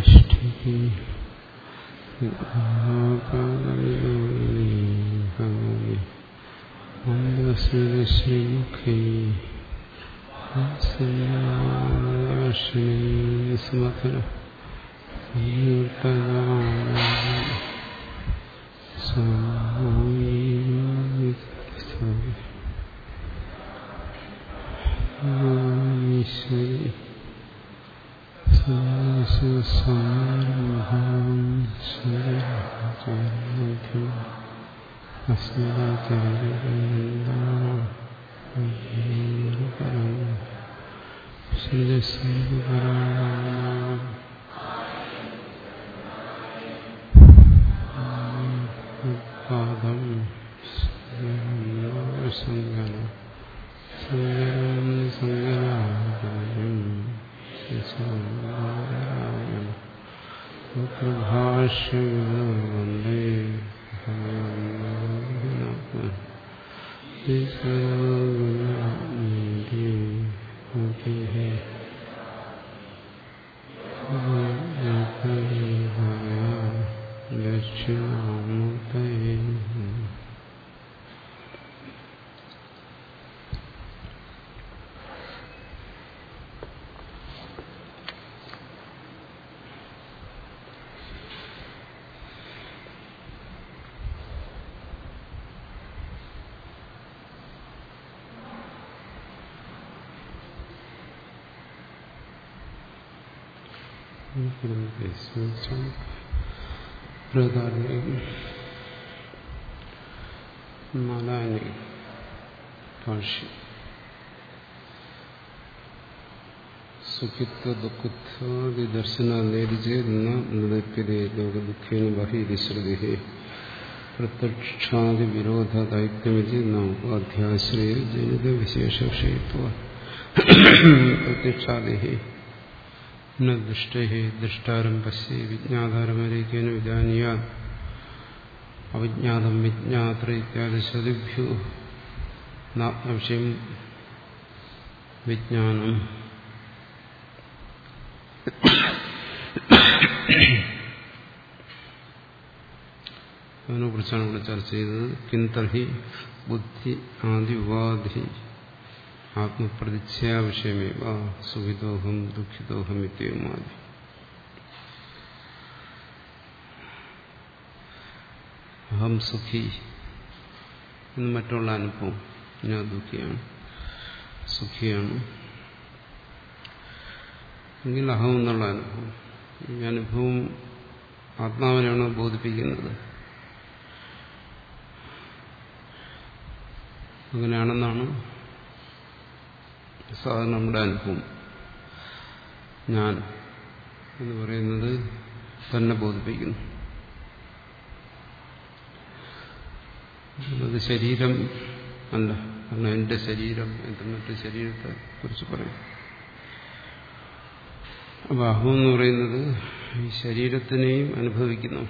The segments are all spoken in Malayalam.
ष्ठिः मन्दस्मितश्रीमुखै स्मथन ഈശ്വരി പാദം സങ്കന സങ്കരം സങ്കരാചാര്യം ഭാഷ്യവന്ദേ ദക്ഷിണാമൂർത്തയേ നാലാനി ഭാഷ്യം സുഖിത്വ ദുഃഖത്വാദി ദർശന നേരിചേരുന്ന നിലയ്ക്കതേ ലോകദുഃഖേന ബഹിരി ശ്രുതി പ്രത്യക്ഷാദി വിരോധ ദൈത്യമിതി ഉപാധ്യാശ്രയ ജനിത വിശേഷ വിഷയത്വ പ്രത്യക്ഷാദി ദുഷ്ടേ ദൃഷ്ടാരം പശ്യ വിജ്ഞാതാരമരേക്കേന വിജാനീയാ അവിജ്ഞാതം വിജ്ഞാത്ര ഇത്യാദി ശ്രുതിഭ്യോ നാത്മവിഷയം വിജ്ഞാനം അതിനെ കുറിച്ചാണ് ഇവിടെ ചർച്ച ചെയ്തത് കിന്തർഹി ബുദ്ധി ആദി ഉപാധി ആത്മപ്രതിച്ഛയാ വിഷയമേവ സുഖിതോഹം ദുഃഖിതോഹം ഇത്യവുമാതി അഹം സുഖി എന്ന് മറ്റുള്ള അനുഭവം ഞാൻ ദുഃഖിയാണ് സുഖിയാണ് എങ്കിൽ അഹം എന്നുള്ള അനുഭവം ഈ അനുഭവം ആത്മാവിനാണ് ബോധിപ്പിക്കുന്നത് അങ്ങനെയാണെന്നാണ് സാധാരണ നമ്മുടെ അനുഭവം ഞാൻ എന്ന് പറയുന്നത് തന്നെ ബോധിപ്പിക്കുന്നു അത് ശരീരം അല്ല കാരണം എന്റെ ശരീരം എന്റെ മറ്റു ശരീരത്തെ കുറിച്ച് പറയും അപ്പൊ അഹം എന്ന് പറയുന്നത് ഈ ശരീരത്തിനെയും അനുഭവിക്കുന്നു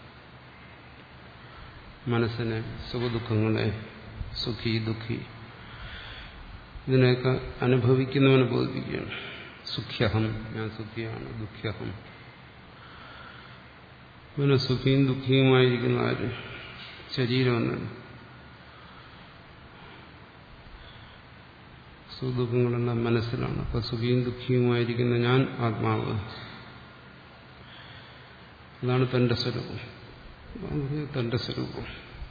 മനസ്സിനെ സുഖദുഃഖങ്ങളെ സുഖി ദുഃഖി ഇതിനെയൊക്കെ അനുഭവിക്കുന്നവനെ ബോധിപ്പിക്കുകയാണ് സുഖ്യഹം ഞാൻ സുഖിയാണ് ദുഃഖ്യഹം പിന്നെ സുഖിയും ദുഃഖിയുമായിരിക്കുന്ന ആര് ശരീരം എന്നാണ് സുഖദുഃഖങ്ങളെല്ലാം മനസ്സിലാണ് അപ്പൊ സുഖിയും ദുഃഖിയുമായിരിക്കുന്ന ഞാൻ ആത്മാവ് അതാണ് തന്റെ സ്വരൂപം തന്റെ സ്വരൂപം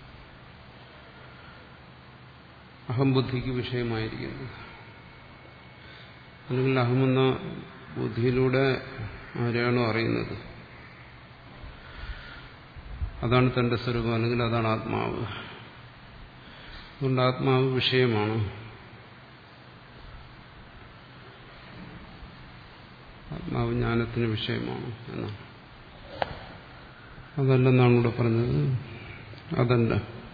അഹംബുദ്ധിക്ക് വിഷയമായിരിക്കുന്നത് അല്ലെങ്കിൽ അഹമെന്ന ബുദ്ധിയിലൂടെ ആരെയാണോ അറിയുന്നത് അതാണ് തന്റെ സ്വരൂപം അല്ലെങ്കിൽ അതാണ് ആത്മാവ് അതുകൊണ്ട് ആത്മാവ് വിഷയമാണ് ആത്മാവ് ജ്ഞാനത്തിന് വിഷയമാണ് എന്നാണ് അതല്ലെന്നാണ് ഇവിടെ പറഞ്ഞത് അതല്ല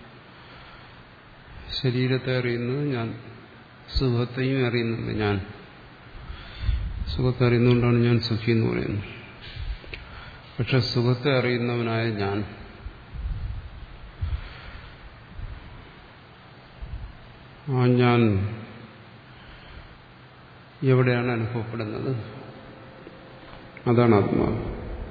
ശരീരത്തെ അറിയുന്നത് ഞാൻ സുഖത്തെയും അറിയുന്നുണ്ട് ഞാൻ സുഖത്തെ അറിയുന്നതുകൊണ്ടാണ് ഞാൻ സുഖി എന്ന് പറയുന്നത് പക്ഷെ സുഖത്തെ അറിയുന്നവനായ ഞാൻ ആ ഞാൻ എവിടെയാണ് അനുഭവപ്പെടുന്നത് അതാണ് ആത്മാവ്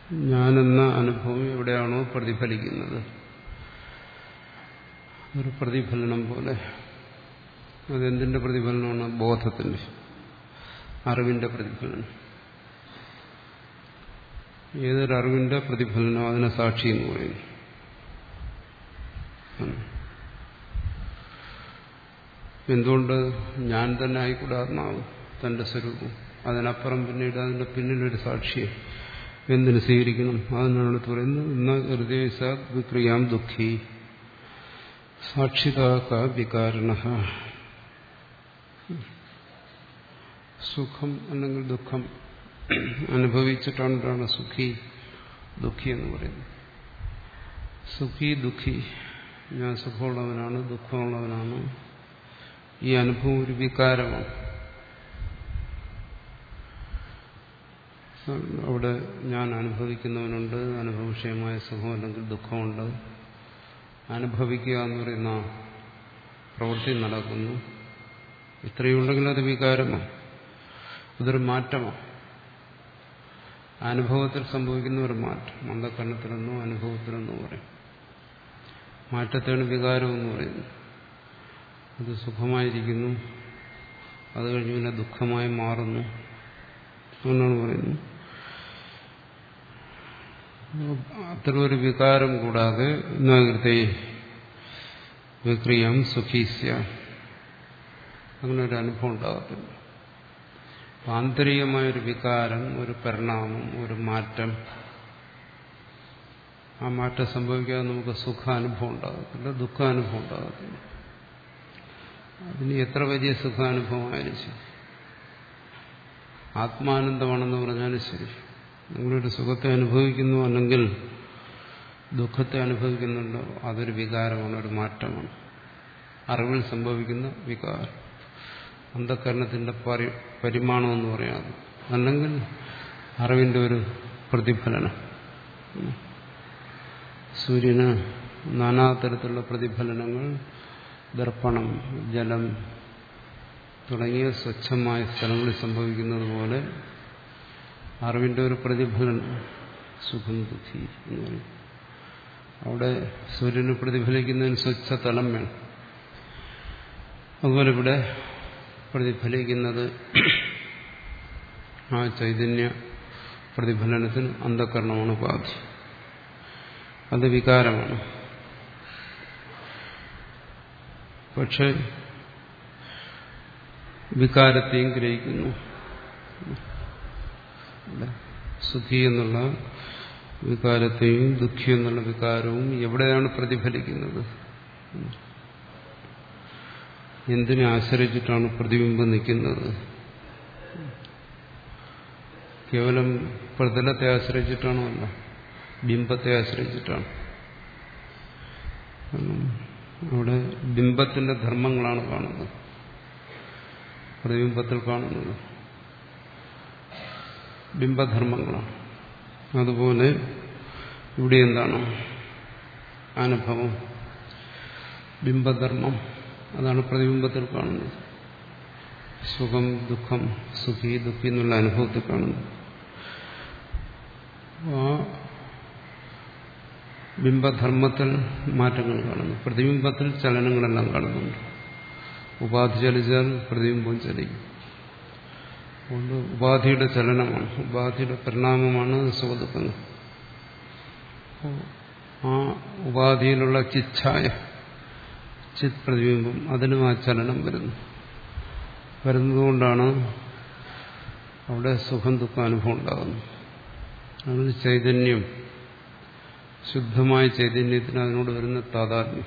ഞാനെന്ന അനുഭവം എവിടെയാണോ പ്രതിഫലിക്കുന്നത് ഒരു പ്രതിഫലനം പോലെ അതെന്തിന്റെ പ്രതിഫലനമാണ് ബോധത്തിന്റെ അറിവിന്റെ പ്രതിഫലനം ഏതൊരു അറിവിന്റെ പ്രതിഫലനം അതിനെ സാക്ഷി എന്ന് പറയുന്നു എന്തുകൊണ്ട് ഞാൻ തന്നെ ആയിക്കൂടെ ആത്മാവ് തന്റെ സ്വരൂപം അതിനപ്പുറം പിന്നീട് അതിന്റെ പിന്നിലൊരു സാക്ഷിയെ എന്തിനു സ്വീകരിക്കണം അതിനാണ് പറയുന്നത് ഇന്ന ഹൃദയ വിക്രിയാം ദുഃഖി സാക്ഷിതാക വികാരണ സുഖം അല്ലെങ്കിൽ ദുഃഖം അനുഭവിച്ചിട്ടാണ് ഒരാളെ സുഖി ദുഃഖി എന്ന് പറയുന്നത് സുഖി ദുഃഖി ഞാൻ സുഖമുള്ളവനാണ് ദുഃഖമുള്ളവനാണ് ഈ അനുഭവം ഒരു വികാരമാണ് അവിടെ ഞാൻ അനുഭവിക്കുന്നവനുണ്ട് അനുഭവവിഷയമായ സുഖം അല്ലെങ്കിൽ ദുഃഖമുണ്ട് അനുഭവിക്കുക എന്ന് പറയുന്ന പ്രവൃത്തി നടക്കുന്നു ഇത്രയുണ്ടെങ്കിൽ അത് വികാരമാണ് അതൊരു മാറ്റമാണ് അനുഭവത്തിൽ സംഭവിക്കുന്ന ഒരു മാറ്റം മന്ദക്കണ്ണത്തിലെന്നോ അനുഭവത്തിലെന്നോ പറയും മാറ്റത്തെയാണ് വികാരം എന്ന് പറയുന്നത് അത് സുഖമായിരിക്കുന്നു അത് കഴിഞ്ഞ് പിന്നെ ദുഃഖമായി മാറുന്നു എന്നാണ് പറയുന്നത് അത്തരമൊരു വികാരം കൂടാതെ നഗരത്തെ വിക്രിയം സുഖീസ്യ അങ്ങനെ ഒരു അനുഭവം ഉണ്ടാകത്തില്ല ആന്തരികമായൊരു വികാരം ഒരു പരിണാമം ഒരു മാറ്റം ആ മാറ്റം സംഭവിക്കാതെ നമുക്ക് സുഖാനുഭവം ഉണ്ടാകത്തില്ല ദുഃഖാനുഭവം ഉണ്ടാകത്തില്ല അതിന് എത്ര വലിയ സുഖാനുഭവമായാലും ശരി ആത്മാനന്ദമാണെന്ന് പറഞ്ഞാലും ശരി നിങ്ങളൊരു സുഖത്തെ അനുഭവിക്കുന്നു അല്ലെങ്കിൽ ദുഃഖത്തെ അനുഭവിക്കുന്നുണ്ടോ അതൊരു വികാരമാണ് ഒരു മാറ്റമാണ് അറിവിൽ സംഭവിക്കുന്ന വികാരം അന്ധകരണത്തിന്റെ പരിമാണം എന്ന് പറയാതെ അല്ലെങ്കിൽ അറിവിന്റെ ഒരു പ്രതിഫലനം സൂര്യന് നാനാതരത്തിലുള്ള പ്രതിഫലനങ്ങൾ ദർപ്പണം ജലം തുടങ്ങിയ സ്വച്ഛമായ സ്ഥലങ്ങളിൽ സംഭവിക്കുന്നത് പോലെ അറിവിന്റെ ഒരു പ്രതിഫലനം സുഖം ദുഃഖി എന്ന് പറയും അവിടെ സൂര്യന് പ്രതിഫലിക്കുന്നതിന് സ്വച്ഛ തലം വേണം അതുപോലെ ഇവിടെ പ്രതിഫലിക്കുന്നത് ആ ചൈതന്യ പ്രതിഫലനത്തിന് അന്ധകരണമാണ് ഉപാധി അത് വികാരമാണ് പക്ഷെ വികാരത്തെയും ഗ്രഹിക്കുന്നു സുഖി എന്നുള്ള വികാരത്തെയും ദുഃഖി എന്നുള്ള വികാരവും എവിടെയാണ് പ്രതിഫലിക്കുന്നത് എന്തിനെ ആശ്രയിച്ചിട്ടാണ് പ്രതിബിംബം നിൽക്കുന്നത് കേവലം പ്രതലത്തെ ആശ്രയിച്ചിട്ടാണോ അല്ല ബിംബത്തെ ആശ്രയിച്ചിട്ടാണ് അവിടെ ബിംബത്തിന്റെ ധർമ്മങ്ങളാണ് കാണുന്നത് പ്രതിബിംബത്തിൽ കാണുന്നത് ബിംബധർമ്മങ്ങളാണ് അതുപോലെ ഇവിടെ എന്താണ് അനുഭവം ബിംബധർമ്മം അതാണ് പ്രതിബിംബത്തിൽ കാണുന്നത് സുഖം ദുഃഖം സുഖി ദുഃഖി എന്നുള്ള അനുഭവത്തിൽ കാണുന്നത് ആ ബിംബധർമ്മത്തിൽ മാറ്റങ്ങൾ കാണുന്നു പ്രതിബിംബത്തിൽ ചലനങ്ങളെല്ലാം കാണുന്നുണ്ട് ഉപാധി ചലിച്ചാൽ പ്രതിബിംബം ചലിക്കും അതുകൊണ്ട് ഉപാധിയുടെ ചലനമാണ് ഉപാധിയുടെ പരിണാമമാണ് സുഖദുഃഖങ്ങൾ ആ ഉപാധിയിലുള്ള ചിച്ഛായ ചിത് പ്രതിബിംബം അതിനും ആ ചലനം വരുന്നു വരുന്നതുകൊണ്ടാണ് അവിടെ സുഖം ദുഃഖ അനുഭവം ഉണ്ടാകുന്നത് അതിന് ചൈതന്യം ശുദ്ധമായ ചൈതന്യത്തിന് അതിനോട് വരുന്ന താതാത്മ്യം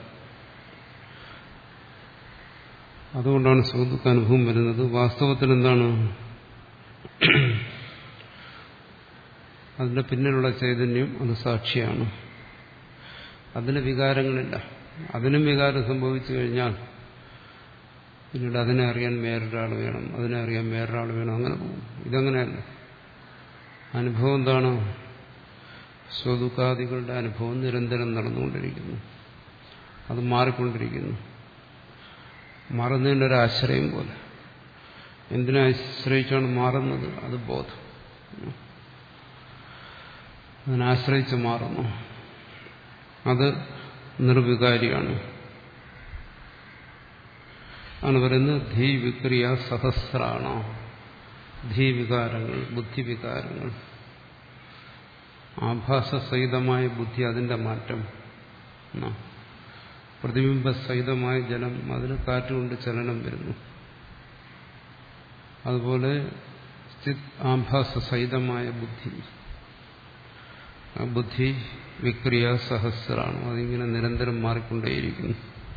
അതുകൊണ്ടാണ് സുഖദുഃഖ അനുഭവം വരുന്നത് വാസ്തവത്തിൽ എന്താണ് അതിന്റെ പിന്നിലുള്ള ചൈതന്യം അത് സാക്ഷിയാണ് അതിന് വികാരങ്ങളില്ല അതിനും വികാരം സംഭവിച്ചു കഴിഞ്ഞാൽ പിന്നീട് അതിനെ അറിയാൻ വേറൊരാൾ വേണം അതിനെ അറിയാൻ വേറൊരാൾ വേണം അങ്ങനെ പോകും ഇതങ്ങനെയല്ല അനുഭവം എന്താണ് സ്വദുഃഖാദികളുടെ അനുഭവം നിരന്തരം നടന്നുകൊണ്ടിരിക്കുന്നു അത് മാറിക്കൊണ്ടിരിക്കുന്നു മാറുന്നതിൻ്റെ ഒരു ആശ്രയം പോലെ എന്തിനെ ആശ്രയിച്ചാണ് മാറുന്നത് അത് ബോധം അതിനാശ്രയിച്ച് മാറുന്നു അത് നിർവികാരിയാണ് ആണ് പറയുന്നത് ധീ വിക്രിയ സഹസ്രാണ ധീവികാരങ്ങൾ ബുദ്ധിവികാരങ്ങൾ ആഭാസസഹിതമായ ബുദ്ധി അതിന്റെ മാറ്റം പ്രതിബിംബസഹിതമായ ജലം അതിന് കാറ്റുകൊണ്ട് ചലനം വരുന്നു അതുപോലെ ആഭാസസഹിതമായ ബുദ്ധി ആ ബുദ്ധി വിക്രിയ സഹസ്രാണ് അതിങ്ങനെ നിരന്തരം മാറിക്കൊണ്ടേയിരിക്കുന്നു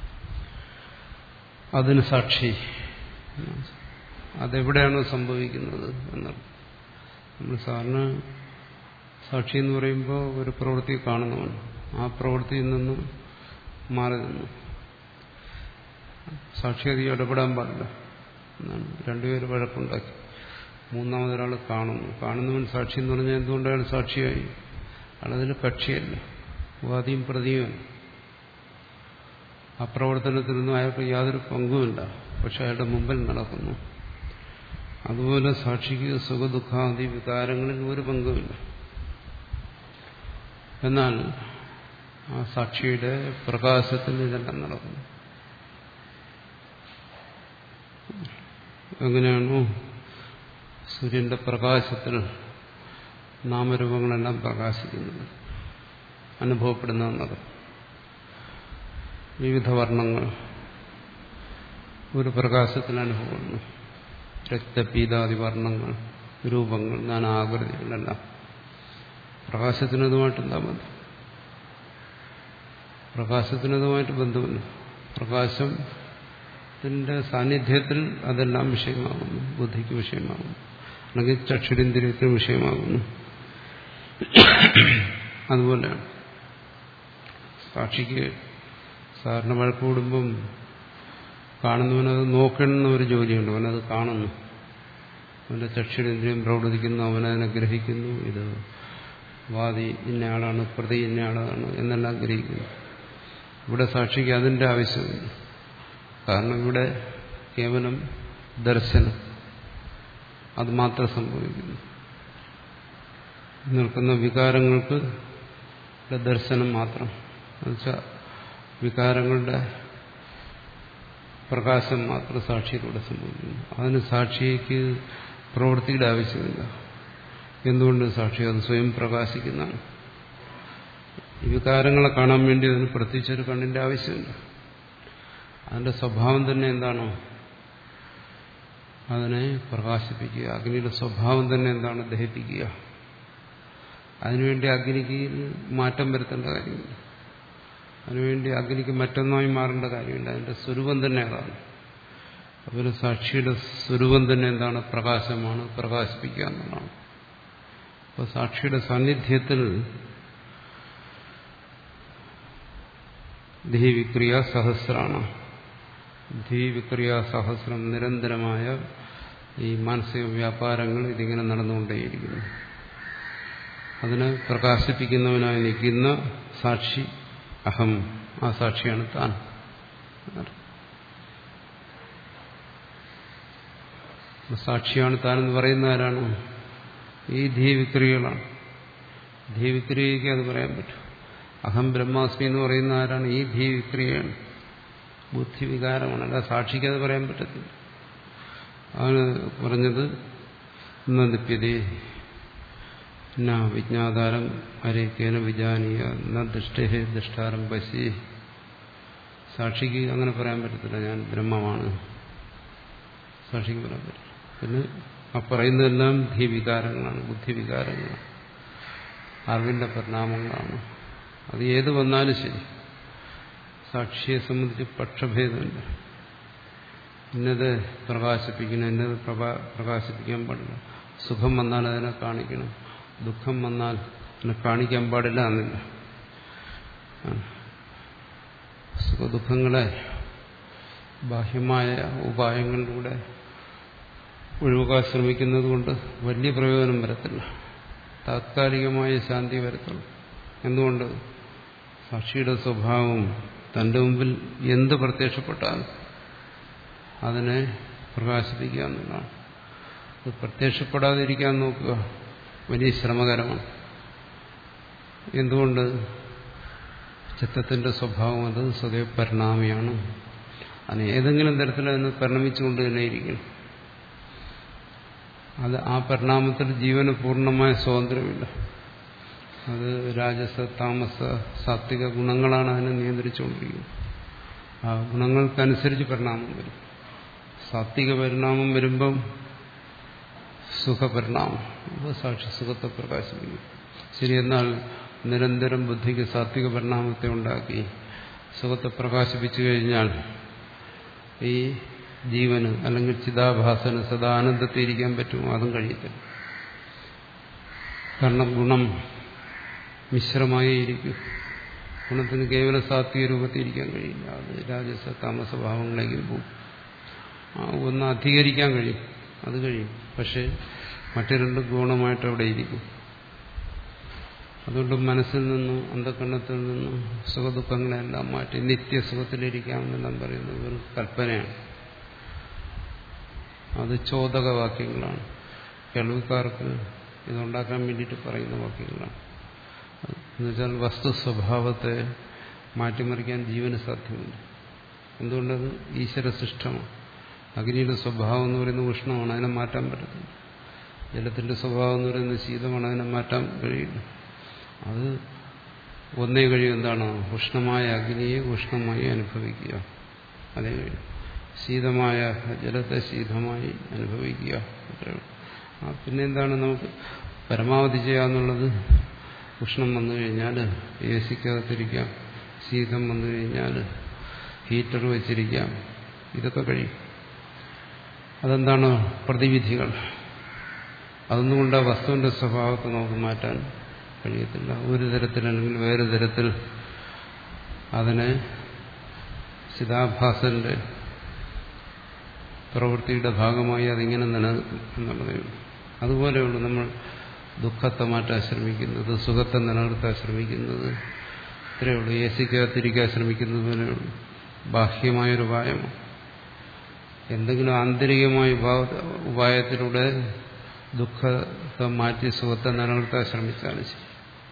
അതിന് സാക്ഷി അതെവിടെയാണോ സംഭവിക്കുന്നത് എന്നാണ് നമ്മൾ സാറിന് സാക്ഷി എന്ന് പറയുമ്പോൾ ഒരു പ്രവൃത്തി കാണുന്നവൻ ആ പ്രവൃത്തിയിൽ നിന്നും മാറി നിന്നു സാക്ഷി അധികം ഇടപെടാൻ പാടില്ല എന്നാണ് രണ്ടുപേര് വഴക്കുണ്ടാക്കി മൂന്നാമതൊരാൾ കാണുന്നു കാണുന്നവൻ സാക്ഷി എന്ന് പറഞ്ഞാൽ എന്തുകൊണ്ട് അയാൾ സാക്ഷിയായി അയാളതിന് കക്ഷിയല്ല വാദിയും പ്രതിയും ആ പ്രവർത്തനത്തിലൊന്നും അയാൾക്ക് യാതൊരു പങ്കുമില്ല പക്ഷെ അയാളുടെ മുമ്പിൽ നടക്കുന്നു അതുപോലെ സാക്ഷിക്ക് സുഖദുഃഖാദി വികാരങ്ങളിൽ ഒരു പങ്കുമില്ല എന്നാൽ ആ സാക്ഷിയുടെ പ്രകാശത്തിൽ ഇതെല്ലാം നടക്കുന്നു എങ്ങനെയാണോ സൂര്യന്റെ പ്രകാശത്തിൽ നാമരൂപങ്ങളെല്ലാം പ്രകാശിക്കുന്നത് അനുഭവപ്പെടുന്നത് വിവിധ വർണ്ണങ്ങൾ ഒരു പ്രകാശത്തിൽ അനുഭവപ്പെടുന്നു രക്തപീതാദി വർണ്ണങ്ങൾ രൂപങ്ങൾ നാനാകൃതികളെല്ലാം പ്രകാശത്തിനതുമായിട്ടെന്താ ബന്ധം പ്രകാശത്തിനതുമായിട്ട് ബന്ധമില്ല പ്രകാശത്തിന്റെ സാന്നിധ്യത്തിൽ അതെല്ലാം വിഷയമാകുന്നു ബുദ്ധിക്ക് വിഷയമാകുന്നു അല്ലെങ്കിൽ ചക്ഷുരേന്ദ്രിയത്തിന് വിഷയമാകുന്നു അതുപോലെയാണ് സാക്ഷിക്ക് സാറിന് വഴക്കൂടുമ്പം കാണുന്നവനത് നോക്കണമെന്ന ഒരു ജോലിയുണ്ട് അവനത് കാണുന്നു അവന്റെ ചക്ഷുരേന്ദ്രിയം പ്രവർത്തിക്കുന്നു അവനതിനെ ഗ്രഹിക്കുന്നു ഇത് വാദി ഇന്നയാളാണ് പ്രതി ഇന്നയാളാണ് എന്നെല്ലാം ഗ്രഹിക്കുന്നു ഇവിടെ സാക്ഷിക്ക് അതിന്റെ ആവശ്യമില്ല കാരണം ഇവിടെ കേവലം ദർശനം അത് മാത്രം സംഭവിക്കുന്നു നിൽക്കുന്ന വികാരങ്ങൾക്ക് ദർശനം മാത്രം എന്നുവെച്ചാൽ വികാരങ്ങളുടെ പ്രകാശം മാത്രം സാക്ഷിയിലൂടെ സംഭവിക്കുന്നു അതിന് സാക്ഷിക്ക് പ്രവൃത്തിയുടെ ആവശ്യമില്ല എന്തുകൊണ്ട് സാക്ഷി അത് സ്വയം പ്രകാശിക്കുന്നതാണ് ഈ വികാരങ്ങളെ കാണാൻ വേണ്ടി അതിന് പ്രത്യേകിച്ചൊരു കണ്ണിന്റെ ആവശ്യമില്ല അതിന്റെ സ്വഭാവം തന്നെ എന്താണോ അതിനെ പ്രകാശിപ്പിക്കുക അഗ്നിയുടെ സ്വഭാവം തന്നെ എന്താണ് ദഹിപ്പിക്കുക അതിനുവേണ്ടി അഗ്നിക്ക് മാറ്റം വരുത്തേണ്ട കാര്യമില്ല അതിനുവേണ്ടി അഗ്നിക്ക് മറ്റൊന്നായി മാറേണ്ട കാര്യമില്ല അതിന്റെ സ്വരൂപം തന്നെ അതാണ് അതുപോലെ സാക്ഷിയുടെ സ്വരൂപം തന്നെ എന്താണ് പ്രകാശമാണ് പ്രകാശിപ്പിക്കുക എന്നുള്ളതാണ് അപ്പോൾ സാക്ഷിയുടെ സാന്നിധ്യത്തിൽ ധീവിക്രിയ സഹസ്രാണ് ധീവിക്രിയ സഹസ്രം നിരന്തരമായ ഈ മാനസിക വ്യാപാരങ്ങൾ ഇതിങ്ങനെ നടന്നുകൊണ്ടേയിരിക്കുന്നു അതിനെ പ്രകാശിപ്പിക്കുന്നവനായി നിൽക്കുന്ന സാക്ഷി അഹം ആ സാക്ഷിയാണ് താൻ സാക്ഷിയാണ് താനെന്ന് പറയുന്ന ആരാണ് ഈ ധീവിക്രിയകളാണ് ധീവിക്രിയയ്ക്ക് അത് പറയാൻ പറ്റും അഹം ബ്രഹ്മാസ്മി എന്ന് പറയുന്ന ആരാണ് ഈ ധീവിക്രിയയാണ് ബുദ്ധിവികാരമാണ് അല്ല സാക്ഷിക്ക് അത് പറയാൻ പറ്റത്തില്ല ആണ് പറഞ്ഞത് നദിപ്യതേ ന വിജ്ഞാതാരം അരേക്കേന വിജാനീയ ന ദുഷ്ടേ ദുഷ്ടാരം പശി സാക്ഷിക്ക് അങ്ങനെ പറയാൻ പറ്റത്തില്ല ഞാൻ ബ്രഹ്മമാണ് സാക്ഷിക്ക് പറയാൻ പറ്റില്ല പിന്നെ ആ പറയുന്നതെല്ലാം ധീവികാരങ്ങളാണ് ബുദ്ധിവികാരങ്ങളാണ് അറിവിന്റെ പരിണാമങ്ങളാണ് അത് ഏത് വന്നാലും ശരി സാക്ഷിയെ സംബന്ധിച്ച് പക്ഷഭേദമില്ല ഇന്നത് പ്രകാശിപ്പിക്കണം ഇന്നത് പ്രകാശിപ്പിക്കാൻ പാടില്ല സുഖം വന്നാൽ അതിനെ കാണിക്കണം ദുഃഖം വന്നാൽ അതിനെ കാണിക്കാൻ പാടില്ല എന്നില്ല സുഖദുഃഖങ്ങളെ ബാഹ്യമായ ഉപായങ്ങളിലൂടെ ഒഴിവാക്കാൻ ശ്രമിക്കുന്നത് കൊണ്ട് വലിയ പ്രയോജനം വരത്തില്ല താത്കാലികമായ ശാന്തി വരത്തുള്ളൂ എന്തുകൊണ്ട് സാക്ഷിയുടെ സ്വഭാവം തന്റെ മുമ്പിൽ എന്ത് പ്രത്യക്ഷപ്പെട്ടാലും അതിനെ പ്രകാശിപ്പിക്കുക എന്നുള്ളതാണ് അത് പ്രത്യക്ഷപ്പെടാതിരിക്കാൻ നോക്കുക വലിയ ശ്രമകരമാണ് എന്തുകൊണ്ട് ചിത്തത്തിന്റെ സ്വഭാവം അത് സ്വതവ പരിണാമിയാണ് അതിന് ഏതെങ്കിലും തരത്തിൽ അതിന് പരിണമിച്ചുകൊണ്ട് തന്നെ ഇരിക്കണം അത് ആ പരിണാമത്തിൽ ജീവന് പൂർണ്ണമായ സ്വാതന്ത്ര്യമില്ല അത് രാജസ താമസ സാത്വിക ഗുണങ്ങളാണ് അതിനെ നിയന്ത്രിച്ചുകൊണ്ടിരിക്കുന്നത് ആ ഗുണങ്ങൾക്കനുസരിച്ച് പരിണാമം വരും സാത്വിക പരിണാമം വരുമ്പം സുഖപരിണാമം അപ്പോൾ സാക്ഷി സുഖത്തെ പ്രകാശിപ്പിക്കും ശരി എന്നാൽ നിരന്തരം ബുദ്ധിക്ക് സാത്വിക പരിണാമത്തെ ഉണ്ടാക്കി സുഖത്തെ പ്രകാശിപ്പിച്ചു കഴിഞ്ഞാൽ ഈ ജീവന് അല്ലെങ്കിൽ ചിതാഭാസന് സദാ ആനന്ദത്തെ ഇരിക്കാൻ പറ്റുമോ അതും കഴിയത്തില്ല കാരണം ഗുണം മിശ്രമായി ഇരിക്കും ഗുണത്തിന് കേവല സാത്വിക രൂപത്തിൽ ഇരിക്കാൻ കഴിയില്ല അത് രാജസ താമസ ഭാവങ്ങളിലേക്കും പോകും ആ ഒന്ന് അധികരിക്കാൻ കഴിയും അത് കഴിയും പക്ഷെ മറ്റു രണ്ട് ഗുണമായിട്ട് അവിടെ ഇരിക്കും അതുകൊണ്ട് മനസ്സിൽ നിന്നും അന്ധകരണത്തിൽ നിന്നും സുഖദുഃഖങ്ങളെല്ലാം മാറ്റി നിത്യസുഖത്തിലിരിക്കാമെന്നെല്ലാം പറയുന്നത് ഒരു കൽപ്പനയാണ് അത് ചോദക വാക്യങ്ങളാണ് കേൾവിക്കാർക്ക് ഇതുണ്ടാക്കാൻ വേണ്ടിയിട്ട് പറയുന്ന വാക്യങ്ങളാണ് എന്നുവെച്ചാൽ വസ്തു സ്വഭാവത്തെ മാറ്റിമറിക്കാൻ ജീവന് സാധ്യമല്ല എന്തുകൊണ്ടത് ഈശ്വര സൃഷ്ടമാണ് അഗ്നിയുടെ സ്വഭാവം എന്ന് പറയുന്നത് ഉഷ്ണമാണ് അതിനെ മാറ്റാൻ പറ്റത്തില്ല ജലത്തിന്റെ സ്വഭാവം എന്ന് പറയുന്നത് ശീതമാണ് അതിനെ മാറ്റാൻ കഴിയില്ല അത് ഒന്നേ കഴിയും എന്താണ് ഉഷ്ണമായ അഗ്നിയെ ഉഷ്ണമായി അനുഭവിക്കുക അതേ കഴിയും ശീതമായ ജലത്തെ ശീതമായി അനുഭവിക്കുക അത്രയും ആ പിന്നെ എന്താണ് നമുക്ക് പരമാവധി ചെയ്യാന്നുള്ളത് ഉഷ്ണം വന്നു കഴിഞ്ഞാൽ എ സിക്കകത്തിരിക്കാം ശീതം വന്നു കഴിഞ്ഞാൽ ഹീറ്റർ വെച്ചിരിക്കാം ഇതൊക്കെ കഴിയും അതെന്താണ് പ്രതിവിധികൾ അതൊന്നുകൊണ്ട് ആ വസ്തുവിന്റെ സ്വഭാവത്തെ നമുക്ക് മാറ്റാൻ കഴിയത്തില്ല ഒരു തരത്തിലല്ലെങ്കിൽ വേറെ തരത്തിൽ അതിനെ ചിതാഭാസന്റെ പ്രവൃത്തിയുടെ ഭാഗമായി അതിങ്ങനെ നിലനിൽക്കും എന്നുള്ളതേ ഉള്ളൂ അതുപോലെയുള്ളൂ നമ്മൾ ദുഃഖത്തെ മാറ്റാൻ ശ്രമിക്കുന്നത് സുഖത്തെ നിലനിർത്താൻ ശ്രമിക്കുന്നത് ഇത്രയേ ഉള്ളൂ എ സിക്കകത്തിരിക്കാൻ ശ്രമിക്കുന്നത് പോലെയുള്ളൂ ബാഹ്യമായൊരു ഉപായമാണ് എന്തെങ്കിലും ആന്തരികമായ ഉപായത്തിലൂടെ ദുഃഖത്തെ മാറ്റി സുഖത്തെ നിലനിർത്താൻ ശ്രമിച്ചാലും ശരി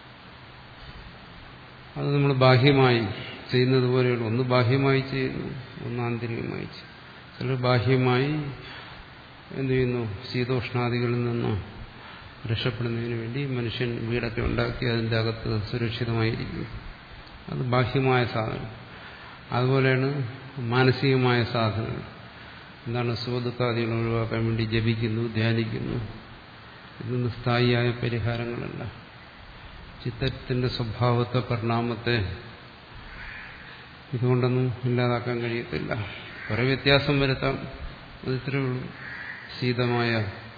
അത് നമ്മൾ ബാഹ്യമായി ചെയ്യുന്നത് പോലെയുള്ള ഒന്ന് ബാഹ്യമായി ചെയ്യുന്നു ഒന്ന് ആന്തരികമായി ചെയ്യും ചിലർ ബാഹ്യമായി എന്ത് ചെയ്യുന്നു ശീതോഷ്ണാദികളിൽ നിന്ന് രക്ഷപ്പെടുന്നതിന് വേണ്ടി മനുഷ്യൻ വീടൊക്കെ ഉണ്ടാക്കി അതിൻ്റെ അകത്ത് സുരക്ഷിതമായിരിക്കും അത് ബാഹ്യമായ സാധനം അതുപോലെയാണ് മാനസികമായ സാധനങ്ങൾ എന്താണ് സുഖദുഃഖാദികൾ ഒഴിവാക്കാൻ വേണ്ടി ജപിക്കുന്നു ധ്യാനിക്കുന്നു ഇതൊന്നും സ്ഥായിയായ പരിഹാരങ്ങളല്ല ചിത്തത്തിന്റെ സ്വഭാവത്തെ പരിണാമത്തെ ഇതുകൊണ്ടൊന്നും ഇല്ലാതാക്കാൻ കഴിയത്തില്ല കുറെ വ്യത്യാസം വരുത്താം അത് ഇത്രയേ ഉള്ളൂ ശീതമായ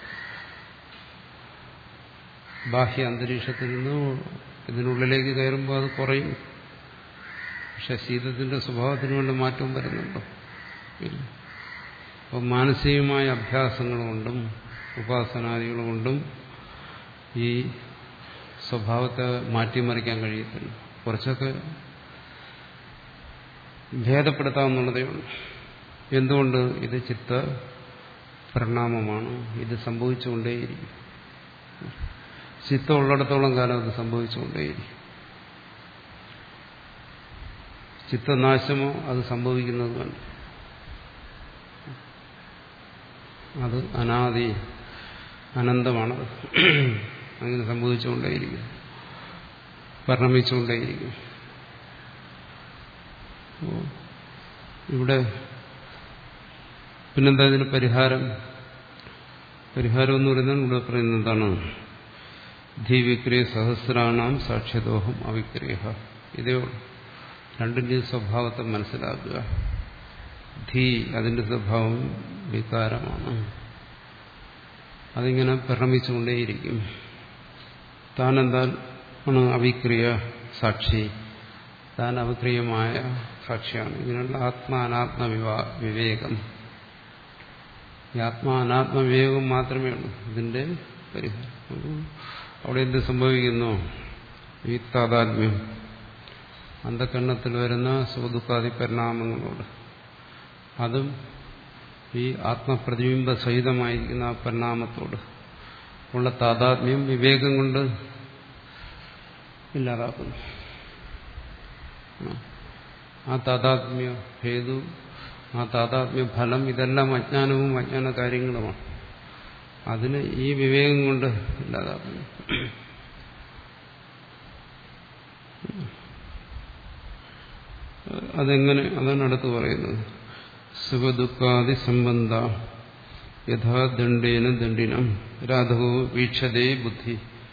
ബാഹ്യ അന്തരീക്ഷത്തിൽ നിന്ന് ഇതിനുള്ളിലേക്ക് കയറുമ്പോൾ അത് കുറയും പക്ഷെ ശീതത്തിന്റെ സ്വഭാവത്തിന് വേണ്ടി മാറ്റവും വരുന്നുണ്ടോ ഇല്ല അപ്പോൾ മാനസികമായ അഭ്യാസങ്ങൾ കൊണ്ടും ഉപാസനാദികൾ കൊണ്ടും ഈ സ്വഭാവത്തെ മാറ്റിമറിക്കാൻ കഴിയത്തില്ല കുറച്ചൊക്കെ ഭേദപ്പെടുത്താമെന്നുള്ളതേ ഉള്ളൂ എന്തുകൊണ്ട് ഇത് ചിത്ത പരിണാമമാണ് ഇത് സംഭവിച്ചുകൊണ്ടേയിരിക്കും ചിത്തം ഉള്ളിടത്തോളം കാലം അത് സംഭവിച്ചുകൊണ്ടേയിരിക്കും ചിത്തനാശമോ അത് സംഭവിക്കുന്നതുമല്ല അത് അനാദി അനന്തമാണത് അങ്ങനെ സംഭവിച്ചുകൊണ്ടേയിരിക്കും പരിണമിച്ചുകൊണ്ടേയിരിക്കും ഇവിടെ പിന്നെന്താ ഇതിന് പരിഹാരം പരിഹാരം എന്ന് പറയുന്നത് ഇവിടെ പറയുന്നത് എന്താണ് ധീവിക്രിയ സഹസ്രാണാം സാക്ഷ്യദോഹം അവിക്രിയ ഇതേ ഉള്ളൂ രണ്ടിൻ്റെയും സ്വഭാവത്തെ മനസ്സിലാക്കുക ധീ അതിന്റെ സ്വഭാവം വികാരമാണ് അതിങ്ങനെ പരിണമിച്ചുകൊണ്ടേയിരിക്കും താനെന്താണ് അവിക്രിയ സാക്ഷി താൻ അവിക്രിയമായ സാക്ഷിയാണ് ഇങ്ങനെയുള്ള ആത്മാ അനാത്മ വിവേകം ഈ ആത്മാ അനാത്മ വിവേകം മാത്രമേ ഉള്ളൂ ഇതിന്റെ പരിഹാരം അവിടെ എന്ത് സംഭവിക്കുന്നു ഈ താതാത്മ്യം അന്ധകരണത്തിൽ വരുന്ന സുഖദുഃഖാദി പരിണാമങ്ങളോട് അതും ഈ ആത്മപ്രതിബിംബ സഹിതമായിരിക്കുന്ന ആ പരിണാമത്തോട് ഉള്ള താതാത്മ്യം വിവേകം കൊണ്ട് ഇല്ലാതാക്കുന്നു ആ താതാത്മ്യ ഹേതു ആ താതാത്മ്യ ഫലം ഇതെല്ലാം അജ്ഞാനവും അജ്ഞാന കാര്യങ്ങളുമാണ് അതിന് ഈ വിവേകം കൊണ്ട് ഇല്ലാതാക്കുന്നു അതെങ്ങനെ അതാണ് അടുത്ത് പറയുന്നത് സുഖദുഃഖാദി സംബന്ധ യഥാ ദണ്ഡേന ദണ്ഡിനം രാധവോ വീക്ഷതേ ബുദ്ധി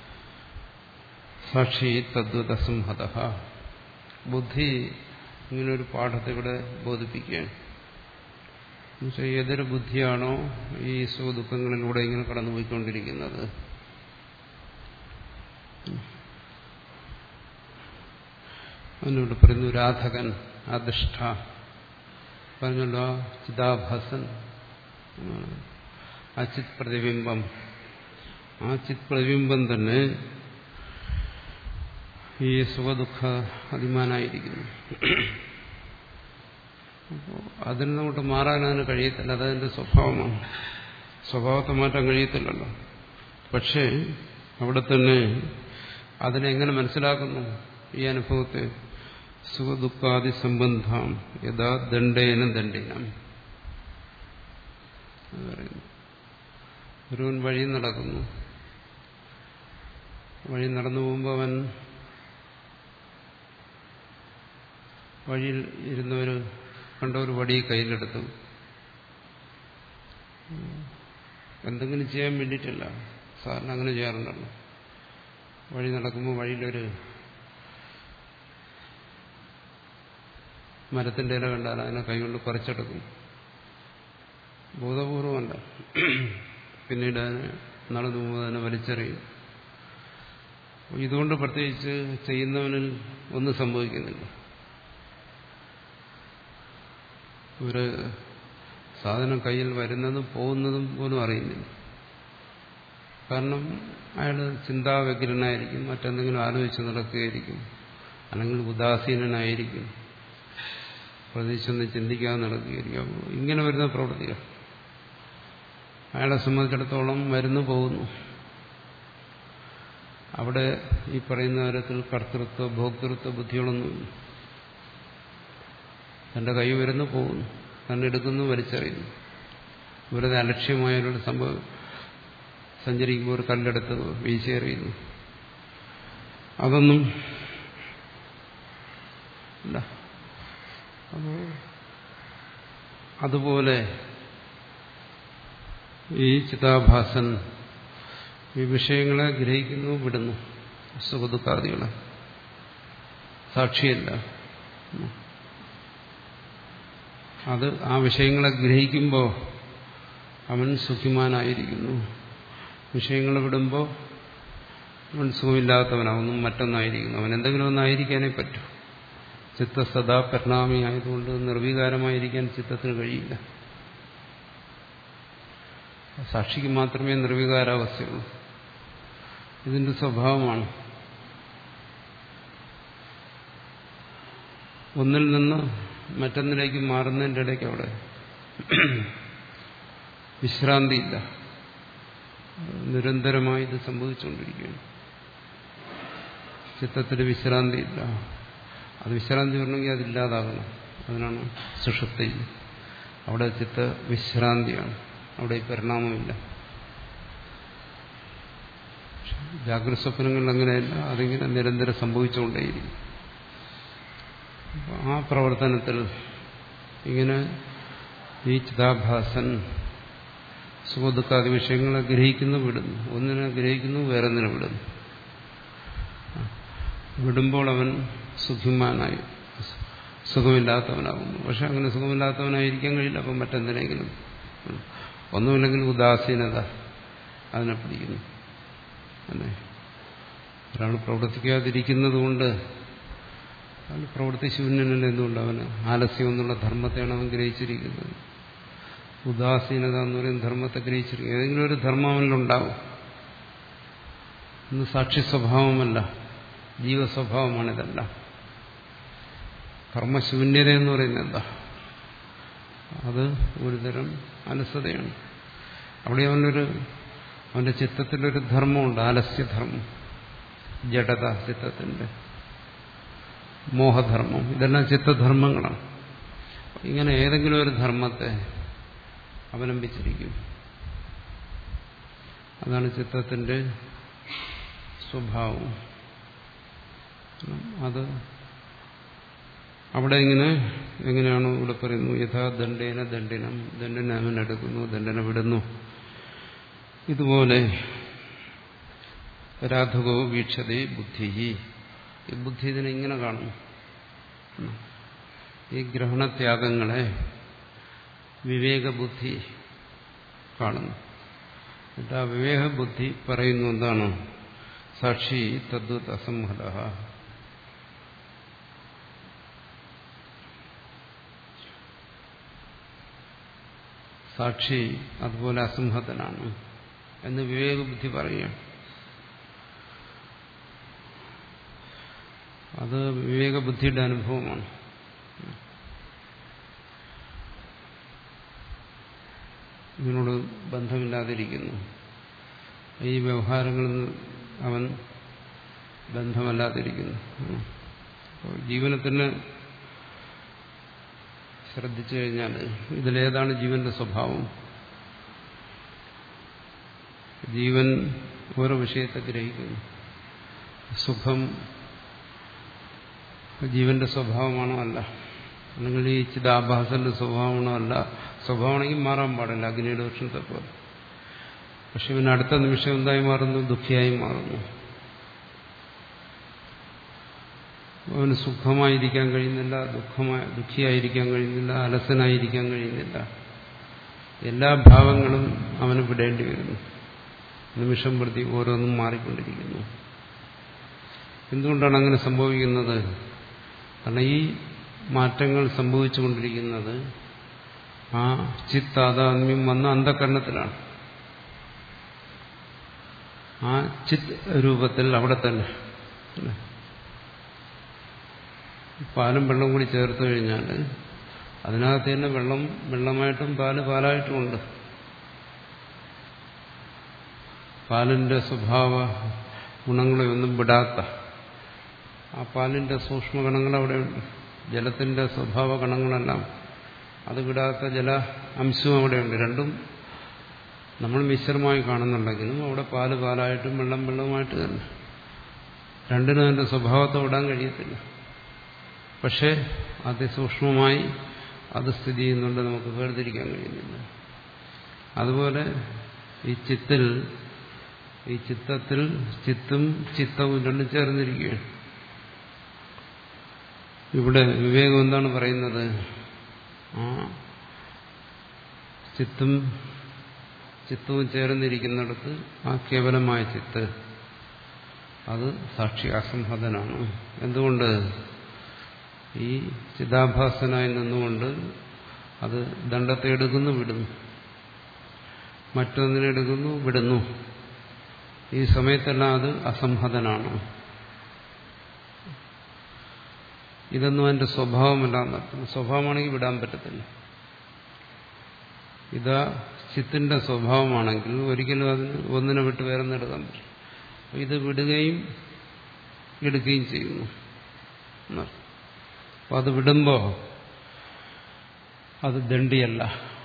സാക്ഷി തദ്വത സംഹത ബുദ്ധി ഇങ്ങനൊരു പാഠത്തെ ഇവിടെ ബോധിപ്പിക്കുകയാണ് എന്നുവെച്ചാൽ ഏതൊരു ബുദ്ധിയാണോ ഈ സുഖദുഃഖങ്ങളിലൂടെ ഇങ്ങനെ കടന്നുപോയിക്കൊണ്ടിരിക്കുന്നത് അതിനോട് പറയുന്നു രാധകൻ അധിഷ്ഠ പറഞ്ഞല്ലോ ചിതാഭാസൻ ആ ചിത് പ്രതിബിംബം ആ ചിത് പ്രതിബിംബം തന്നെ ഈ സുഖദുഃഖ അധിമാനായിരിക്കുന്നു അപ്പോൾ അതിൽ നിന്നോട്ട് മാറാൻ അതിന് കഴിയത്തില്ല അതതിൻ്റെ സ്വഭാവമാണ് സ്വഭാവത്തെ മാറ്റാൻ കഴിയത്തില്ലല്ലോ പക്ഷേ അവിടെ തന്നെ അതിനെങ്ങനെ മനസ്സിലാക്കുന്നു ഈ അനുഭവത്തെ സുഖദുഃഖാദി സംബന്ധം യഥാ ദണ്ഡേന ദണ്ഡിനം ഒരുവൻ വഴി നടക്കുന്നു വഴി നടന്നു പോകുമ്പോൾ അവൻ വഴിയിൽ ഇരുന്നവർ കണ്ട ഒരു വടി കയ്യിലെടുത്തു എന്തെങ്കിലും ചെയ്യാൻ വേണ്ടിയിട്ടില്ല സാറിന് അങ്ങനെ ചെയ്യാറുണ്ടല്ലോ വഴി നടക്കുമ്പോൾ വഴിയിലൊരു മരത്തിന്റെ ഇല കണ്ടാൽ അതിനെ കൈകൊണ്ട് പറിച്ചെടുക്കും ബോധപൂർവമല്ല പിന്നീട് അതിനെ നടന്നു പോകുമ്പോൾ അതിനെ വലിച്ചെറിയും ഇതുകൊണ്ട് പ്രത്യേകിച്ച് ചെയ്യുന്നവനിൽ ഒന്നും സംഭവിക്കുന്നില്ല ഒരു സാധനം കയ്യിൽ വരുന്നതും പോകുന്നതും പോലും അറിയുന്നില്ല കാരണം അയാൾ ചിന്താവ്യഗ്രനായിരിക്കും മറ്റെന്തെങ്കിലും ആലോചിച്ച് നടക്കുകയായിരിക്കും അല്ലെങ്കിൽ ഉദാസീനനായിരിക്കും പ്രതീക്ഷൊന്നും ചിന്തിക്കാതെ നടക്കുകയായിരിക്കും അപ്പോൾ ഇങ്ങനെ വരുന്ന പ്രവൃത്തികൾ അയാളെ സംബന്ധിച്ചിടത്തോളം വരുന്നു പോകുന്നു അവിടെ ഈ പറയുന്ന തരത്തിൽ കർത്തൃത്വ ഭോക്തൃത്വ ബുദ്ധികളൊന്നുമില്ല തന്റെ കൈ വരുന്നു പോകുന്നു തന്നെ എടുക്കുന്നു വലിച്ചെറിയുന്നു വെറുതെ അലക്ഷ്യമായൊരു സംഭവം സഞ്ചരിക്കുമ്പോൾ ഒരു കല്ലെടുത്ത് വീശിയെറിയുന്നു അതൊന്നും ഇല്ല അപ്പോൾ അതുപോലെ ഈ ചിതാഭാസൻ ഈ വിഷയങ്ങളെ ഗ്രഹിക്കുന്നു വിടുന്നു സുഖദുഃഖാദികളെ സാക്ഷിയല്ല അത് ആ വിഷയങ്ങളെ ഗ്രഹിക്കുമ്പോൾ അവൻ സുഖിമാനായിരിക്കുന്നു വിഷയങ്ങൾ വിടുമ്പോൾ അവൻ സുഖമില്ലാത്തവനാവുന്നു മറ്റൊന്നായിരിക്കുന്നു അവൻ എന്തെങ്കിലും ഒന്നായിരിക്കാനേ പറ്റൂ ചിത്ത സദാ പരിണാമി ആയതുകൊണ്ട് നിർവികാരമായിരിക്കാൻ ചിത്തത്തിന് കഴിയില്ല സാക്ഷിക്ക് മാത്രമേ നിർവികാരാവസ്ഥയുള്ളൂ ഇതിന്റെ സ്വഭാവമാണ് ഒന്നിൽ നിന്ന് മറ്റൊന്നിലേക്ക് മാറുന്നതിൻ്റെ ഇടയ്ക്ക് അവിടെ വിശ്രാന്തിയില്ല നിരന്തരമായി ഇത് സംഭവിച്ചുകൊണ്ടിരിക്കുകയാണ് ചിത്തത്തിൽ വിശ്രാന്തിയില്ല അത് വിശ്രാന്തി വരണമെങ്കിൽ അതില്ലാതാകണം അതിനാണ് സുഷുപ്തി അവിടെ ചിത്ത വിശ്രാന്തിയാണ് അവിടെ പരിണാമമില്ല ജാഗ്രത സ്വപ്നങ്ങളിൽ അങ്ങനെയല്ല അതിങ്ങനെ നിരന്തരം സംഭവിച്ചുകൊണ്ടേയിരിക്കും ആ പ്രവർത്തനത്തിൽ ഇങ്ങനെ ഈ ചിതാഭാസൻ സുഖദുഃഖാദി വിഷയങ്ങളെ ഗ്രഹിക്കുന്നു വിടുന്നു ഒന്നിനെ ഗ്രഹിക്കുന്നു വേറൊന്നിനെ വിടുന്നു വിടുമ്പോൾ അവൻ സുഖിമാനായി സുഖമില്ലാത്തവനാകുന്നു പക്ഷെ അങ്ങനെ സുഖമില്ലാത്തവനായിരിക്കാൻ കഴിയില്ല അപ്പം മറ്റെന്തിനെങ്കിലും ഒന്നുമില്ലെങ്കിൽ ഉദാസീനത അതിനെ പിടിക്കുന്നു അല്ലേ ഒരാൾ പ്രവർത്തിക്കാതിരിക്കുന്നത് കൊണ്ട് അയാൾ പ്രവൃത്തി ശൂന്യനല്ല എന്തുകൊണ്ട് അവന് ആലസ്യം എന്നുള്ള ധർമ്മത്തെയാണ് അവൻ ഗ്രഹിച്ചിരിക്കുന്നത് ഉദാസീനത എന്ന് പറയുന്ന ധർമ്മത്തെ ഗ്രഹിച്ചിരിക്കുന്നത് ഏതെങ്കിലും ഒരു ധർമ്മം അവനിലുണ്ടാവും ഇന്ന് സാക്ഷി സ്വഭാവമല്ല ജീവസ്വഭാവമാണിതെല്ലാം കർമ്മശൂന്യത എന്ന് പറയുന്നത് എന്താ അത് ഒരുതരം അലസതയാണ് അവിടെ അവനൊരു അവന്റെ ചിത്തത്തിലൊരു ധർമ്മമുണ്ട് ആലസ്യധർമ്മം ജഡത ചിത്തത്തിന്റെ മോഹധർമ്മം ഇതെല്ലാം ചിത്തധർമ്മങ്ങളാണ് ഇങ്ങനെ ഏതെങ്കിലും ഒരു ധർമ്മത്തെ അവലംബിച്ചിരിക്കും അതാണ് ചിത്തത്തിന്റെ സ്വഭാവം അത് അവിടെ ഇങ്ങനെ എങ്ങനെയാണോ ഇവിടെ പറയുന്നു യഥാ ദണ്ഡേന ദണ്ഡിനം ദണ്ഡന അവൻ എടുക്കുന്നു ദണ്ഡന വിടുന്നു ഇതുപോലെ രാധകോ വീക്ഷതേ ബുദ്ധി ഈ ബുദ്ധി ഇതിനെ ഇങ്ങനെ കാണുന്നു ഈ ഗ്രഹണത്യാഗങ്ങളെ വിവേകബുദ്ധി കാണുന്നു എന്നിട്ട് ആ വിവേകബുദ്ധി പറയുന്നു എന്താണ് സാക്ഷി തദ്വത് അസംഹത സാക്ഷി അതുപോലെ അസംഹതനാണ് എന്ന് വിവേകബുദ്ധി പറയുകയാണ് അത് വിവേകബുദ്ധിയുടെ അനുഭവമാണ് ഇതിനോട് ബന്ധമില്ലാതിരിക്കുന്നു ഈ വ്യവഹാരങ്ങളിൽ നിന്ന് അവൻ ബന്ധമല്ലാതിരിക്കുന്നു ജീവനെ തന്നെ ശ്രദ്ധിച്ചു കഴിഞ്ഞാൽ ഇതിലേതാണ് ജീവന്റെ സ്വഭാവം ജീവൻ ഓരോ വിഷയത്തെ ഗ്രഹിക്കുന്നു സുഖം ജീവന്റെ സ്വഭാവമാണോ അല്ല അല്ലെങ്കിൽ ഈ ചിതാഭാസന്റെ സ്വഭാവമാണോ അല്ല സ്വഭാവമാണെങ്കിൽ മാറാൻ പാടില്ല അഗ്നിയുടെ വൃക്ഷത്തെ പോലെ പക്ഷെ ഇവന് അടുത്ത നിമിഷം എന്തായി മാറുന്നു ദുഃഖിയായി മാറുന്നു അവന് സുഖമായിരിക്കാൻ കഴിയുന്നില്ല ദുഃഖമായ ദുഃഖിയായിരിക്കാൻ കഴിയുന്നില്ല അലസനായിരിക്കാൻ കഴിയുന്നില്ല എല്ലാ ഭാവങ്ങളും അവന് വിടേണ്ടി വരുന്നു നിമിഷം പ്രതി ഓരോന്നും മാറിക്കൊണ്ടിരിക്കുന്നു എന്തുകൊണ്ടാണ് അങ്ങനെ സംഭവിക്കുന്നത് കാരണം ഈ മാറ്റങ്ങൾ സംഭവിച്ചുകൊണ്ടിരിക്കുന്നത് ആ ചിത്താതാത്മ്യം വന്ന അന്ധകരണത്തിലാണ് ആ ചിത് രൂപത്തിൽ അവിടെ തന്നെ പാലും വെള്ളം കൂടി ചേർത്ത് കഴിഞ്ഞാൽ അതിനകത്ത് തന്നെ വെള്ളം വെള്ളമായിട്ടും പാല് പാലായിട്ടും ഉണ്ട് പാലിന്റെ സ്വഭാവ ഗുണങ്ങളെ ഒന്നും വിടാത്ത ആ പാലിന്റെ സൂക്ഷ്മഗണങ്ങൾ അവിടെയുണ്ട് ജലത്തിന്റെ സ്വഭാവ ഗണങ്ങളെല്ലാം അത് വിടാത്ത ജല അംശവും അവിടെയുണ്ട് രണ്ടും നമ്മൾ മിശ്രമായി കാണുന്നുണ്ടെങ്കിലും അവിടെ പാല് പാലായിട്ടും വെള്ളം വെള്ളവുമായിട്ട് തന്നെ രണ്ടിനും അതിന്റെ സ്വഭാവത്തെ വിടാൻ കഴിയത്തില്ല പക്ഷേ അതിസൂക്ഷ്മമായി അത് സ്ഥിതി ചെയ്യുന്നുണ്ട് നമുക്ക് വേർതിരിക്കാൻ കഴിയുന്നില്ല അതുപോലെ ഈ ചിത്തിൽ ഈ ചിത്തത്തിൽ ചിത്തും ചിത്തവും രണ്ടും ചേർന്നിരിക്കുകയാണ് ഇവിടെ വിവേകം എന്താണ് പറയുന്നത് ആ ചിത്തും ചിത്തവും ചേർന്നിരിക്കുന്നിടത്ത് ആ കേവലമായ ചിത്ത് അത് സാക്ഷി അസംഹതനാണ് എന്തുകൊണ്ട് ഈ ചിതാഭാസനായി നിന്നുകൊണ്ട് അത് ദണ്ഡത്തെ എടുക്കുന്നു വിടുന്നു മറ്റൊന്നിനെ എടുക്കുന്നു വിടുന്നു ഈ സമയത്തെല്ലാം അത് അസംഹതനാണ് ഇതൊന്നും അതിന്റെ സ്വഭാവമല്ല എന്നർത്ഥം സ്വഭാവമാണെങ്കിൽ വിടാൻ പറ്റത്തില്ല ഇതാ ചിത്തിന്റെ സ്വഭാവമാണെങ്കിൽ ഒരിക്കലും അതിന് ഒന്നിനെ വിട്ട് വേറെ എടുക്കാൻ പറ്റും ഇത് വിടുകയും എടുക്കുകയും ചെയ്യുന്നു അപ്പം അത് വിടുമ്പോൾ അത് ദണ്ഡിയല്ല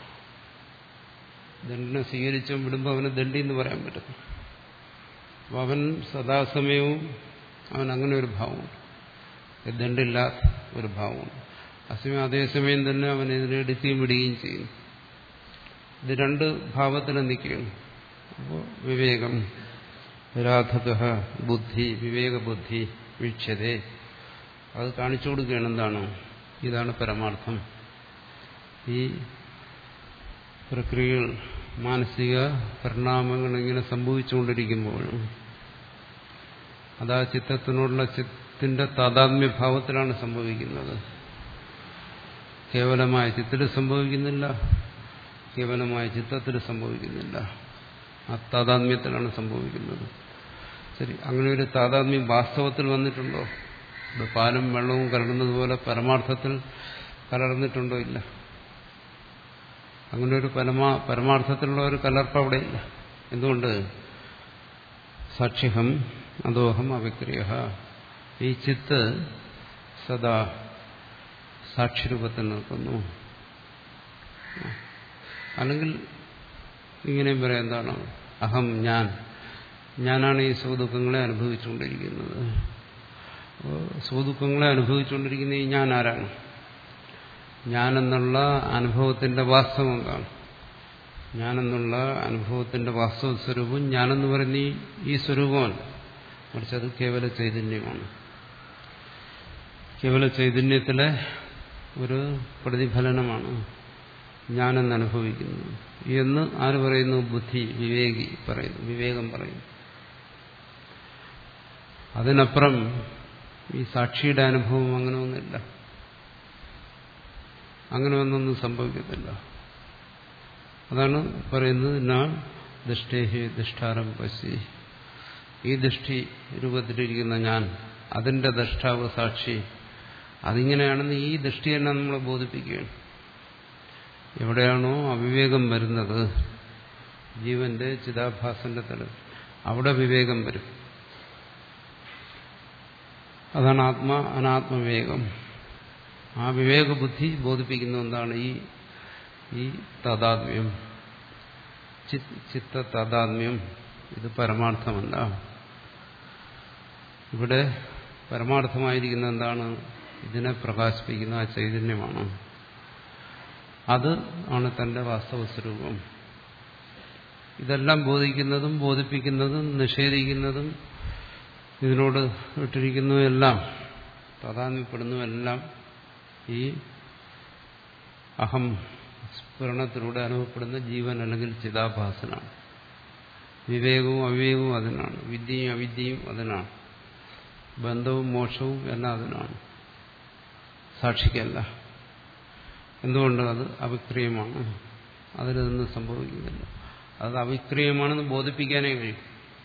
ദണ്ഡിനെ സ്വീകരിച്ചും വിടുമ്പോൾ അവന് ദണ്ഡി എന്ന് പറയാൻ പറ്റും അപ്പം അവൻ സദാസമയവും അവൻ അങ്ങനെ ഒരു ഭാവമുണ്ട് ദണ്ഡില്ലാത്ത ഒരു ഭാവമുണ്ട് അസമയം അതേസമയം തന്നെ അവൻ ഇതിനെ എടുക്കുകയും വിടുകയും ചെയ്യുന്നു ഇത് രണ്ട് ഭാവത്തിൽ നിൽക്കുകയാണ് അപ്പോൾ വിവേകം രാധക ബുദ്ധി വിവേകബുദ്ധി വീക്ഷ്യതേ അത് കാണിച്ചു കൊടുക്കുകയാണ് എന്താണ് ഇതാണ് പരമാർത്ഥം ഈ പ്രക്രിയകൾ മാനസിക പരിണാമങ്ങൾ ഇങ്ങനെ സംഭവിച്ചുകൊണ്ടിരിക്കുമ്പോഴും അത് ആ ചിത്തത്തിനോടുള്ള ചിത്തിന്റെ താതാത്മ്യഭാവത്തിലാണ് സംഭവിക്കുന്നത് കേവലമായ ചിത്തിൽ സംഭവിക്കുന്നില്ല കേവലമായ ചിത്തത്തിൽ സംഭവിക്കുന്നില്ല ആ താതാത്മ്യത്തിലാണ് സംഭവിക്കുന്നത് ശരി അങ്ങനെ ഒരു താതാത്മ്യം വാസ്തവത്തിൽ വന്നിട്ടുണ്ടോ ഇവിടെ പാലും വെള്ളവും കലർന്നതുപോലെ പരമാർത്ഥത്തിൽ കലർന്നിട്ടുണ്ടോ ഇല്ല അങ്ങനെ ഒരു പരമാ പരമാർത്ഥത്തിലുള്ള ഒരു കലർപ്പ് അവിടെ ഇല്ല എന്തുകൊണ്ട് സാക്ഷ്യഹം അതോഹം അവിക്രിയ ഈ ചിത്ത് സദാ സാക്ഷിരൂപത്തിൽ നിൽക്കുന്നു അല്ലെങ്കിൽ ഇങ്ങനെയും പറയാം എന്താണ് അഹം ഞാൻ ഞാനാണ് ഈ സുഖദുഃഖങ്ങളെ അനുഭവിച്ചുകൊണ്ടിരിക്കുന്നത് സുഖദുഃഖങ്ങളെ അനുഭവിച്ചുകൊണ്ടിരിക്കുന്ന ഈ ഞാൻ ആരാണ് ഞാനെന്നുള്ള അനുഭവത്തിന്റെ വാസ്തവം എന്താണ് ഞാനെന്നുള്ള അനുഭവത്തിന്റെ വാസ്തവ സ്വരൂപം ഞാനെന്ന് പറയുന്ന ഈ ഈ സ്വരൂപമല്ല മറിച്ച് അത് കേവല ചൈതന്യമാണ് കേവല ചൈതന്യത്തിലെ ഒരു പ്രതിഫലനമാണ് ഞാനെന്ന് അനുഭവിക്കുന്നത് എന്ന് ആര് പറയുന്നു ബുദ്ധി വിവേകി പറയുന്നു വിവേകം പറയുന്നു അതിനപ്പുറം ഈ സാക്ഷിയുടെ അനുഭവം അങ്ങനെ ഒന്നുമില്ല അങ്ങനെ ഒന്നൊന്നും സംഭവിക്കത്തില്ല അതാണ് പറയുന്നത് നാ ദൃഷ്ടേഹി ദൃഷ്ടാരം പശി ഈ ദൃഷ്ടി രൂപത്തിലിരിക്കുന്ന ഞാൻ അതിന്റെ ദൃഷ്ടാവ് സാക്ഷി അതിങ്ങനെയാണെന്ന് ഈ ദൃഷ്ടി തന്നെ നമ്മളെ ബോധിപ്പിക്കുകയാണ് എവിടെയാണോ അവിവേകം വരുന്നത് ജീവന്റെ ചിതാഭാസന്റെ തല അവിടെ വിവേകം വരും അതാണ് ആത്മാ അനാത്മവിവേകം ആ വിവേകബുദ്ധി ബോധിപ്പിക്കുന്ന എന്താണ് ഈ ഈ താതാത്മ്യം ചിത്ത താതാത്മ്യം ഇത് പരമാർത്ഥമല്ല ഇവിടെ പരമാർത്ഥമായിരിക്കുന്ന എന്താണ് ഇതിനെ പ്രകാശിപ്പിക്കുന്ന ആ ചൈതന്യമാണ് അത് ആണ് തന്റെ വാസ്തവ സ്വരൂപം ഇതെല്ലാം ബോധിക്കുന്നതും ബോധിപ്പിക്കുന്നതും നിഷേധിക്കുന്നതും ഇതിനോട് ഇട്ടിരിക്കുന്നതുമെല്ലാം താതാത്മ്യപ്പെടുന്നതുമെല്ലാം ഈ അഹം സ്ഫുരണത്തിലൂടെ അനുഭവപ്പെടുന്ന ജീവൻ അല്ലെങ്കിൽ ചിതാഭാസനാണ് വിവേകവും അവിവേകവും അതിനാണ് വിദ്യയും അവിദ്യയും അതിനാണ് ബന്ധവും മോക്ഷവും എല്ലാം അതിനാണ് സാക്ഷിക്കല്ല എന്തുകൊണ്ട് അത് അവിക്രിയമാണ് അതിലൊന്നും സംഭവിക്കുന്നില്ല അത് അവിക്രിയമാണെന്ന് ബോധിപ്പിക്കാനേ കഴിയും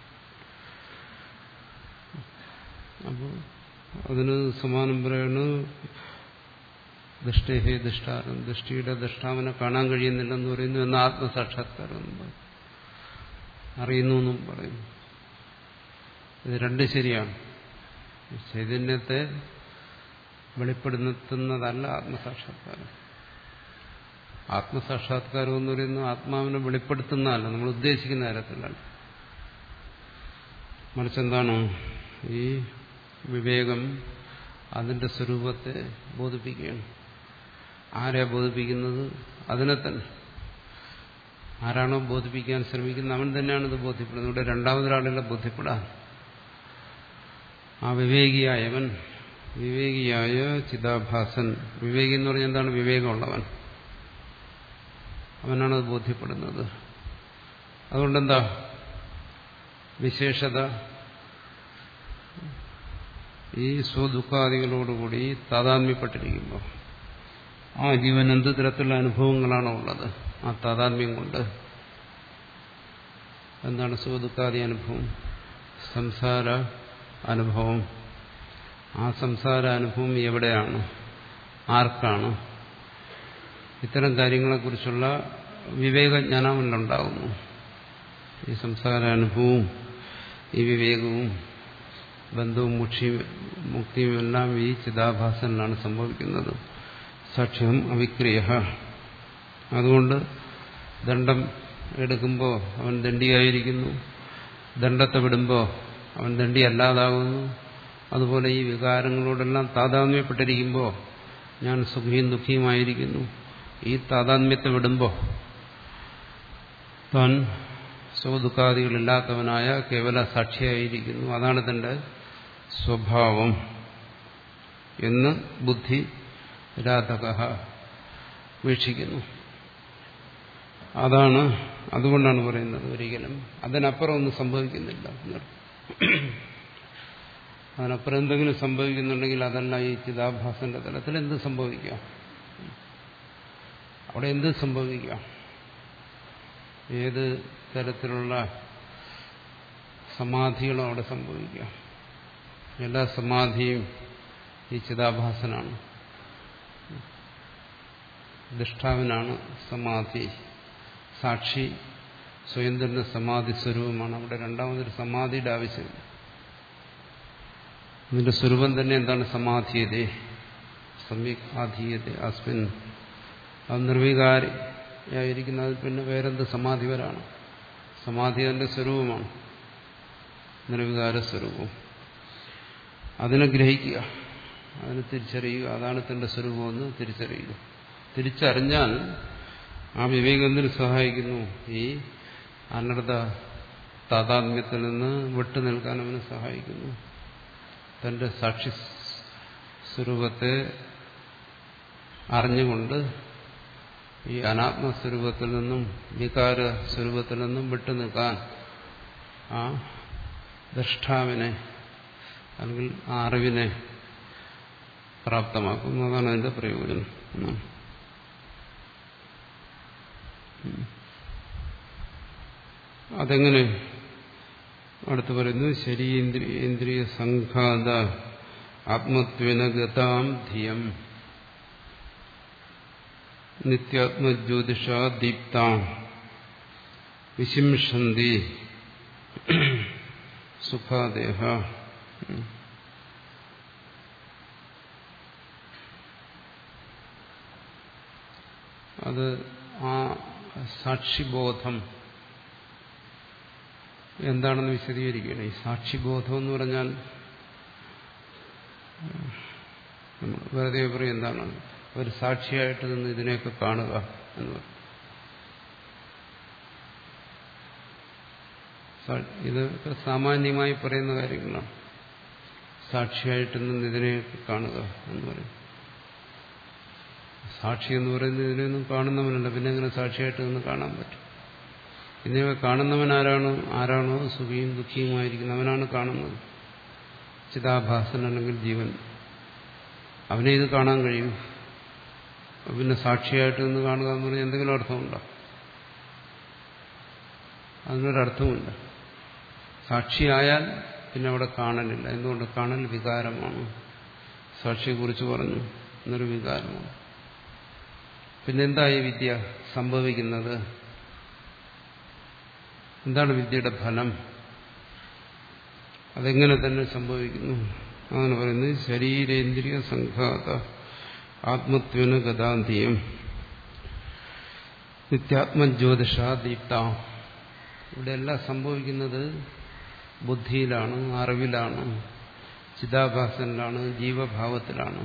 അപ്പോൾ അതിന് സമാനം പറയാണ് ദൃഷ്ടേഹേ ദൃഷ്ടാരം ദൃഷ്ടിയുടെ ദൃഷ്ടാവിനെ കാണാൻ കഴിയുന്നില്ലെന്ന് പറയുന്നു എന്ന ആത്മസാക്ഷാത്കാരം എന്നും പറയും അറിയുന്നു എന്നും പറയുന്നു ഇത് രണ്ട് ശരിയാണ് ചൈതന്യത്തെ വെളിപ്പെടുത്തുന്നതല്ല ആത്മസാക്ഷാത്കാരം ആത്മസാക്ഷാത്കാരം എന്ന് പറയുന്നത് ആത്മാവിനെ വെളിപ്പെടുത്തുന്നതല്ല നമ്മൾ ഉദ്ദേശിക്കുന്ന തരത്തിലല്ല മറിച്ചെന്താണ് ഈ വിവേകം അതിന്റെ സ്വരൂപത്തെ ബോധിപ്പിക്കുകയാണ് ആരെയാ ബോധിപ്പിക്കുന്നത് അതിനെ തന്നെ ആരാണോ ബോധിപ്പിക്കാൻ ശ്രമിക്കുന്നത് അവൻ തന്നെയാണ് ഇത് ബോധ്യപ്പെടുന്നത് ഇവിടെ രണ്ടാമതൊരാളല്ല ബോധ്യപ്പെടാൻ ആ വിവേകിയായവൻ വിവേകിയായ ചിതാഭാസൻ വിവേകി എന്ന് പറഞ്ഞാൽ എന്താണ് വിവേകമുള്ളവൻ അവനാണത് ബോധ്യപ്പെടുന്നത് അതുകൊണ്ടെന്താ വിശേഷത ഈ സ്വദുഃഖാദികളോടുകൂടി താതാത്മ്യപ്പെട്ടിരിക്കുമ്പോൾ ആ ജീവൻ എന്ത് തരത്തിലുള്ള അനുഭവങ്ങളാണോ ഉള്ളത് ആ താതാത്മ്യം കൊണ്ട് എന്താണ് സുഖദുഃഖാദി അനുഭവം സംസാര അനുഭവം ആ സംസാര അനുഭവം എവിടെയാണ് ആർക്കാണ് ഇത്തരം കാര്യങ്ങളെക്കുറിച്ചുള്ള വിവേകജ്ഞാനമുണ്ടാകുന്നു ഈ സംസാര അനുഭവവും ഈ വിവേകവും ബന്ധവും മുക്ഷിയും മുക്തിയും എല്ലാം ഈ ചിതാഭാസനിലാണ് സംഭവിക്കുന്നത് സാക്ഷ്യം അവിക്രിയ അതുകൊണ്ട് ദണ്ഡം എടുക്കുമ്പോൾ അവൻ ദണ്ഡിയായിരിക്കുന്നു ദണ്ഡത്തെ വിടുമ്പോൾ അവൻ ദണ്ഡി അല്ലാതാകുന്നു അതുപോലെ ഈ വികാരങ്ങളോടെല്ലാം താതാത്മ്യപ്പെട്ടിരിക്കുമ്പോൾ ഞാൻ സുഖിയും ദുഃഖിയുമായിരിക്കുന്നു ഈ താതാത്മ്യത്തെ വിടുമ്പോൾ താൻ സുഖദുഃഖാദികളില്ലാത്തവനായ കേവല സാക്ഷിയായിരിക്കുന്നു അതാണ് തന്റെ സ്വഭാവം എന്ന് ബുദ്ധി രാധക വീക്ഷിക്കുന്നു അതാണ് അതുകൊണ്ടാണ് പറയുന്നത് ഒരിക്കലും അതിനപ്പുറം ഒന്നും സംഭവിക്കുന്നില്ല അതിനപ്പുറം എന്തെങ്കിലും സംഭവിക്കുന്നുണ്ടെങ്കിൽ അതല്ല ഈ ചിതാഭാസന്റെ തലത്തിൽ എന്ത് സംഭവിക്കാം അവിടെ എന്ത് സംഭവിക്കാം ഏത് തരത്തിലുള്ള സമാധികളും അവിടെ സംഭവിക്കാം എല്ലാ സമാധിയും ഈ ചിതാഭാസനാണ് ദൃഷ്ടാവിനാണ് സമാധി സാക്ഷി സ്വയം തന്നെ സമാധി സ്വരൂപമാണ് അവിടെ രണ്ടാമതൊരു സമാധിയുടെ ആവശ്യമില്ല അതിന്റെ സ്വരൂപം തന്നെ എന്താണ് സമാധീയത സമ്യക് ആധീയത അസ്മിൻ അത് നിർവികാരിയായിരിക്കുന്ന അതിൽ പിന്നെ വേറെന്ത് സമാധിവരാണ് സമാധി അതിന്റെ സ്വരൂപമാണ് നിർവികാര സ്വരൂപം അതിനെ ഗ്രഹിക്കുക അതിനെ തിരിച്ചറിയുക അതാണ് തന്റെ സ്വരൂപമെന്ന് തിരിച്ചറിയുക തിരിച്ചറിഞ്ഞാൽ ആ വിവേകത്തിന് സഹായിക്കുന്നു ഈ അനർഥ താതാത്മ്യത്തിൽ നിന്ന് വിട്ടു നിൽക്കാൻ അവന് സഹായിക്കുന്നു തന്റെ സാക്ഷി സ്വരൂപത്തെ അറിഞ്ഞുകൊണ്ട് ഈ അനാത്മസ്വരൂപത്തിൽ നിന്നും വികാര സ്വരൂപത്തിൽ നിന്നും വിട്ടു നിൽക്കാൻ ആ ദ്രഷ്ടാവിനെ അല്ലെങ്കിൽ ആ അറിവിനെ പ്രാപ്തമാക്കുന്നു അതാണ് അതിന്റെ പ്രയോജനം എന്നാണ് അതെങ്ങനെ അടുത്ത് പറയുന്നു ശരീന്ദ്രിയ സംഘാത ആത്മത്വന ഗതാം ധിയം നിത്യാത്മജ്യോതിഷ ദീപ്താം വിശിംഷന്തി സുഖാദേഹ അത് ആ സാക്ഷിബോധം എന്താണെന്ന് വിശദീകരിക്കുകയാണ് ഈ സാക്ഷിബോധം എന്ന് പറഞ്ഞാൽ നമ്മൾ വെറുതെ പറയും എന്താണ് ഒരു സാക്ഷിയായിട്ട് നിന്ന് ഇതിനെയൊക്കെ കാണുക എന്ന് പറയും ഇതൊക്കെ സാമാന്യമായി പറയുന്ന കാര്യങ്ങളാണ് സാക്ഷിയായിട്ട് നിന്ന് ഇതിനെയൊക്കെ കാണുക എന്ന് പറയും സാക്ഷി എന്ന് പറയുന്നത് ഇതിനെയൊന്നും കാണുന്നവനല്ല പിന്നെ എങ്ങനെ സാക്ഷിയായിട്ട് നിന്ന് കാണാൻ പറ്റും എന്നിവ കാണുന്നവൻ ആരാണോ ആരാണോ സുഖിയും ദുഃഖിയുമായിരിക്കുന്നവനാണ് കാണുന്നത് ചിതാഭാസൻ അല്ലെങ്കിൽ ജീവൻ അവനെ ഇത് കാണാൻ കഴിയും പിന്നെ സാക്ഷിയായിട്ട് നിന്ന് കാണുക എന്ന് പറഞ്ഞാൽ എന്തെങ്കിലും അർത്ഥമുണ്ടോ അതിനൊരർത്ഥമില്ല സാക്ഷിയായാൽ പിന്നെ അവിടെ കാണലില്ല എന്തുകൊണ്ട് കാണൽ വികാരമാണ് സാക്ഷിയെക്കുറിച്ച് പറഞ്ഞു എന്നൊരു വികാരമാണ് പിന്നെന്താ ഈ വിദ്യ സംഭവിക്കുന്നത് എന്താണ് വിദ്യയുടെ ഫലം അതെങ്ങനെ തന്നെ സംഭവിക്കുന്നു അങ്ങനെ പറയുന്നത് ശരീരേന്ദ്രിയ സംഘാത ആത്മത്വന ഗതാന്തിയം നിത്യാത്മജ്യോതിഷ ദീപ്ത ഇവിടെ എല്ലാം സംഭവിക്കുന്നത് ബുദ്ധിയിലാണ് അറിവിലാണ് ചിതാഭാസനിലാണ് ജീവഭാവത്തിലാണ്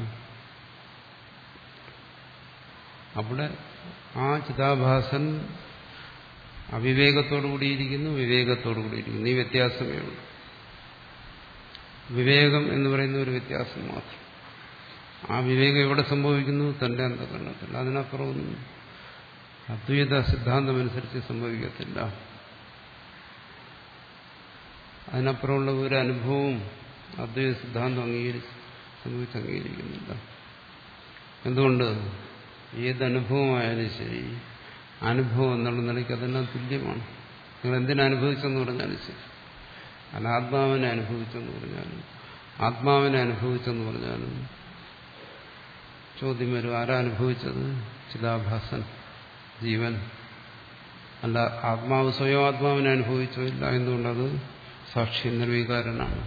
അവിടെ ആ ചിതാഭാസൻ അവിവേകത്തോടു കൂടിയിരിക്കുന്നു വിവേകത്തോടു കൂടിയിരിക്കുന്നു ഈ വ്യത്യാസമേ ഉള്ളൂ വിവേകം എന്ന് പറയുന്ന ഒരു വ്യത്യാസം മാത്രം ആ വിവേകം എവിടെ സംഭവിക്കുന്നു തന്റെ അന്ധകരണത്തിൽ അതിനപ്പുറമൊന്നും അദ്വൈത സിദ്ധാന്തമനുസരിച്ച് സംഭവിക്കത്തില്ല അതിനപ്പുറമുള്ള ഒരു അനുഭവവും അദ്വൈത സിദ്ധാന്തം അംഗീകരിച്ച് സംഭവിച്ച് അംഗീകരിക്കുന്നില്ല എന്തുകൊണ്ട് ഏതനുഭവമായാലും ശരി അനുഭവം എന്നുള്ള നിലയ്ക്ക് അതെല്ലാം തുല്യമാണ് നിങ്ങൾ എന്തിനനുഭവിച്ചെന്ന് പറഞ്ഞാലും ശരി അനാത്മാവിനെ അനുഭവിച്ചെന്ന് പറഞ്ഞാലും ആത്മാവിനെ അനുഭവിച്ചെന്ന് പറഞ്ഞാലും ചോദ്യം വരും ആരാ അനുഭവിച്ചത് ചിതാഭാസൻ ജീവൻ അല്ല ആത്മാവ് സ്വയം ആത്മാവിനെ അനുഭവിച്ചോ ഇല്ല എന്തുകൊണ്ടത് സാക്ഷി നിർവീകാരനാണ്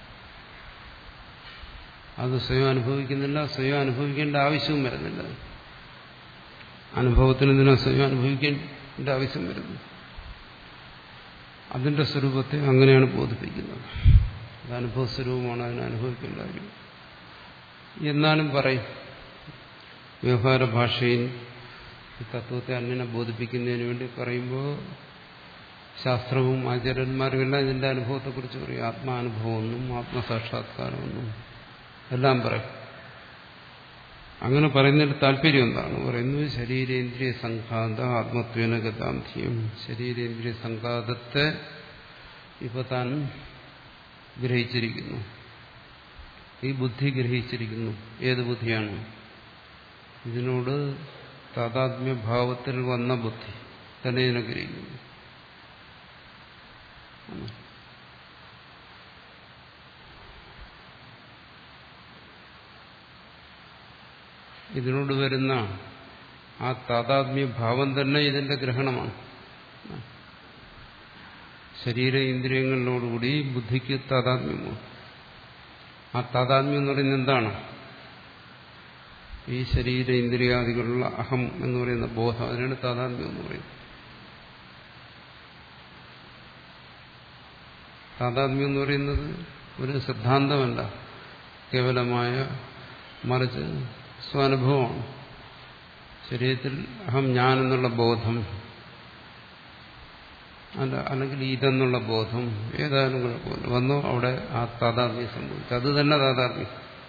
അത് സ്വയം അനുഭവിക്കുന്നില്ല സ്വയം അനുഭവിക്കേണ്ട ആവശ്യവും വരുന്നില്ല അനുഭവത്തിന് എന്തിനാ സ്വയം അനുഭവിക്കേണ്ട ആവശ്യം വരുന്നു അതിന്റെ സ്വരൂപത്തെ അങ്ങനെയാണ് ബോധിപ്പിക്കുന്നത് അത് അനുഭവ സ്വരൂപമാണ് അതിനെ അനുഭവിക്കേണ്ട കാര്യം എന്നാലും പറയും വ്യവഹാര ഭാഷയിൽ ഈ തത്വത്തെ അന്യനെ ബോധിപ്പിക്കുന്നതിന് വേണ്ടി പറയുമ്പോൾ ശാസ്ത്രവും ആചാര്യന്മാരും എല്ലാം ഇതിന്റെ അനുഭവത്തെക്കുറിച്ച് പറയും ആത്മാനുഭവമൊന്നും ആത്മസാക്ഷാത്കാരമൊന്നും എല്ലാം പറയും അങ്ങനെ പറയുന്നതിന്റെ താല്പര്യം എന്താണ് പറയുന്നത് ശരീരേന്ദ്രിയ സംഘാത ആത്മത്വേന ഗതാന്ധിയം ശരീരേന്ദ്രിയ സംഘാതത്തെ ഇപ്പൊ താൻ ഗ്രഹിച്ചിരിക്കുന്നു ഈ ബുദ്ധി ഗ്രഹിച്ചിരിക്കുന്നു ഏത് ബുദ്ധിയാണ് ഇതിനോട് താതാത്മ്യഭാവത്തിൽ വന്ന ബുദ്ധി തന്നെ ഇതിനെ ഗ്രഹിക്കുന്നു ഇതിനോട് വരുന്ന ആ താതാത്മ്യ ഭാവം തന്നെ ഇതിന്റെ ഗ്രഹണമാണ് ശരീര ഇന്ദ്രിയങ്ങളിലോടുകൂടി ബുദ്ധിക്ക് താതാത്മ്യമാണ് ആ താതാത്മ്യം എന്ന് പറയുന്നത് എന്താണ് ഈ ശരീര ഇന്ദ്രിയാദികളുള്ള അഹം എന്ന് പറയുന്ന ബോധം അതിനാണ് താതാത്മ്യം എന്ന് പറയുന്നത് താതാത്മ്യം എന്ന് പറയുന്നത് ഒരു സിദ്ധാന്തമല്ല കേവലമായ മറിച്ച് സ്വാനുഭവമാണ് ശരീരത്തിൽ അഹം ഞാൻ എന്നുള്ള ബോധം അല്ല അല്ലെങ്കിൽ ഇതെന്നുള്ള ബോധം ഏതായാലും കുഴപ്പമില്ല വന്നു അവിടെ ആ താതാത്മ്യം സംഭവിച്ചു അത് തന്നെ താതാത്മ്യം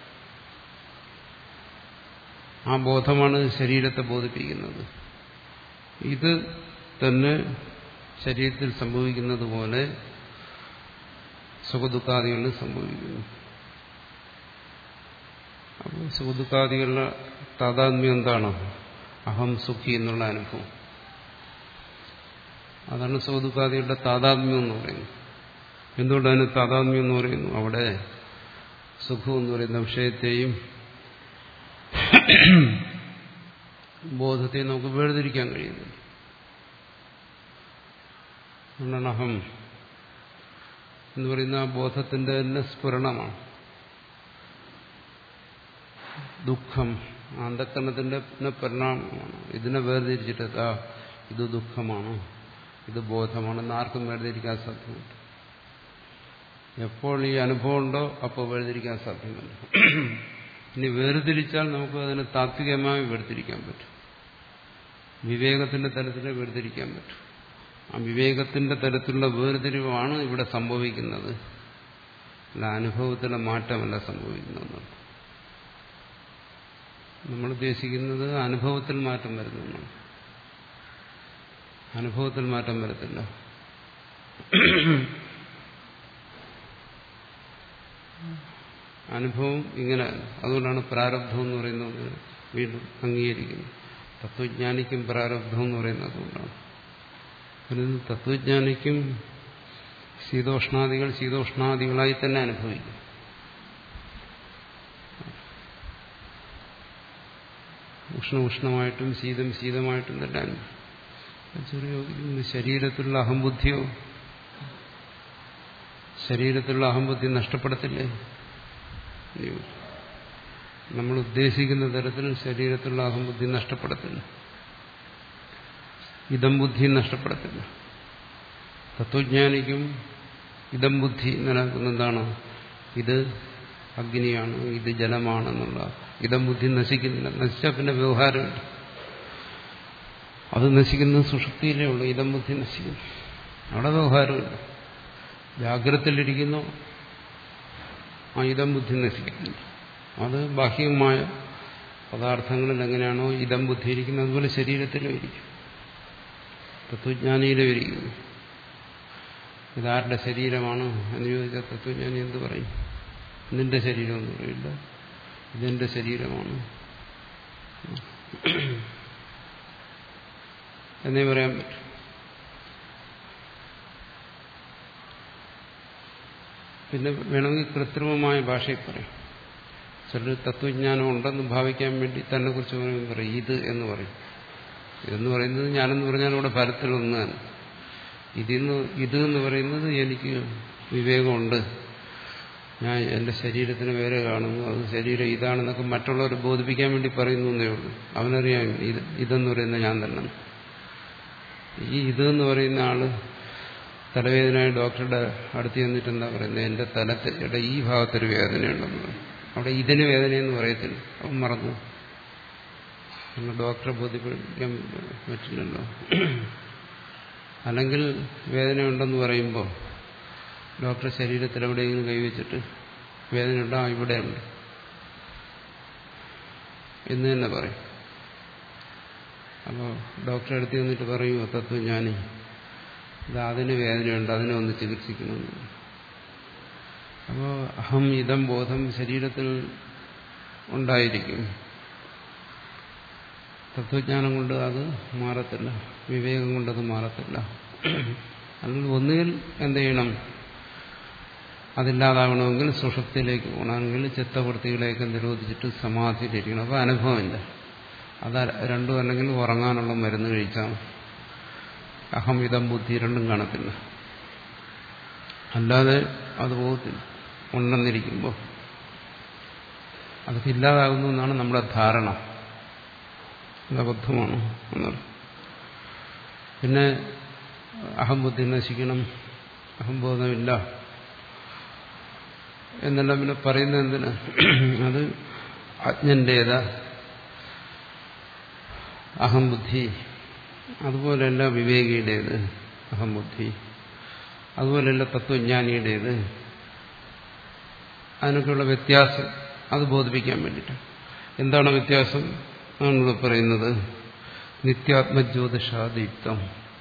ആ ബോധമാണ് ശരീരത്തെ ബോധിപ്പിക്കുന്നത് ഇത് തന്നെ ശരീരത്തിൽ സംഭവിക്കുന്നത് പോലെ സുഖദുഃഖാദികളിൽ സംഭവിക്കുന്നു അപ്പോൾ സുഖദുഃഖാദികളുടെ താതാത്മ്യം എന്താണ് അഹം സുഖി എന്നുള്ള അനുഭവം അതാണ് സുഖദുഃഖാദികളുടെ താതാത്മ്യം എന്ന് പറയുന്നത് എന്തുകൊണ്ടതിന് താതാത്മ്യം എന്ന് പറയുന്നു അവിടെ സുഖം എന്ന് പറയുന്ന വിഷയത്തെയും ബോധത്തെയും നമുക്ക് വേർതിരിക്കാൻ കഴിയുന്നില്ല അതുകൊണ്ടാണ് അഹം എന്ന് പറയുന്ന ആ ബോധത്തിന്റെ തന്നെ സ്ഫുരണമാണ് ദുഃഖം അന്ധക്കരണത്തിന്റെ പരിണാമമാണ് ഇതിനെ വേർതിരിച്ചിട്ട് ആ ഇത് ദുഃഖമാണ് ഇത് ബോധമാണെന്ന് ആർക്കും വേർതിരിക്കാൻ സാധ്യമല്ല എപ്പോൾ ഈ അനുഭവം ഉണ്ടോ അപ്പോൾ വേർതിരിക്കാൻ സാധ്യമല്ല ഇനി വേർതിരിച്ചാൽ നമുക്ക് അതിനെ താത്വികമായി വേർതിരിക്കാൻ പറ്റും വിവേകത്തിന്റെ തലത്തിൽ വേർതിരിക്കാൻ പറ്റും ആ വിവേകത്തിന്റെ തലത്തിലുള്ള വേർതിരിവാണ് ഇവിടെ സംഭവിക്കുന്നത് അല്ല അനുഭവത്തിലെ മാറ്റമല്ല സംഭവിക്കുന്നത് നമ്മൾ ഉദ്ദേശിക്കുന്നത് അനുഭവത്തിൽ മാറ്റം വരുന്നതാണ് അനുഭവത്തിൽ മാറ്റം വരത്തില്ല അനുഭവം ഇങ്ങനെ അതുകൊണ്ടാണ് പ്രാരബ്ധം എന്ന് പറയുന്നത് വീണ്ടും അംഗീകരിക്കുന്നത് തത്വജ്ഞാനിക്കും പ്രാരബ്ധം എന്ന് പറയുന്നത് അതുകൊണ്ടാണ് പിന്നെ തത്വജ്ഞാനിക്കും ശീതോഷ്ണാദികൾ ശീതോഷ്ണാദികളായി തന്നെ അനുഭവിക്കും ഉഷ്ണ ഉഷ്ണമായിട്ടും ശീതം ശീതമായിട്ടും തന്നെ അനുഭവിക്കും ചെറിയ ശരീരത്തിലുള്ള അഹംബുദ്ധിയോ ശരീരത്തിലുള്ള അഹംബുദ്ധി നഷ്ടപ്പെടത്തില്ലേ നമ്മൾ ഉദ്ദേശിക്കുന്ന തരത്തിൽ ശരീരത്തിലുള്ള അഹംബുദ്ധി നഷ്ടപ്പെടത്തില്ല ഇതം ബുദ്ധി നഷ്ടപ്പെടത്തില്ല തത്വജ്ഞാനിക്കും ഇതം ബുദ്ധി നിലനിൽക്കുന്ന എന്താണ് ഇത് അഗ്നിയാണ് ഇത് ജലമാണെന്നുള്ള ഇതം ബുദ്ധി നശിക്കുന്നില്ല നശിച്ചാൽ പിന്നെ വ്യവഹാരമില്ല അത് നശിക്കുന്നത് സുഷുപ്തിയിലേ ഉള്ളൂ ഇതം ബുദ്ധി നശിക്കുന്നു അവിടെ വ്യവഹാരമില്ല ജാഗ്രതയിലിരിക്കുന്നു ആ ഇതം ബുദ്ധി നശിക്കുന്നില്ല അത് ബാഹ്യമായ പദാർത്ഥങ്ങളിൽ എങ്ങനെയാണോ ഇതം ബുദ്ധി ഇരിക്കുന്നത് അതുപോലെ ശരീരത്തിലും ഇരിക്കും തത്വജ്ഞാനിയിലും ഇരിക്കുന്നു ഇതാരുടെ ശരീരമാണ് എന്ന് ചോദിച്ചാൽ തത്വജ്ഞാനി എന്ത് പറയും നിന്റെ ശരീരം എന്ന് പറയില്ല ഇതെന്റെ ശരീരമാണ് എന്നേ പറയാൻ പറ്റും പിന്നെ വേണമെങ്കിൽ കൃത്രിമമായ ഭാഷയിൽ പറയാം ചിലർ തത്വജ്ഞാനം ഉണ്ടെന്ന് ഭാവിക്കാൻ വേണ്ടി തന്നെ കുറിച്ച് പറയുമ്പോൾ പറയും ഇത് എന്ന് പറയും ഇതെന്ന് പറയുന്നത് ഞാനെന്ന് പറഞ്ഞാൽ ഇവിടെ ഫലത്തിലൊന്ന് തന്നെ ഇതിന്ന് ഇത് എന്ന് പറയുന്നത് എനിക്ക് വിവേകമുണ്ട് ഞാൻ എൻ്റെ ശരീരത്തിന് വേറെ കാണുന്നു അത് ശരീരം ഇതാണെന്നൊക്കെ മറ്റുള്ളവർ ബോധിപ്പിക്കാൻ വേണ്ടി പറയുന്നു എന്നേ ഉള്ളൂ അവനറിയാം ഇത് ഇതെന്ന് പറയുന്നത് ഞാൻ തന്നെ ഈ ഇതെന്ന് പറയുന്ന ആള് തലവേദനയായി ഡോക്ടറുടെ അടുത്ത് ചെന്നിട്ട് എന്താ പറയുന്നത് എൻ്റെ തലയുടെ ഈ ഭാഗത്തൊരു വേദനയുണ്ടെന്ന് പറയും അവിടെ ഇതിന് വേദനയെന്ന് പറയത്തില്ല അവൻ മറന്നു നമ്മൾ ഡോക്ടറെ ബോധ്യപ്പെടുത്താൻ പറ്റില്ലല്ലോ അല്ലെങ്കിൽ വേദനയുണ്ടെന്ന് പറയുമ്പോൾ ഡോക്ടർ ശരീരത്തിൽ എവിടെയെങ്കിലും കൈവച്ചിട്ട് വേദനയുണ്ടോ ആ ഇവിടെയുണ്ട് എന്ന് തന്നെ പറയും അപ്പോൾ ഡോക്ടറെ അടുത്ത് ചെന്നിട്ട് പറയൂ തത്വജ്ഞാനി ഇത് അതിന് വേദനയുണ്ട് അതിനെ ഒന്ന് ചികിത്സിക്കണമെന്ന് അപ്പോൾ അഹം ഇതം ബോധം ശരീരത്തിൽ ഉണ്ടായിരിക്കും തത്വജ്ഞാനം കൊണ്ട് അത് മാറത്തില്ല വിവേകം കൊണ്ടത് മാറത്തില്ല അല്ലെങ്കിൽ ഒന്നുകിൽ എന്ത് ചെയ്യണം അതില്ലാതാവണമെങ്കിൽ സുഷുപ്തിയിലേക്ക് പോകണമെങ്കിൽ ചിത്തവൃത്തികളെയൊക്കെ നിരോധിച്ചിട്ട് സമാധിയിലിരിക്കണം അപ്പോൾ അനുഭവമില്ല അത് രണ്ടും അല്ലെങ്കിൽ ഉറങ്ങാനുള്ള മരുന്ന് കഴിച്ചാൽ അഹമിതം ബുദ്ധി രണ്ടും കാണത്തില്ല അല്ലാതെ അത് പോകത്തില്ല ഉണ്ടെന്നിരിക്കുമ്പോൾ അതൊക്കെ ഇല്ലാതാകുന്നു എന്നാണ് നമ്മുടെ ധാരണ അത് അബദ്ധമാണ് എന്നത് പിന്നെ അഹംബുദ്ധി നശിക്കണം അഹംബോധമില്ല എന്നെല്ലാം പിന്നെ പറയുന്നത് എന്തിന് അത് അജ്ഞന്റേത അഹംബുദ്ധി അതുപോലെയല്ല വിവേകിയുടേത് അഹംബുദ്ധി അതുപോലെയല്ല തത്വജ്ഞാനിയുടേത് അതിനൊക്കെയുള്ള വ്യത്യാസം അത് ബോധിപ്പിക്കാൻ വേണ്ടിയിട്ട് എന്താണ് വ്യത്യാസം ആണിവിടെ പറയുന്നത് നിത്യാത്മജ്യോതിഷാദീപ്തം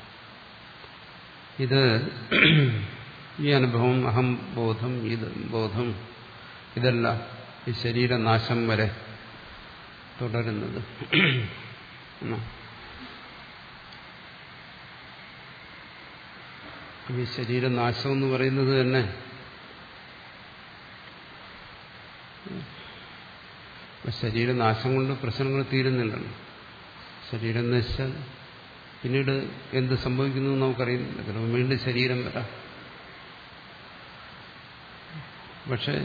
ഇത് ഈ അനുഭവം അഹം ബോധം ഇത് ബോധം ഇതല്ല ഈ ശരീരനാശം വരെ തുടരുന്നത് ഈ ശരീരനാശം എന്ന് പറയുന്നത് തന്നെ ശരീരനാശം കൊണ്ട് പ്രശ്നങ്ങൾ തീരുന്നില്ലല്ലോ ശരീരം നശിച്ചാൽ പിന്നീട് എന്ത് സംഭവിക്കുന്നു എന്ന് നമുക്കറിയുന്നില്ല ചിലപ്പോൾ വീണ്ടും ശരീരം വരാം പക്ഷെ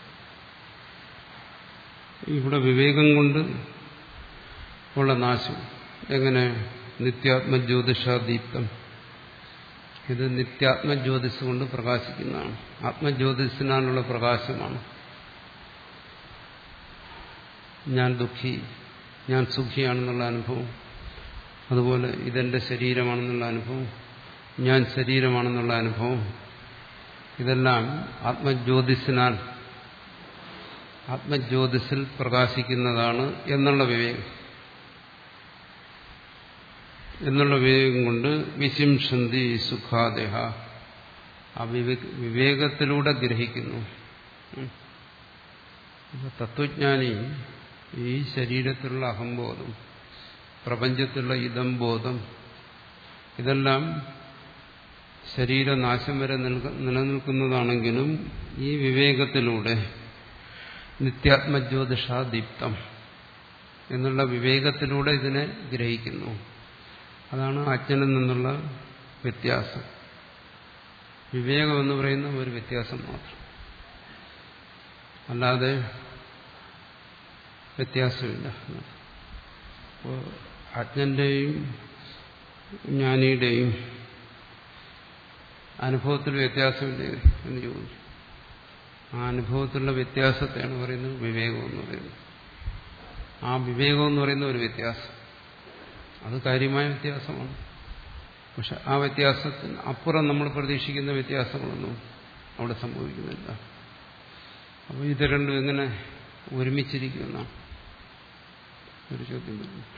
ഇവിടെ വിവേകം കൊണ്ട് ഉള്ള നാശം എങ്ങനെ നിത്യാത്മജ്യോതിഷാദീപ്തം ഇത് നിത്യാത്മജ്യോതിസ് കൊണ്ട് പ്രകാശിക്കുന്നതാണ് ആത്മജ്യോതിസിനാലുള്ള പ്രകാശമാണ് ഞാൻ ദുഃഖി ഞാൻ സുഖിയാണെന്നുള്ള അനുഭവം അതുപോലെ ഇതെന്റെ ശരീരമാണെന്നുള്ള അനുഭവം ഞാൻ ശരീരമാണെന്നുള്ള അനുഭവം ഇതെല്ലാം ആത്മജ്യോതിസിനാൽ ആത്മജ്യോതിസിൽ പ്രകാശിക്കുന്നതാണ് എന്നുള്ള വിവേകം എന്നുള്ള വിവേകം കൊണ്ട് വിശിംഷന്തി സുഖാദേഹ ആ വിവേകത്തിലൂടെ ഗ്രഹിക്കുന്നു തത്വജ്ഞാനി ഈ ശരീരത്തിലുള്ള അഹംബോധം പ്രപഞ്ചത്തിലുള്ള ഇതം ബോധം ഇതെല്ലാം ശരീരനാശം വരെ നിലനിൽക്കുന്നതാണെങ്കിലും ഈ വിവേകത്തിലൂടെ നിത്യാത്മജ്യോതിഷാദീപ്തം എന്നുള്ള വിവേകത്തിലൂടെ ഇതിനെ ഗ്രഹിക്കുന്നു അതാണ് അജ്ഞനിൽ നിന്നുള്ള വ്യത്യാസം വിവേകം എന്ന് പറയുന്ന ഒരു വ്യത്യാസം മാത്രം അല്ലാതെ വ്യത്യാസമില്ല അപ്പോൾ അജ്ഞന്റെയും ജ്ഞാനിയുടെയും അനുഭവത്തിൽ വ്യത്യാസമില്ലേ എന്ന് ചോദിച്ചു ആ അനുഭവത്തിലുള്ള വ്യത്യാസത്തെയാണ് പറയുന്നത് വിവേകം എന്ന് പറയുന്നത് ആ വിവേകം എന്ന് പറയുന്ന ഒരു വ്യത്യാസം അത് കാര്യമായ വ്യത്യാസമാണ് പക്ഷെ ആ വ്യത്യാസത്തിന് അപ്പുറം നമ്മൾ പ്രതീക്ഷിക്കുന്ന വ്യത്യാസങ്ങളൊന്നും അവിടെ സംഭവിക്കുന്നില്ല അപ്പോൾ ഇത് രണ്ടും എങ്ങനെ ഒരുമിച്ചിരിക്കുമെന്നാണ് ഒരു ചോദ്യം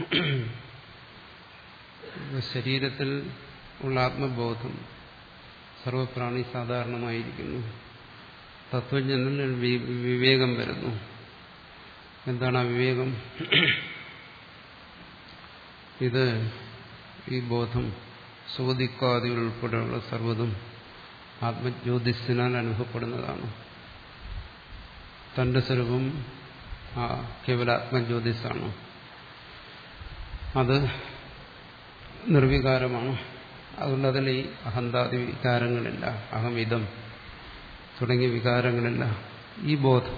ശരീരത്തിൽ ഉള്ള ആത്മബോധം സർവപ്രാണി സാധാരണമായിരിക്കുന്നു തത്വജ്ഞനിൽ വിവേകം വരുന്നു എന്താണ് ആ വിവേകം ഇത് ഈ ബോധം സുഗതിക്കാദികൾ ഉൾപ്പെടെയുള്ള സർവ്വതും ആത്മജ്യോതിസിനാൽ അനുഭവപ്പെടുന്നതാണ് തന്റെ സ്വരൂപം ആ കേവലാത്മജ്യോതിസാണ് അത് നിർവികാരമാണ് അതുകൊണ്ട് അതിൽ ഈ അഹന്താദി വികാരങ്ങളില്ല അഹമിതം തുടങ്ങിയ വികാരങ്ങളില്ല ഈ ബോധം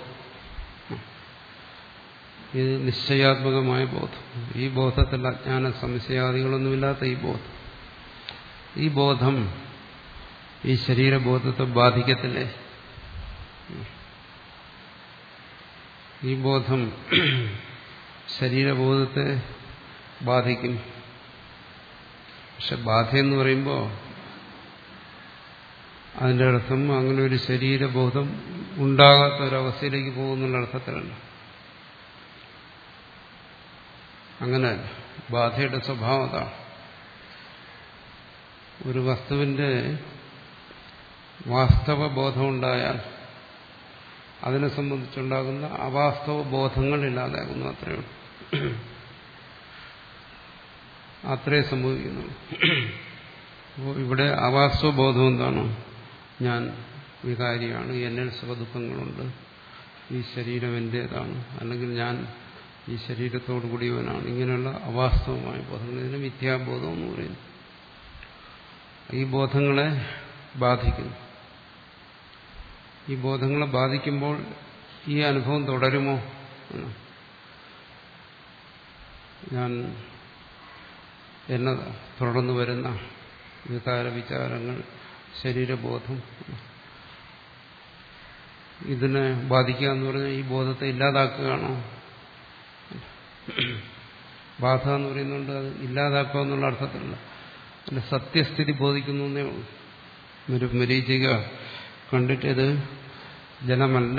ഇത് നിശ്ചയാത്മകമായ ബോധം ഈ ബോധത്തിൽ അജ്ഞാന സംശയാദികളൊന്നുമില്ലാത്ത ഈ ബോധം ഈ ബോധം ഈ ശരീരബോധത്തെ ബാധിക്കത്തില്ലേ ഈ ബോധം ശരീരബോധത്തെ ബാധിക്കും പക്ഷെ ബാധയെന്ന് പറയുമ്പോൾ അതിന്റെ അർത്ഥം അങ്ങനെ ഒരു ശരീരബോധം ഉണ്ടാകാത്ത ഒരവസ്ഥയിലേക്ക് പോകുന്നുള്ള അർത്ഥത്തിലല്ല അങ്ങനെ ബാധയുടെ സ്വഭാവം അതാണ് ഒരു വസ്തുവിന്റെ വാസ്തവ ബോധമുണ്ടായാൽ അതിനെ സംബന്ധിച്ചുണ്ടാകുന്ന അവാസ്തവ ബോധങ്ങൾ ഇല്ലാതാകുന്നു അത്രയേ ഉള്ളൂ അത്രേ സംഭവിക്കുന്നുള്ളൂ അപ്പോൾ ഇവിടെ അവാസ്തവ ബോധം എന്താണ് ഞാൻ വികാരിയാണ് എന്നിൽ സുഖദുഃഖങ്ങളുണ്ട് ഈ ശരീരം എന്റേതാണ് അല്ലെങ്കിൽ ഞാൻ ഈ ശരീരത്തോടു കൂടിയവനാണ് ഇങ്ങനെയുള്ള അവാസ്തവമായ ബോധങ്ങൾ ഇതിന് മിഥ്യാബോധം എന്ന് പറയുന്നു ഈ ബോധങ്ങളെ ബാധിക്കുന്നു ഈ ബോധങ്ങളെ ബാധിക്കുമ്പോൾ ഈ അനുഭവം തുടരുമോ ഞാൻ എന്നെ തുടർന്നു വരുന്ന വികാര വിചാരങ്ങൾ ശരീരബോധം ഇതിനെ ബാധിക്കുക എന്ന് പറഞ്ഞാൽ ഈ ബോധത്തെ ഇല്ലാതാക്കുകയാണോ ബാധ എന്ന് പറയുന്നുണ്ട് അത് ഇല്ലാതാക്കുക എന്നുള്ള അർത്ഥത്തിലല്ല അതിന്റെ സത്യസ്ഥിതി ബോധിക്കുന്നു എന്നേ ഉള്ളൂ ഒരു മരീചിക കണ്ടിട്ടിത് ജലമല്ല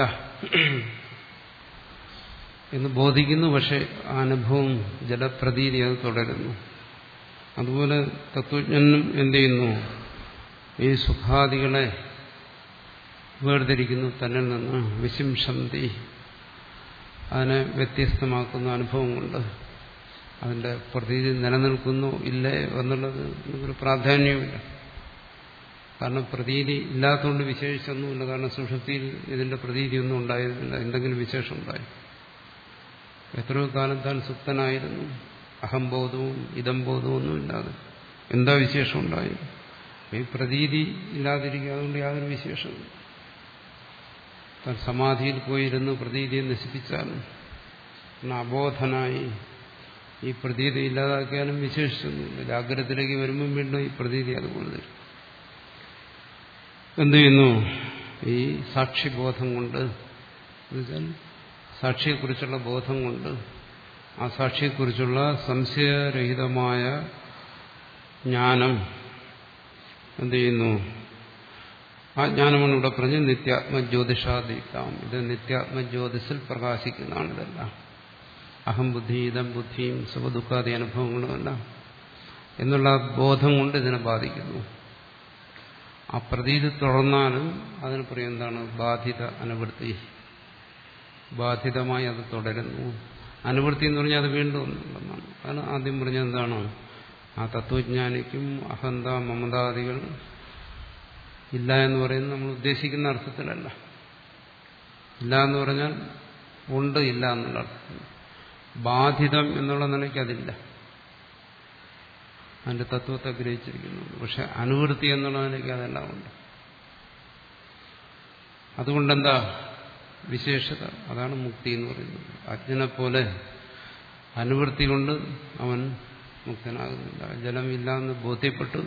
എന്ന് ബോധിക്കുന്നു പക്ഷെ ആ അനുഭവം ജലപ്രതീതി അത് തുടരുന്നു അതുപോലെ തത്വജ്ഞനും എന്ത് ചെയ്യുന്നു ഈ സുഖാദികളെ വേർതിരിക്കുന്നു തന്നിൽ നിന്ന് വിശിംശന്തി അതിനെ വ്യത്യസ്തമാക്കുന്ന അനുഭവം കൊണ്ട് അതിന്റെ പ്രതീതി നിലനിൽക്കുന്നു ഇല്ലേ എന്നുള്ളത് ഒരു പ്രാധാന്യവുമില്ല കാരണം പ്രതീതി ഇല്ലാത്തതുകൊണ്ട് വിശേഷിച്ചൊന്നുമില്ല കാരണം സുഷുപ്തിയിൽ ഇതിന്റെ പ്രതീതിയൊന്നും ഉണ്ടായിരുന്നില്ല എന്തെങ്കിലും വിശേഷം ഉണ്ടായി എത്രയോ കാലം താൻ സുപ്തനായിരുന്നു അഹംബോധവും ഇതംബോധവും ഒന്നും ഇല്ലാതെ എന്താ വിശേഷം ഉണ്ടായി ഈ പ്രതീതി ഇല്ലാതിരിക്കുക അതുകൊണ്ട് യാതൊരു വിശേഷവും താൻ സമാധിയിൽ പോയിരുന്ന് പ്രതീതിയെ നശിപ്പിച്ചാലും അബോധനായി ഈ പ്രതീതി ഇല്ലാതാക്കിയാലും വിശേഷിച്ചൊന്നുമില്ല ജാഗ്രതത്തിലേക്ക് വരുമ്പം വീണ്ടും ഈ പ്രതീതി അതുപോലെ തരും എന്ത് ചെയ്യുന്നു ഈ സാക്ഷിബോധം കൊണ്ട് എന്നുവെച്ചാൽ സാക്ഷിയെക്കുറിച്ചുള്ള ബോധം കൊണ്ട് ആ സാക്ഷിയെക്കുറിച്ചുള്ള സംശയരഹിതമായ ജ്ഞാനം എന്ത് ചെയ്യുന്നു ആ ജ്ഞാനമാണ് ഇവിടെ പറഞ്ഞ് നിത്യാത്മജ്യോതിഷാദീപ്താം ഇത് നിത്യാത്മജ്യോതിസിൽ പ്രകാശിക്കുന്നതാണ് ഇതെല്ലാം അഹം ബുദ്ധി ഇതം ബുദ്ധിയും സുഖദുഃഖാദി അനുഭവങ്ങളുമെല്ലാം എന്നുള്ള ബോധം കൊണ്ട് ഇതിനെ ബാധിക്കുന്നു ആ പ്രതീതി തുടർന്നാലും അതിന് പറയും എന്താണ് ബാധിത അനുവൃത്തി ബാധിതമായി അത് തുടരുന്നു അനുവൃത്തി എന്ന് പറഞ്ഞാൽ അത് വീണ്ടും ഒന്നുണ്ടെന്നാണ് കാരണം ആദ്യം പറഞ്ഞത് എന്താണ് ആ തത്വജ്ഞാനിക്കും അഹന്ത മമതാദികൾ ഇല്ല എന്ന് പറയുന്നത് നമ്മൾ ഉദ്ദേശിക്കുന്ന അർത്ഥത്തിലല്ല ഇല്ല എന്ന് പറഞ്ഞാൽ ഉണ്ട് ഇല്ല എന്നുള്ള അർത്ഥത്തിൽ ബാധിതം എന്നുള്ള നിലയ്ക്ക് അതില്ല അതിന്റെ തത്വത്തെ ഗ്രഹിച്ചിരിക്കുന്നുണ്ട് പക്ഷെ അനുവൃത്തി എന്നുള്ള നിലയ്ക്ക് അതെല്ലാം ഉണ്ട് അതുകൊണ്ടെന്താ വിശേഷത അതാണ് മുക്തി എന്ന് പറയുന്നത് അജ്ഞനെ പോലെ അനുവൃത്തി കൊണ്ട് അവൻ മുക്തനാകുന്നില്ല ജലമില്ല എന്ന് ബോധ്യപ്പെട്ടു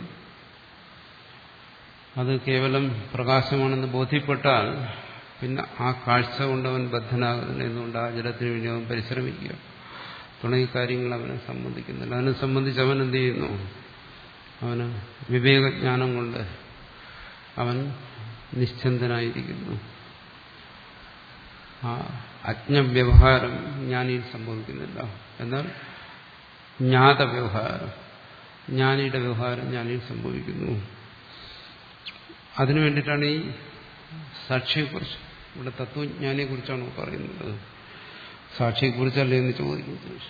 അത് കേവലം പ്രകാശമാണെന്ന് ബോധ്യപ്പെട്ടാൽ പിന്നെ ആ കാഴ്ച കൊണ്ട് അവൻ ബദ്ധനാകുന്നില്ല എന്നുകൊണ്ട് ആ ജലത്തിന് വേണ്ടി അവൻ പരിശ്രമിക്കുക തുടങ്ങിയ കാര്യങ്ങൾ അവനെ സംബന്ധിക്കുന്നില്ല അതിനെ സംബന്ധിച്ച് അവൻ എന്ത് ചെയ്യുന്നു അവന് വിവേകജ്ഞാനം കൊണ്ട് അവൻ നിശ്ചന്തനായിരിക്കുന്നു ആ അജ്ഞവ്യവഹാരം ജ്ഞാനിയിൽ സംഭവിക്കുന്നില്ല എന്നാൽ ജ്ഞാത വ്യവഹാരം ജ്ഞാനിയുടെ വ്യവഹാരം ജ്ഞാനിയിൽ സംഭവിക്കുന്നു അതിനു വേണ്ടിയിട്ടാണ് ഈ സാക്ഷിയെക്കുറിച്ച് ഇവിടെ തത്വജ്ഞാനിയെക്കുറിച്ചാണ് പറയുന്നത് സാക്ഷിയെക്കുറിച്ചല്ലേ എന്ന് ചോദിക്കുന്നത്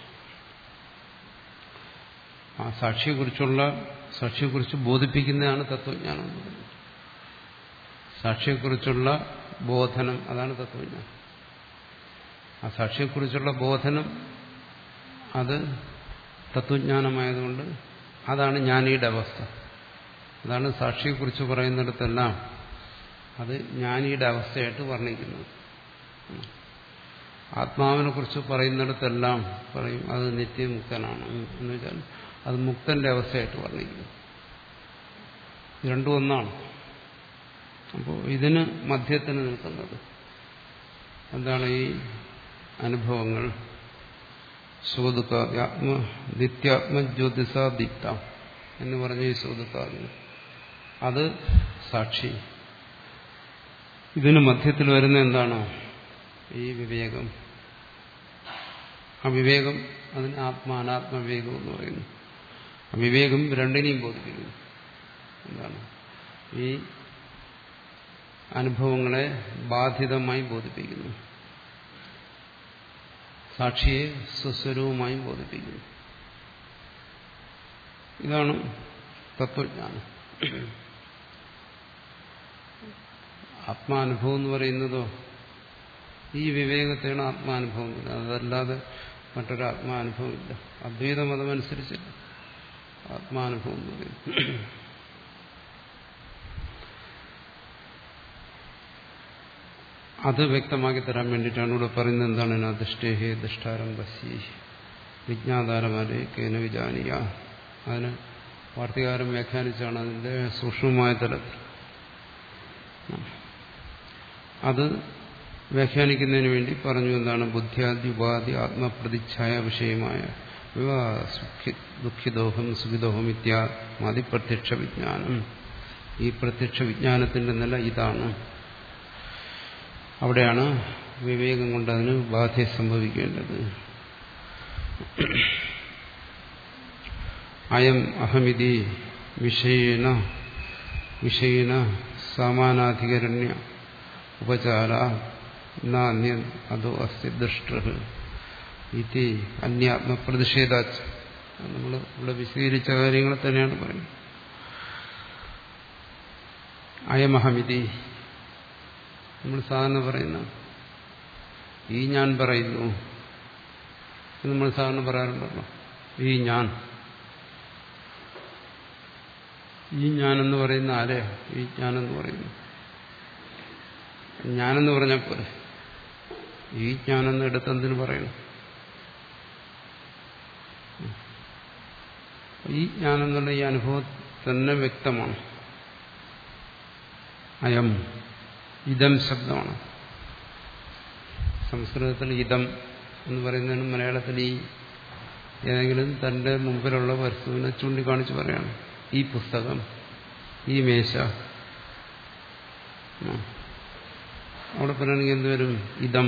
ആ സാക്ഷിയെക്കുറിച്ചുള്ള സാക്ഷിയെക്കുറിച്ച് ബോധിപ്പിക്കുന്നതാണ് തത്വജ്ഞാനം എന്ന് പറയുന്നത് സാക്ഷിയെക്കുറിച്ചുള്ള ബോധനം അതാണ് തത്വജ്ഞാനം ആ സാക്ഷിയെക്കുറിച്ചുള്ള ബോധനം അത് തത്വജ്ഞാനമായതുകൊണ്ട് അതാണ് ജ്ഞാനിയുടെ അവസ്ഥ അതാണ് സാക്ഷിയെക്കുറിച്ച് പറയുന്നിടത്തെല്ലാം അത് ജ്ഞാനിയുടെ അവസ്ഥയായിട്ട് വർണ്ണിക്കുന്നത് ആത്മാവിനെ കുറിച്ച് പറയുന്നിടത്തെല്ലാം പറയും അത് നിത്യമുക്തനാണ് എന്ന് വെച്ചാൽ അത് മുക്തന്റെ അവസ്ഥയായിട്ട് വർണ്ണിക്കുന്നു രണ്ടും ഒന്നാണ് അപ്പോൾ ഇതിന് മധ്യത്തിന് നിൽക്കുന്നത് എന്താണ് ഈ അനുഭവങ്ങൾ സുഖദുഃഖാദി ആത്മ നിത്യാത്മജ്യോതിസാദിത്ത എന്ന് പറഞ്ഞ ഈ സുഖദുഃഖാദി അത് സാക്ഷി ഇതിന് മധ്യത്തിൽ വരുന്ന എന്താണോ ഈ വിവേകം ആ വിവേകം അതിന് ആത്മാനാത്മ വിവേകം എന്ന് പറയുന്നു ആ വിവേകം രണ്ടിനെയും ബോധിപ്പിക്കുന്നു എന്താണ് ഈ അനുഭവങ്ങളെ ബാധിതമായി ബോധിപ്പിക്കുന്നു സാക്ഷിയെ സ്വസ്വരൂപമായും ബോധിപ്പിക്കുന്നു ഇതാണ് തത്വജ്ഞാനം ആത്മാനുഭവം എന്ന് പറയുന്നതോ ഈ വിവേകത്തെയാണ് ആത്മാനുഭവം അതല്ലാതെ മറ്റൊരു ആത്മാനുഭവമില്ല അദ്വൈത മതമനുസരിച്ചില്ല ആത്മാനുഭവം എന്ന് പറയുന്നത് അത് വ്യക്തമാക്കി തരാൻ വേണ്ടിയിട്ടാണ് ഇവിടെ പറയുന്നത് എന്താണ് എന്നാ ദുഷ്ടേഹേ ദുഷ്ടാരം പശി വിജ്ഞാതാരമാരെ കേന വിജാനിയ അതിന് വാർത്തകാരം വ്യാഖ്യാനിച്ചാണ് അതിന്റെ സൂക്ഷ്മമായ തലത്തിൽ അത് വ്യാഖ്യാനിക്കുന്നതിന് വേണ്ടി പറഞ്ഞു എന്താണ് ബുദ്ധ്യാദി ഉപാധി ആത്മപ്രതിച്ഛായ വിഷയമായ ഇവ സുഖി ദുഃഖിദോഹം സുഖിദോഹം ഇത്യാദി പ്രത്യക്ഷ വിജ്ഞാനം ഈ പ്രത്യക്ഷ വിജ്ഞാനത്തിന്റെ നില ഇതാണ് അവിടെയാണ് വിവേകം കൊണ്ട് അതിന് ബാധ സംഭവിക്കേണ്ടത് അയം അഹമിതി വിഷയേന വിഷയേന സമാനാധികരണ്യ ഉപചാര നാന്യ അതോ അസ്തി ദൃഷ്ട ഇത് അന്യാത്മപ്രതിഷേധാച്ച നമ്മൾ ഇവിടെ വിശദീകരിച്ച കാര്യങ്ങൾ തന്നെയാണ് പറയുന്നത് അയമഹമിതി നമ്മൾ സാധാരണ പറയുന്ന ഈ ഞാൻ പറയുന്നു നമ്മൾ സാധാരണ പറയാറുണ്ടല്ലോ ഈ ഞാൻ ഈ ഞാനെന്ന് പറയുന്ന ആരെയാ ഈ ഞാനെന്ന് പറയുന്നു ഞാനെന്ന് പറഞ്ഞാൽ പോലെ ഈ ഞാനെന്ന് എടുത്തെന്തിനു പറയണം ഈ ഞാനെന്നുള്ള ഈ അനുഭവം തന്നെ വ്യക്തമാണ് അയം ഇതം ശബ്ദമാണ് സംസ്കൃതത്തിൽ ഇതം എന്ന് പറയുന്നതിന് മലയാളത്തിൽ ഈ ഏതെങ്കിലും തന്റെ മുമ്പിലുള്ള വസ്തുവിനെ ചൂണ്ടിക്കാണിച്ച് പറയാണ് ഈ പുസ്തകം ഈ മേശ അവിടെ പറയുകയാണെങ്കിൽ എന്തുവരും ഇതം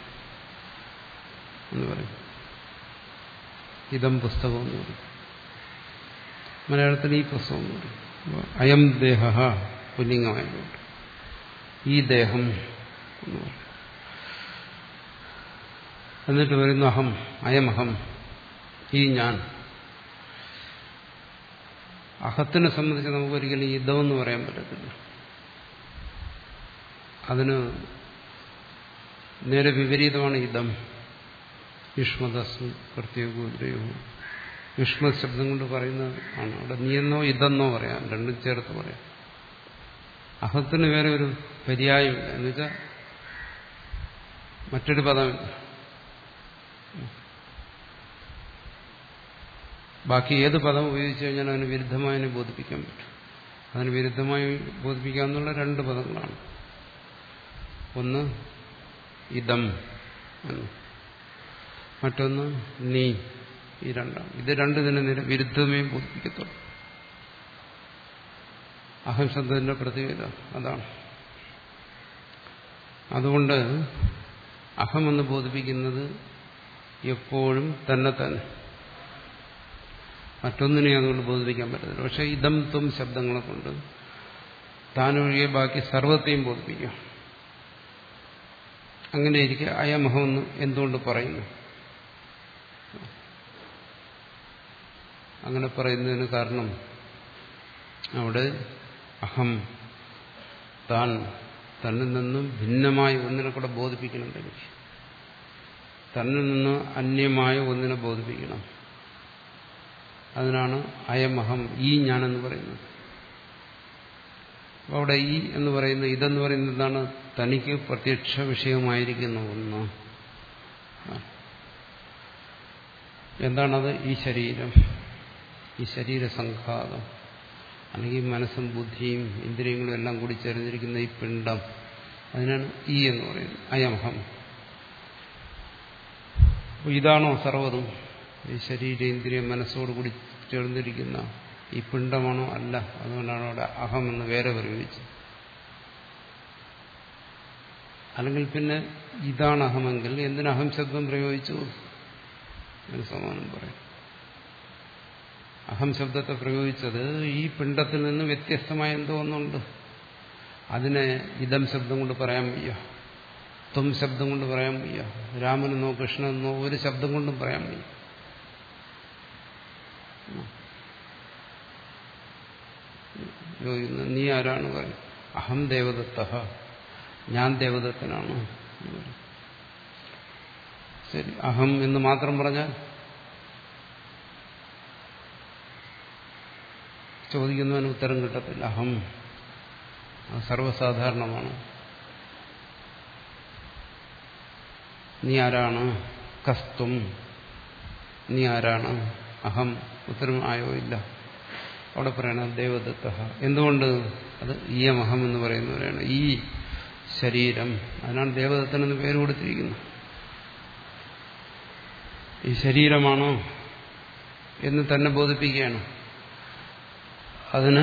എന്ന് പറയും ഇതം പുസ്തകം എന്ന് പറയും മലയാളത്തിൽ ഈ പുസ്തകം എന്ന് പറയും അയം ദേഹ പുല്ലിംഗമായതുകൊണ്ട് ഈ ദേഹം എന്ന് പറയും എന്നിട്ട് വരുന്നു അഹം അയമഹം ഈ ഞാൻ അഹത്തിനെ സംബന്ധിച്ച് നമുക്കൊരിക്കലും ഇതമെന്ന് പറയാൻ പറ്റത്തില്ല അതിന് നേരെ വിപരീതമാണ് ഇതം യുഷ്മദസ്മി പ്രത്യേകോദ്രയോ യുഷ്മ ശബ്ദം കൊണ്ട് പറയുന്നത് ആണ് അവിടെ നീയെന്നോ ഇതെന്നോ പറയാം രണ്ടും ചേർത്ത് പറയാം അഹത്തിന് വേറെ ഒരു പര്യായമില്ല എന്നുവെച്ചാൽ മറ്റൊരു പദമില്ല ബാക്കി ഏത് പദം ഉപയോഗിച്ചു കഴിഞ്ഞാൽ അതിന് വിരുദ്ധമായി ബോധിപ്പിക്കാൻ പറ്റും അതിന് വിരുദ്ധമായി ബോധിപ്പിക്കാന്നുള്ള രണ്ട് പദങ്ങളാണ് ഒന്ന് ഇതം എന്ന് മറ്റൊന്ന് നീ ഈ രണ്ടാണ് ഇത് രണ്ട് തന്നെ വിരുദ്ധമേ ബോധിപ്പിക്കത്തുള്ളൂ അഹം ശബ്ദത്തിന്റെ പ്രത്യേകത അതാണ് അതുകൊണ്ട് അഹമെന്ന് ബോധിപ്പിക്കുന്നത് എപ്പോഴും തന്നെ തന്നെ മറ്റൊന്നിനെ അതുകൊണ്ട് ബോധിപ്പിക്കാൻ പറ്റത്തില്ല പക്ഷെ ഇതം ത്വം ശബ്ദങ്ങളെ കൊണ്ട് താനൊഴികെ ബാക്കി സർവത്തെയും ബോധിപ്പിക്കാം അങ്ങനെ ഇരിക്കെ അയമഹമെന്ന് എന്തുകൊണ്ട് പറയുന്നു അങ്ങനെ പറയുന്നതിന് കാരണം അവിടെ അഹം താൻ തന്നിൽ നിന്നും ഭിന്നമായ ഒന്നിനെ കൂടെ ബോധിപ്പിക്കണം എനിക്ക് തന്നിൽ നിന്ന് അന്യമായ ഒന്നിനെ ബോധിപ്പിക്കണം അതിനാണ് അയമഹം ഈ ഞാനെന്ന് പറയുന്നത് അപ്പോൾ അവിടെ ഈ എന്ന് പറയുന്ന ഇതെന്ന് പറയുന്നത് എന്താണ് തനിക്ക് പ്രത്യക്ഷ വിഷയമായിരിക്കുന്ന ഒന്ന് എന്താണത് ഈ ശരീരം ഈ ശരീരസംഘാതം അല്ലെങ്കിൽ മനസ്സും ബുദ്ധിയും ഇന്ദ്രിയങ്ങളും എല്ലാം കൂടി ചേർന്നിരിക്കുന്ന ഈ പിണ്ഡം അതിനാണ് ഈ എന്ന് പറയുന്നത് അയമഹം അപ്പോൾ ഇതാണോ സർവ്വതും ഈ ശരീരേന്ദ്രിയ മനസ്സോടുകൂടി ചേർന്നിരിക്കുന്ന ഈ പിണ്ഡമാണോ അല്ല അതുകൊണ്ടാണ് അവിടെ അഹം എന്ന് വേറെ പ്രയോഗിച്ചത് അല്ലെങ്കിൽ പിന്നെ ഇതാണ് അഹമെങ്കിൽ എന്തിന് അഹം ശബ്ദം പ്രയോഗിച്ചു എന്ന് സമാനം പറയും അഹം ശബ്ദത്തെ പ്രയോഗിച്ചത് ഈ പിണ്ടത്തിൽ നിന്ന് വ്യത്യസ്തമായ എന്തോ ഒന്നുണ്ട് അതിനെ ഇതം ശബ്ദം കൊണ്ട് പറയാൻ വയ്യ ത്വം ശബ്ദം കൊണ്ട് പറയാൻ വയ്യ രാമനെന്നോ കൃഷ്ണനെന്നോ ഒരു ശബ്ദം കൊണ്ടും പറയാൻ വയ്യ ചോദിക്കുന്നു നീ ആരാണ് പറയും അഹം ദേവദത്ത ഞാൻ ദേവദത്തനാണ് ശരി അഹം എന്ന് മാത്രം പറഞ്ഞാൽ ചോദിക്കുന്നതിന് ഉത്തരം കിട്ടത്തില്ല അഹം അത് സർവ്വസാധാരണമാണ് നീ ആരാണ് കസ്തും നീ ആരാണ് അഹം ഉത്തരം ആയോ ഇല്ല അവിടെ പറയണം ദേവദത്ത എന്തുകൊണ്ട് അത് ഈയമഹം എന്ന് പറയുന്നവരാണ് ഈ ശരീരം അതിനാണ് ദേവദത്തൻ എന്ന് പേര് കൊടുത്തിരിക്കുന്നത് ഈ ശരീരമാണോ എന്ന് തന്നെ ബോധിപ്പിക്കുകയാണ് അതിന്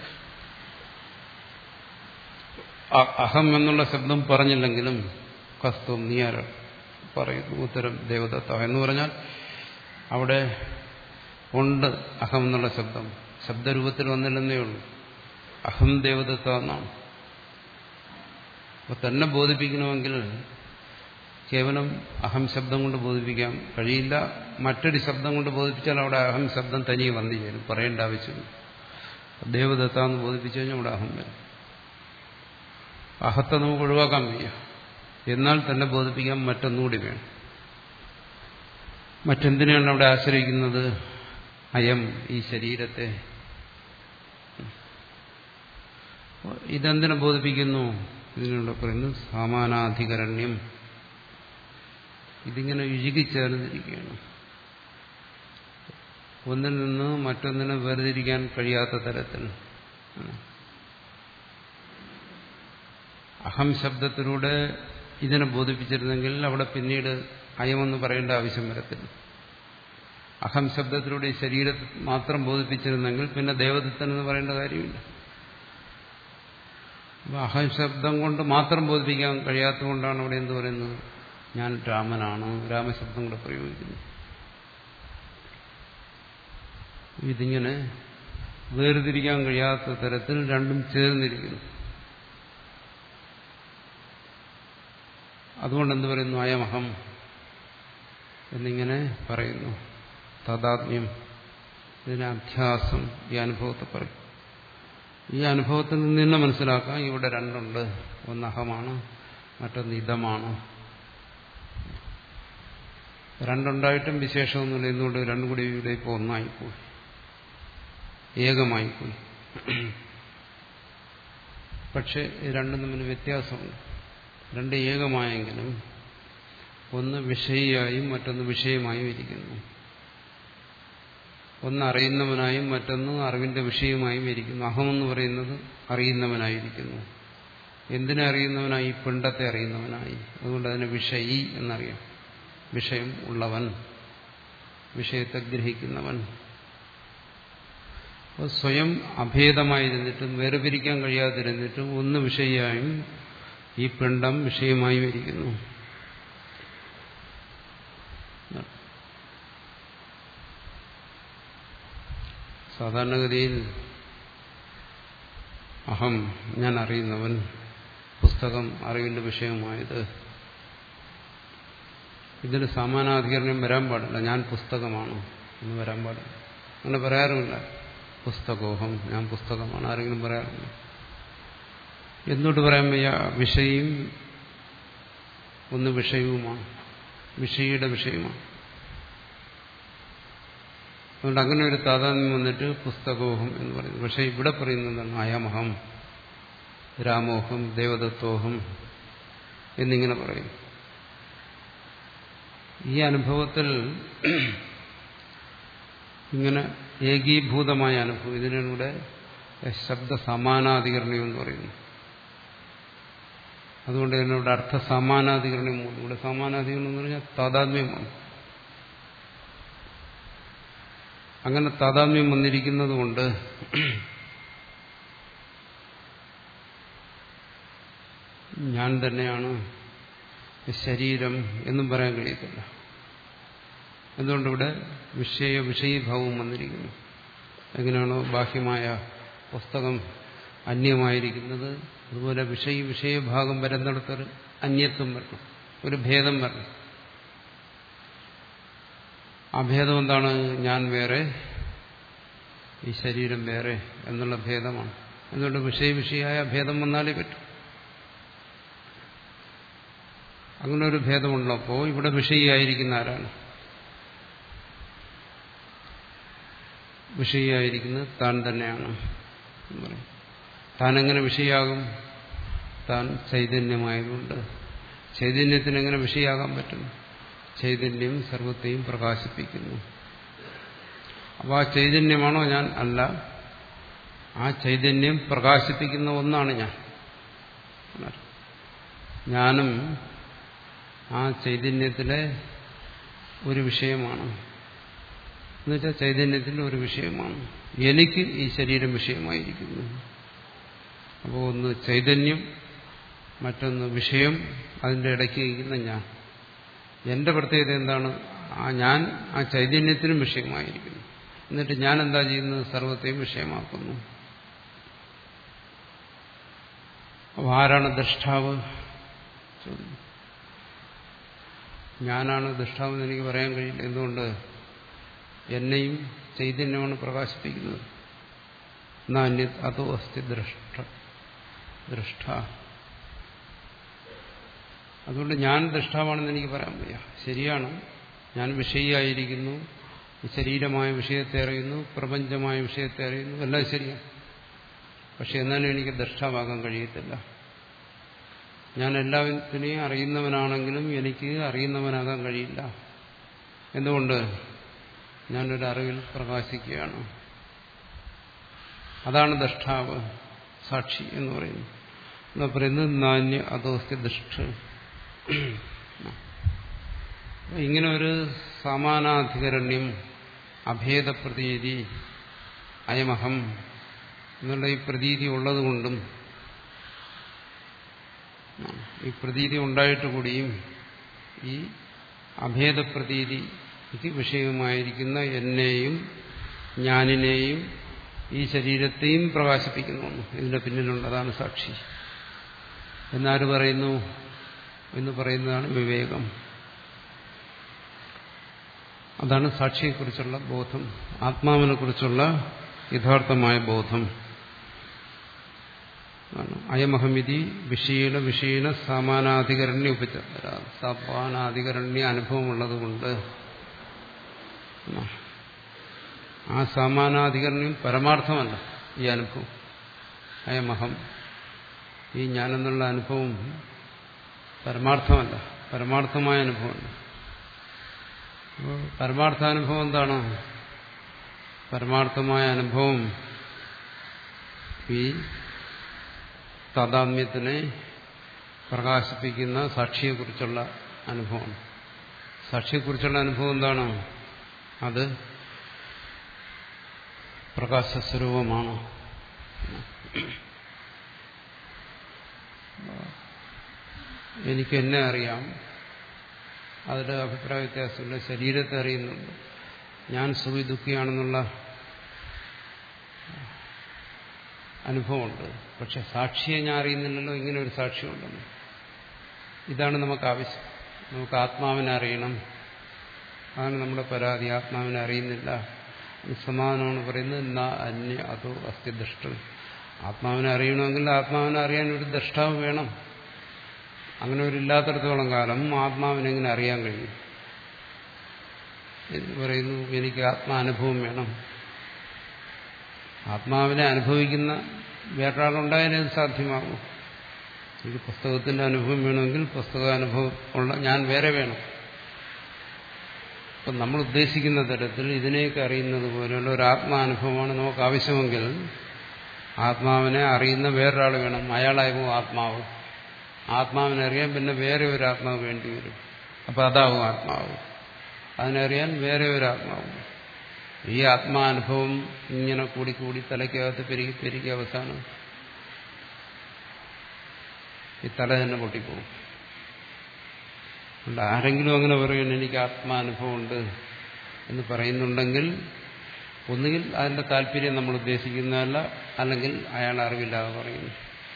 അഹം എന്നുള്ള ശബ്ദം പറഞ്ഞില്ലെങ്കിലും കസ്തും നീ ആരാ പറയുന്നു ഉത്തരം ദേവദത്ത എന്ന് പറഞ്ഞാൽ അവിടെ ഉണ്ട് അഹം എന്നുള്ള ശബ്ദം ശബ്ദരൂപത്തിൽ വന്നില്ലെന്നേ ഉള്ളൂ അഹം ദേവദത്ത എന്നാണ് അപ്പൊ തന്നെ ബോധിപ്പിക്കണമെങ്കിൽ കേവലം അഹം ശബ്ദം കൊണ്ട് ബോധിപ്പിക്കാൻ കഴിയില്ല മറ്റൊരു ശബ്ദം കൊണ്ട് ബോധിപ്പിച്ചാൽ അവിടെ അഹം ശബ്ദം തനിയെ വന്നു ചേരും പറയേണ്ട ആവശ്യമില്ല ദേവദത്ത എന്ന് ബോധിപ്പിച്ചു കഴിഞ്ഞാൽ അവിടെ അഹം വരും അഹത്തെ നമുക്ക് ഒഴിവാക്കാൻ വയ്യ എന്നാൽ തന്നെ ബോധിപ്പിക്കാൻ മറ്റൊന്നുകൂടി വേണം മറ്റെന്തിനാണ് അവിടെ ആശ്രയിക്കുന്നത് അയം ഈ ശരീരത്തെ ഇതെന്തിനെ ബോധിപ്പിക്കുന്നു ഇതിനൂടെ പറയുന്നു സമാനാധികരണ്യം ഇതിങ്ങനെ ഇഴുകിച്ചേർന്നിരിക്കുകയാണ് ഒന്നിൽ നിന്ന് മറ്റൊന്നിനെ വേർതിരിക്കാൻ കഴിയാത്ത തരത്തിൽ അഹം ശബ്ദത്തിലൂടെ ഇതിനെ ബോധിപ്പിച്ചിരുന്നെങ്കിൽ അവിടെ പിന്നീട് അയമെന്ന് പറയേണ്ട ആവശ്യം വരത്തില്ല അഹം ശബ്ദത്തിലൂടെ ഈ ശരീരത്തെ മാത്രം ബോധിപ്പിച്ചിരുന്നെങ്കിൽ പിന്നെ ദേവദത്തൻ എന്ന് പറയേണ്ട കാര്യമില്ല അപ്പൊ അഹം ശബ്ദം കൊണ്ട് മാത്രം ബോധിപ്പിക്കാൻ കഴിയാത്തതുകൊണ്ടാണ് അവിടെ എന്ത് പറയുന്നത് ഞാൻ രാമനാണ് രാമശബ്ദം കൂടെ പ്രയോഗിക്കുന്നു ഇതിങ്ങനെ വേർതിരിക്കാൻ കഴിയാത്ത തരത്തിൽ രണ്ടും ചേർന്നിരിക്കുന്നു അതുകൊണ്ട് എന്ത് പറയുന്നു അയമഹം എന്നിങ്ങനെ പറയുന്നു താതാത്മ്യം ഇതിനെ അധ്യാസം ഈ അനുഭവത്തെ പറയും ഈ അനുഭവത്തിൽ നിന്ന് തന്നെ മനസ്സിലാക്കാം ഇവിടെ രണ്ടുണ്ട് ഒന്ന് അഹമാണ് മറ്റൊന്ന് ഇതമാണ് രണ്ടുണ്ടായിട്ടും വിശേഷമൊന്നുമില്ല എന്തുകൊണ്ട് രണ്ടും കൂടി ഇവിടെ ഇപ്പോൾ ഒന്നായിപ്പോയി ഏകമായിപ്പോയി പക്ഷെ ഇത് രണ്ടും തമ്മിൽ വ്യത്യാസമുണ്ട് രണ്ട് ഏകമായെങ്കിലും ഒന്ന് വിഷയിയായും മറ്റൊന്ന് വിഷയമായും ഇരിക്കുന്നു ഒന്ന് അറിയുന്നവനായും മറ്റൊന്ന് അറിവിന്റെ വിഷയമായും ഇരിക്കുന്നു അഹമെന്ന് പറയുന്നത് അറിയുന്നവനായിരിക്കുന്നു എന്തിനെ അറിയുന്നവനായി പിണ്ടത്തെ അറിയുന്നവനായി അതുകൊണ്ട് അതിനെ വിഷയി എന്നറിയാം വിഷയം ഉള്ളവൻ വിഷയത്തെ ഗ്രഹിക്കുന്നവൻ സ്വയം അഭേദമായിരുന്നിട്ടും വേർപിരിക്കാൻ കഴിയാതിരുന്നിട്ടും ഒന്ന് വിഷയായും ഈ പിണ്ഡം വിഷയമായും ഇരിക്കുന്നു സാധാരണഗതിയിൽ അഹം ഞാൻ അറിയുന്നവൻ പുസ്തകം അറിവിന്റെ വിഷയമായത് ഇതിന് സമാനാധികരണം വരാൻ പാടില്ല ഞാൻ പുസ്തകമാണ് എന്ന് വരാൻ പാടില്ല അങ്ങനെ പറയാറുമില്ല പുസ്തകോഹം ഞാൻ പുസ്തകമാണ് ആരെങ്കിലും പറയാറില്ല എന്തുകൊണ്ട് പറയാൻ വയ്യ വിഷയും ഒന്ന് വിഷയവുമാണ് വിഷയുടെ വിഷയമാണ് അതുകൊണ്ട് അങ്ങനെ ഒരു താതാത്മ്യം വന്നിട്ട് പുസ്തകോഹം എന്ന് പറയുന്നു പക്ഷെ ഇവിടെ പറയുന്നതാണ് അയമഹം രാമോഹം ദേവദത്തോഹം എന്നിങ്ങനെ പറയും ഈ അനുഭവത്തിൽ ഇങ്ങനെ ഏകീഭൂതമായ അനുഭവം ഇതിനൂടെ ശബ്ദ സമാനാധികരണം എന്ന് പറയുന്നു അതുകൊണ്ട് എന്നോട് അർത്ഥ സമാനാധികരണം ഇവിടെ സമാനാധികരണം എന്ന് പറഞ്ഞാൽ താതാത്മ്യമാണ് അങ്ങനെ താതാത്മ്യം വന്നിരിക്കുന്നത് കൊണ്ട് ഞാൻ തന്നെയാണ് ശരീരം എന്നും പറയാൻ കഴിയത്തില്ല എന്തുകൊണ്ടിവിടെ വിഷയ വിഷയീഭാവം വന്നിരിക്കുന്നു എങ്ങനെയാണോ ബാഹ്യമായ പുസ്തകം അന്യമായിരിക്കുന്നത് അതുപോലെ വിഷയ വിഷയഭാഗം വരുന്നിടത്തൊരു അന്യത്വം വരണം ഒരു ഭേദം വരണം ആ ഭേദം എന്താണ് ഞാൻ വേറെ ഈ ശരീരം വേറെ എന്നുള്ള ഭേദമാണ് എന്തുകൊണ്ട് വിഷയവിഷയായ ഭേദം വന്നാലേ പറ്റും അങ്ങനെ ഒരു ഭേദമുള്ളപ്പോൾ ഇവിടെ വിഷയിയായിരിക്കുന്ന ആരാണ് വിഷയിയായിരിക്കുന്നത് താൻ തന്നെയാണ് എന്ന് പറയും താൻ എങ്ങനെ വിഷയാകും താൻ ചൈതന്യമായതുകൊണ്ട് ചൈതന്യത്തിന് എങ്ങനെ വിഷയാകാൻ പറ്റും ചൈതന്യം സർവത്തെയും പ്രകാശിപ്പിക്കുന്നു അപ്പോൾ ആ ചൈതന്യമാണോ ഞാൻ അല്ല ആ ചൈതന്യം പ്രകാശിപ്പിക്കുന്ന ഒന്നാണ് ഞാൻ ഞാനും ആ ചൈതന്യത്തിലെ ഒരു വിഷയമാണ് എന്നുവെച്ചാൽ ചൈതന്യത്തിൻ്റെ ഒരു വിഷയമാണ് എനിക്ക് ഈ ശരീരം വിഷയമായിരിക്കുന്നു അപ്പോൾ ഒന്ന് ചൈതന്യം മറ്റൊന്ന് വിഷയം അതിൻ്റെ ഇടയ്ക്ക് ഇരിക്കുന്ന ഞാൻ എന്റെ പ്രത്യേകത എന്താണ് ആ ഞാൻ ആ ചൈതന്യത്തിനും വിഷയമായിരിക്കുന്നു എന്നിട്ട് ഞാൻ എന്താ ചെയ്യുന്നത് സർവത്തെയും വിഷയമാക്കുന്നു അപ്പോൾ ആരാണ് ദൃഷ്ടാവ് ചോദ്യം ഞാനാണ് ദൃഷ്ടാവ് എന്ന് എനിക്ക് പറയാൻ കഴിയില്ല എന്തുകൊണ്ട് എന്നെയും ചൈതന്യമാണ് പ്രകാശിപ്പിക്കുന്നത് നാന്യ അതോ അസ്ഥി ദൃഷ്ട ദൃഷ്ട അതുകൊണ്ട് ഞാൻ ദൃഷ്ടാവാണെന്ന് എനിക്ക് പറയാൻ വയ്യ ശരിയാണ് ഞാൻ വിഷയിയായിരിക്കുന്നു ശരീരമായ വിഷയത്തെ അറിയുന്നു പ്രപഞ്ചമായ വിഷയത്തെ അറിയുന്നു എല്ലാം ശരിയാണ് പക്ഷെ എന്നാലും എനിക്ക് ദൃഷ്ടാവാകാൻ കഴിയത്തില്ല ഞാൻ എല്ലാത്തിനെയും അറിയുന്നവനാണെങ്കിലും എനിക്ക് അറിയുന്നവനാകാൻ കഴിയില്ല എന്തുകൊണ്ട് ഞാനൊരു അറിവിൽ പ്രകാശിക്കുകയാണ് അതാണ് ദൃഷ്ടാവ് സാക്ഷി എന്ന് പറയുന്നത് എന്താ പറയുന്നത് നാന്യ അതോസ്തി ദുഷ്ട ഇങ്ങനെ ഒരു സമാനാധികരണ്യം അഭേദപ്രതീതി അയമഹം എന്നുള്ള ഈ പ്രതീതി ഉള്ളതുകൊണ്ടും ഈ പ്രതീതി ഉണ്ടായിട്ട് കൂടിയും ഈ അഭേദപ്രതീതിക്ക് വിഷയമായിരിക്കുന്ന എന്നെയും ഞാനിനെയും ഈ ശരീരത്തെയും പ്രകാശിപ്പിക്കുന്നു ഇതിന്റെ പിന്നിലുള്ളതാണ് സാക്ഷി എന്നാര് പറയുന്നു എന്ന് പറയുന്നതാണ് വിവേകം അതാണ് സാക്ഷിയെക്കുറിച്ചുള്ള ബോധം ആത്മാവിനെ കുറിച്ചുള്ള യഥാർത്ഥമായ ബോധം അയമഹമിതി വിഷീണ വിഷീണ സമാനാധികരണ്യ ഉപചാര സമാനാധികരണ്യ അനുഭവമുള്ളതുകൊണ്ട് ആ സമാനാധികരണ്യം പരമാർത്ഥമല്ല ഈ അനുഭവം അയമഹം ഈ ഞാനെന്നുള്ള അനുഭവം പരമാർത്ഥമല്ല പരമാർത്ഥമായ അനുഭവമല്ല പരമാർത്ഥാനുഭവം എന്താണ് പരമാർത്ഥമായ അനുഭവം ഈ താതാത്മ്യത്തിനെ പ്രകാശിപ്പിക്കുന്ന സാക്ഷിയെക്കുറിച്ചുള്ള അനുഭവം സാക്ഷിയെക്കുറിച്ചുള്ള അനുഭവം എന്താണ് അത് പ്രകാശസ്വരൂപമാണ് എനിക്ക് എന്നെ അറിയാം അതിന്റെ അഭിപ്രായ വ്യത്യാസമില്ല ശരീരത്തെ അറിയുന്നുണ്ട് ഞാൻ സുഖി ദുഃഖിയാണെന്നുള്ള അനുഭവമുണ്ട് പക്ഷെ സാക്ഷിയെ ഞാൻ അറിയുന്നില്ലല്ലോ ഇങ്ങനെ ഒരു സാക്ഷിയുണ്ടെന്ന് ഇതാണ് നമുക്ക് ആവശ്യം നമുക്ക് ആത്മാവിനെ അറിയണം അതാണ് നമ്മുടെ പരാതി ആത്മാവിനെ അറിയുന്നില്ല സമാധാനമാണ് പറയുന്നത് എന്നാ അന്യ അതോ അസ്ഥി ദൃഷ്ടം ആത്മാവിനെ അറിയണമെങ്കിൽ ആത്മാവിനെ അറിയാൻ ഒരു ദൃഷ്ടാവ് വേണം അങ്ങനെ ഒരു ഇല്ലാത്തടത്തോളം കാലം ആത്മാവിനെ എങ്ങനെ അറിയാൻ കഴിയും എന്ന് പറയുന്നു എനിക്ക് ആത്മാനുഭവം വേണം ആത്മാവിനെ അനുഭവിക്കുന്ന വേറൊരാളുണ്ടായാലേ അത് സാധ്യമാകും എനിക്ക് പുസ്തകത്തിന്റെ അനുഭവം വേണമെങ്കിൽ പുസ്തകാനുഭവം ഉള്ള ഞാൻ വേറെ വേണം അപ്പം നമ്മൾ ഉദ്ദേശിക്കുന്ന തരത്തിൽ ഇതിനെയൊക്കെ അറിയുന്നത് പോലെയുള്ള ഒരു ആത്മാനുഭവമാണ് നമുക്ക് ആവശ്യമെങ്കിൽ ആത്മാവിനെ അറിയുന്ന വേറൊരാൾ വേണം അയാളായിരുന്നു ആത്മാവ് ആത്മാവിനെ അറിയാൻ പിന്നെ വേറെ ഒരു ആത്മാവ് വേണ്ടി വരും അപ്പം അതാവും ആത്മാവ് അതിനറിയാൻ വേറെ ഒരു ആത്മാവ് ഈ ആത്മാനുഭവം ഇങ്ങനെ കൂടി കൂടി തലയ്ക്കകത്ത് പെരുകി പെരുകി അവസാനം ഈ തല തന്നെ പൊട്ടിപ്പോകും അതുകൊണ്ട് ആരെങ്കിലും അങ്ങനെ പറയുന്നു എനിക്ക് ആത്മാനുഭവമുണ്ട് എന്ന് പറയുന്നുണ്ടെങ്കിൽ ഒന്നുകിൽ അതിന്റെ താല്പര്യം നമ്മൾ ഉദ്ദേശിക്കുന്നതല്ല അല്ലെങ്കിൽ അയാൾ അറിവില്ലാതെ പറയുന്നു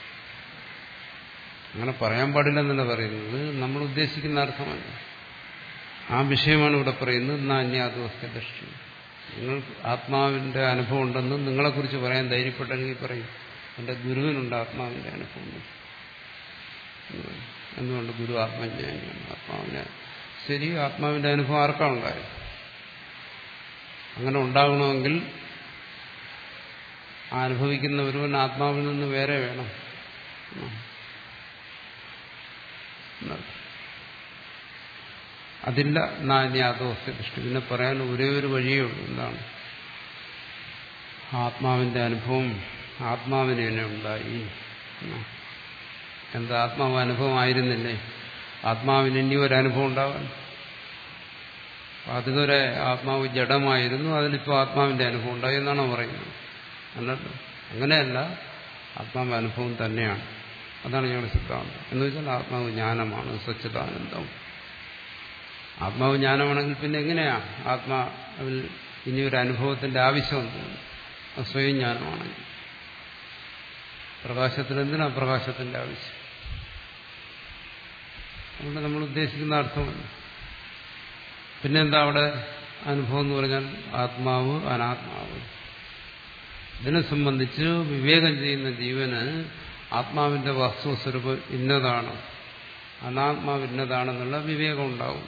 അങ്ങനെ പറയാൻ പാടില്ലെന്നല്ല പറയുന്നത് നമ്മൾ ഉദ്ദേശിക്കുന്ന അർത്ഥമല്ല ആ വിഷയമാണ് ഇവിടെ പറയുന്നത് നാന്യാദോസ്ത ദൃഷ്ടി നിങ്ങൾ ആത്മാവിന്റെ അനുഭവം ഉണ്ടെന്ന് നിങ്ങളെക്കുറിച്ച് പറയാൻ ധൈര്യപ്പെട്ടെങ്കിൽ പറയും എന്റെ ഗുരുവിനുണ്ട് ആത്മാവിന്റെ അനുഭവം എന്തുകൊണ്ട് ഗുരു ആത്മജ്ഞാനിയാണ് ആത്മാവിനെ ശരി ആത്മാവിന്റെ അനുഭവം ആർക്കാണ് ഉണ്ടായത് അങ്ങനെ ഉണ്ടാകണമെങ്കിൽ ആ അനുഭവിക്കുന്ന ഒരുവൻ ആത്മാവിൽ നിന്ന് വേറെ വേണം അതില്ല നാന്യാതോസ്യ ദൃഷ്ടി പിന്നെ പറയാൻ ഒരേ ഒരു വഴിയേ ഉള്ളൂ എന്താണ് ആത്മാവിന്റെ അനുഭവം ആത്മാവിന് തന്നെ ഉണ്ടായി എന്താ ആത്മാവ് അനുഭവമായിരുന്നില്ലേ ആത്മാവിന് ഇനി ഒരു അനുഭവം ഉണ്ടാവാൻ അതുവരെ ആത്മാവ് ജഡമായിരുന്നു അതിലിപ്പോൾ ആത്മാവിന്റെ അനുഭവം ഉണ്ടായി എന്നാണോ പറയുന്നത് അല്ലല്ലോ അങ്ങനെയല്ല ആത്മാവ് അനുഭവം തന്നെയാണ് അതാണ് ഞങ്ങളുടെ സിദ്ധാന്തം എന്ന് വെച്ചാൽ ആത്മാവ് ജ്ഞാനമാണ് സ്വച്ഛതാനന്ദം ആത്മാവ് ജ്ഞാനമാണെങ്കിൽ പിന്നെ എങ്ങനെയാ ആത്മാവിൽ ഇനി ഒരു അനുഭവത്തിന്റെ ആവശ്യം തോന്നുന്നു അത് സ്വയം ജ്ഞാനമാണെങ്കിൽ പ്രകാശത്തിന് എന്തിനാ പ്രകാശത്തിന്റെ ആവശ്യം അതുകൊണ്ട് നമ്മൾ ഉദ്ദേശിക്കുന്ന അർത്ഥമല്ല പിന്നെന്താ അവിടെ അനുഭവം എന്ന് പറഞ്ഞാൽ ആത്മാവ് അനാത്മാവ് ഇതിനെ സംബന്ധിച്ച് വിവേകം ചെയ്യുന്ന ജീവന് ആത്മാവിന്റെ വസ്തുസ്വരൂപം ഇന്നതാണ് അനാത്മാവ് ഇന്നതാണെന്നുള്ള വിവേകം ഉണ്ടാവും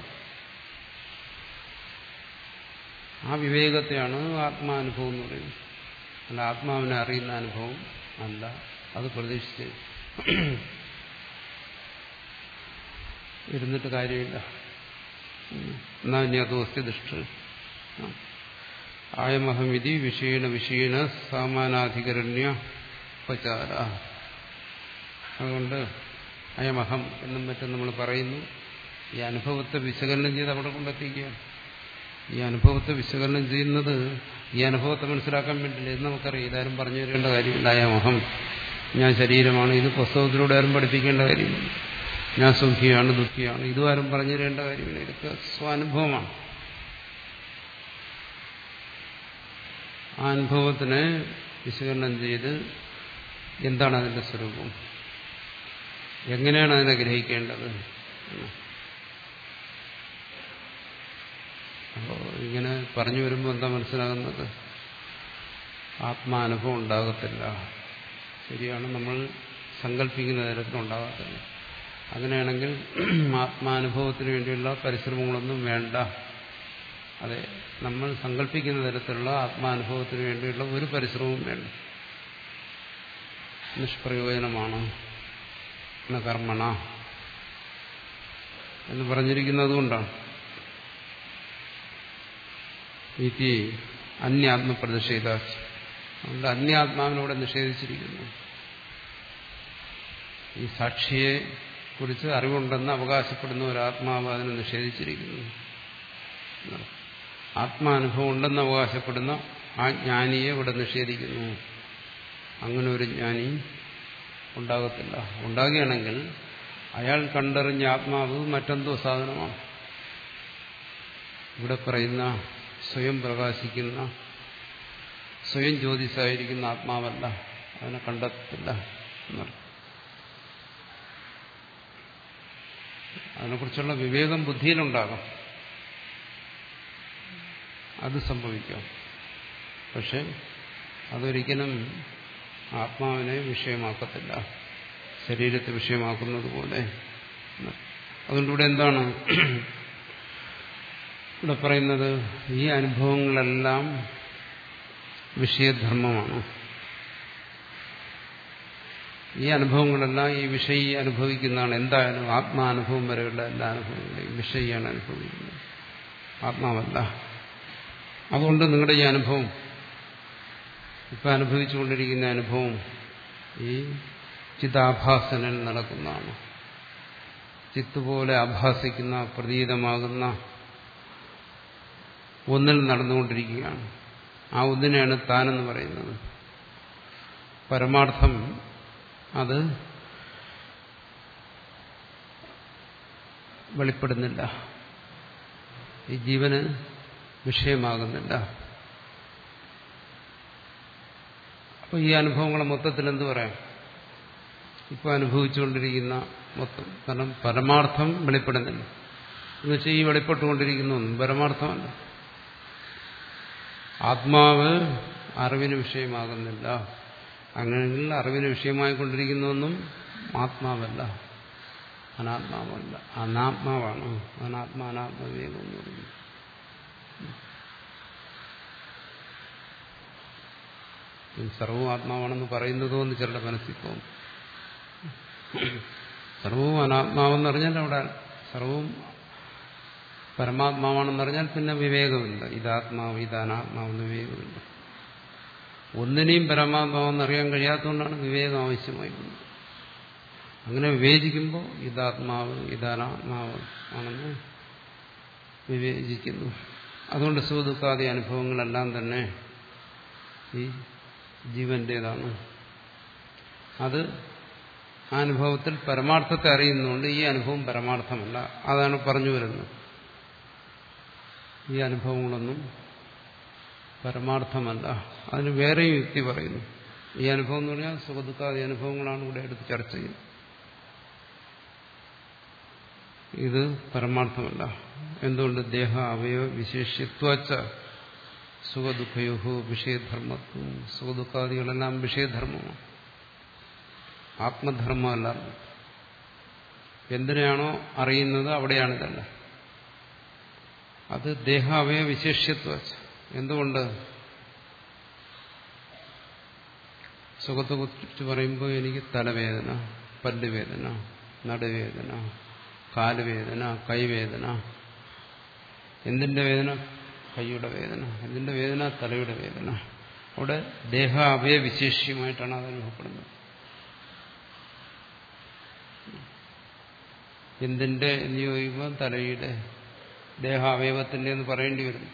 ആ വിവേകത്തെയാണ് ആത്മാനുഭവം എന്ന് പറയുന്നത് അല്ല ആത്മാവിനെ അറിയുന്ന അനുഭവം അല്ല അത് പ്രതീക്ഷിച്ച് ഇരുന്നിട്ട് കാര്യമില്ല എന്നാ ഇനി അത് വസ്തുദുഷ്ട ആയമഹമിതി വിഷയണ വിഷയണ സാമാനാധികരണ്യ ഉപചാര അതുകൊണ്ട് അയമഹം എന്നും മറ്റും നമ്മൾ പറയുന്നു ഈ അനുഭവത്തെ വിശകലനം ചെയ്ത് അവിടെ കൊണ്ടെത്തിക്കുകയാണ് ഈ അനുഭവത്തെ വിശകലനം ചെയ്യുന്നത് ഈ അനുഭവത്തെ മനസ്സിലാക്കാൻ വേണ്ടിയില്ല ഇത് നമുക്കറിയാം ഇതാരും പറഞ്ഞു തരേണ്ട കാര്യമില്ല അയമഹം ഞാൻ ശരീരമാണ് ഇത് പുസ്തകത്തിലൂടെ ആരും പഠിപ്പിക്കേണ്ട കാര്യമില്ല ഞാൻ സുഖിയാണ് ദുഃഖിയാണ് ഇതുമാരും പറഞ്ഞു തരേണ്ട കാര്യമില്ല ഇതൊക്കെ സ്വാനുഭവമാണ് ആ അനുഭവത്തിനെ വിശകലനം ചെയ്ത് എന്താണ് അതിന്റെ സ്വരൂപം എങ്ങനെയാണ് അതിനെ ഗ്രഹിക്കേണ്ടത് അപ്പോൾ ഇങ്ങനെ പറഞ്ഞു വരുമ്പോൾ എന്താ മനസ്സിലാകുന്നത് ആത്മാനുഭവം ഉണ്ടാകത്തില്ല ശരിയാണ് നമ്മൾ സങ്കല്പിക്കുന്ന തരത്തിലുണ്ടാകത്തില്ല അങ്ങനെയാണെങ്കിൽ ആത്മാനുഭവത്തിന് വേണ്ടിയുള്ള പരിശ്രമങ്ങളൊന്നും വേണ്ട അതെ നമ്മൾ സങ്കല്പിക്കുന്ന തരത്തിലുള്ള ആത്മാനുഭവത്തിന് വേണ്ടിയുള്ള ഒരു പരിശ്രമവും വേണ്ട നിഷ്പ്രയോജനമാണ് എന്ന കർമ്മണ എന്ന് പറഞ്ഞിരിക്കുന്നത് കൊണ്ടാണ് ഇതി അന്യാത്മപ്രതിഷേധ അതുകൊണ്ട് അന്യാത്മാവിനോടെ നിഷേധിച്ചിരിക്കുന്നു ഈ സാക്ഷിയെ കുറിച്ച് അറിവുണ്ടെന്ന് അവകാശപ്പെടുന്ന ഒരു ആത്മാവ് അതിനെ നിഷേധിച്ചിരിക്കുന്നു ആത്മാനുഭവം ഉണ്ടെന്ന് അവകാശപ്പെടുന്ന ആ ജ്ഞാനിയെ ഇവിടെ നിഷേധിക്കുന്നു അങ്ങനെ ഒരു ജ്ഞാനി ഉണ്ടാകത്തില്ല ഉണ്ടാകുകയാണെങ്കിൽ അയാൾ കണ്ടറിഞ്ഞ ആത്മാവ് മറ്റെന്തോ സാധനമാണ് ഇവിടെ പറയുന്ന സ്വയം പ്രകാശിക്കുന്ന സ്വയം ജ്യോതിസായിരിക്കുന്ന ആത്മാവല്ല അതിനെ കണ്ടെത്തില്ല എന്നർത്ഥം അതിനെക്കുറിച്ചുള്ള വിവേകം ബുദ്ധിയിലുണ്ടാകാം അത് സംഭവിക്കാം പക്ഷെ അതൊരിക്കലും ആത്മാവിനെ വിഷയമാക്കത്തില്ല ശരീരത്തെ വിഷയമാക്കുന്നത് പോലെ അതുകൊണ്ട് ഇവിടെ എന്താണ് ഇവിടെ പറയുന്നത് ഈ അനുഭവങ്ങളെല്ലാം വിഷയധർമ്മമാണ് ഈ അനുഭവങ്ങളെല്ലാം ഈ വിഷയി അനുഭവിക്കുന്നതാണ് എന്തായാലും ആത്മാനുഭവം വരെയുള്ള എല്ലാ അനുഭവങ്ങളെയും വിഷയിയാണ് അനുഭവിക്കുന്നത് ആത്മാവല്ല അതുകൊണ്ട് നിങ്ങളുടെ ഈ അനുഭവം ഇപ്പം അനുഭവിച്ചുകൊണ്ടിരിക്കുന്ന അനുഭവം ഈ ചിതാഭാസനിൽ നടക്കുന്നതാണ് ചിത്ത് പോലെ ആഭാസിക്കുന്ന പ്രതീതമാകുന്ന ഒന്നിൽ നടന്നുകൊണ്ടിരിക്കുകയാണ് ആ ഒന്നിനെയാണ് താനെന്ന് പറയുന്നത് പരമാർത്ഥം അത് വെളിപ്പെടുന്നില്ല ഈ ജീവന് വിഷയമാകുന്നില്ല അപ്പോൾ ഈ അനുഭവങ്ങളെ മൊത്തത്തിൽ എന്ത് പറയാം ഇപ്പോൾ അനുഭവിച്ചുകൊണ്ടിരിക്കുന്ന മൊത്തം കാരണം പരമാർത്ഥം വെളിപ്പെടുന്നില്ല എന്നുവെച്ചാൽ ഈ വെളിപ്പെട്ടുകൊണ്ടിരിക്കുന്ന ഒന്നും പരമാർത്ഥമല്ല ആത്മാവ് അറിവിന് വിഷയമാകുന്നില്ല അങ്ങനെയെങ്കിൽ അറിവിന് വിഷയമായിക്കൊണ്ടിരിക്കുന്നതൊന്നും ആത്മാവല്ല അനാത്മാവല്ല അനാത്മാവാണ് അനാത്മാ അനാത്മവിവേകം എന്ന് പറയുന്നത് സർവവും ആത്മാവാണെന്ന് പറയുന്നതോ എന്ന് ചിലരുടെ മനസ്സിൽ തോന്നും സർവവും അനാത്മാവെന്ന് പറഞ്ഞാൽ അവിടെ സർവവും പരമാത്മാവാണെന്ന് പറഞ്ഞാൽ പിന്നെ വിവേകമില്ല ഇതാത്മാവ് ഇതാനാത്മാവെന്ന് വിവേകമില്ല ഒന്നിനെയും പരമാത്മാവെന്ന് അറിയാൻ കഴിയാത്തതുകൊണ്ടാണ് വിവേകം ആവശ്യമായി വരുന്നത് അങ്ങനെ വിവേചിക്കുമ്പോൾ ഇതാത്മാവ് ഇതാനാത്മാവ് ആണെന്ന് വിവേചിക്കുന്നു അതുകൊണ്ട് സുഖദുഃഖാദി അനുഭവങ്ങളെല്ലാം തന്നെ ഈ ജീവന്റേതാണ് അത് ആ അനുഭവത്തിൽ പരമാർത്ഥത്തെ അറിയുന്നതുകൊണ്ട് ഈ അനുഭവം പരമാർത്ഥമല്ല അതാണ് പറഞ്ഞു വരുന്നത് ഈ അനുഭവങ്ങളൊന്നും പരമാർത്ഥമല്ല അതിന് വേറെയും യുക്തി പറയുന്നു ഈ അനുഭവം എന്ന് പറഞ്ഞാൽ സുഖദുഃഖാദി അനുഭവങ്ങളാണ് ഇവിടെ എടുത്ത് ചർച്ച ചെയ്യുന്നത് ഇത് പരമാർത്ഥമല്ല എന്തുകൊണ്ട് ദേഹ അവയവ വിശേഷ്യത്വച്ച സുഖദുഃഖയോഹോ വിഷയധർമ്മത്വം സുഖദുഃഖാദികളെല്ലാം വിഷയധർമ്മമാണ് ആത്മധർമ്മമല്ല എന്തിനാണോ അറിയുന്നത് അവിടെയാണിതല്ല അത് ദേഹാവയ വിശേഷ്യത്വ എന്തുകൊണ്ട് സുഖത്തെക്കുറിച്ച് പറയുമ്പോൾ എനിക്ക് തലവേദന പല്ലുവേദന നടുവേദന കാലുവേദന കൈവേദന എന്തിന്റെ വേദന കൈയുടെ വേദന എന്തിന്റെ വേദന തലയുടെ വേദന അവിടെ ദേഹ അവയവിശേഷ്യമായിട്ടാണ് അത് അനുഭവപ്പെടുന്നത് എന്തിന്റെ എന്ന് ചോദിക്കുമ്പോൾ തലയുടെ ദേഹാവയവത്തിന്റെ എന്ന് പറയേണ്ടി വരും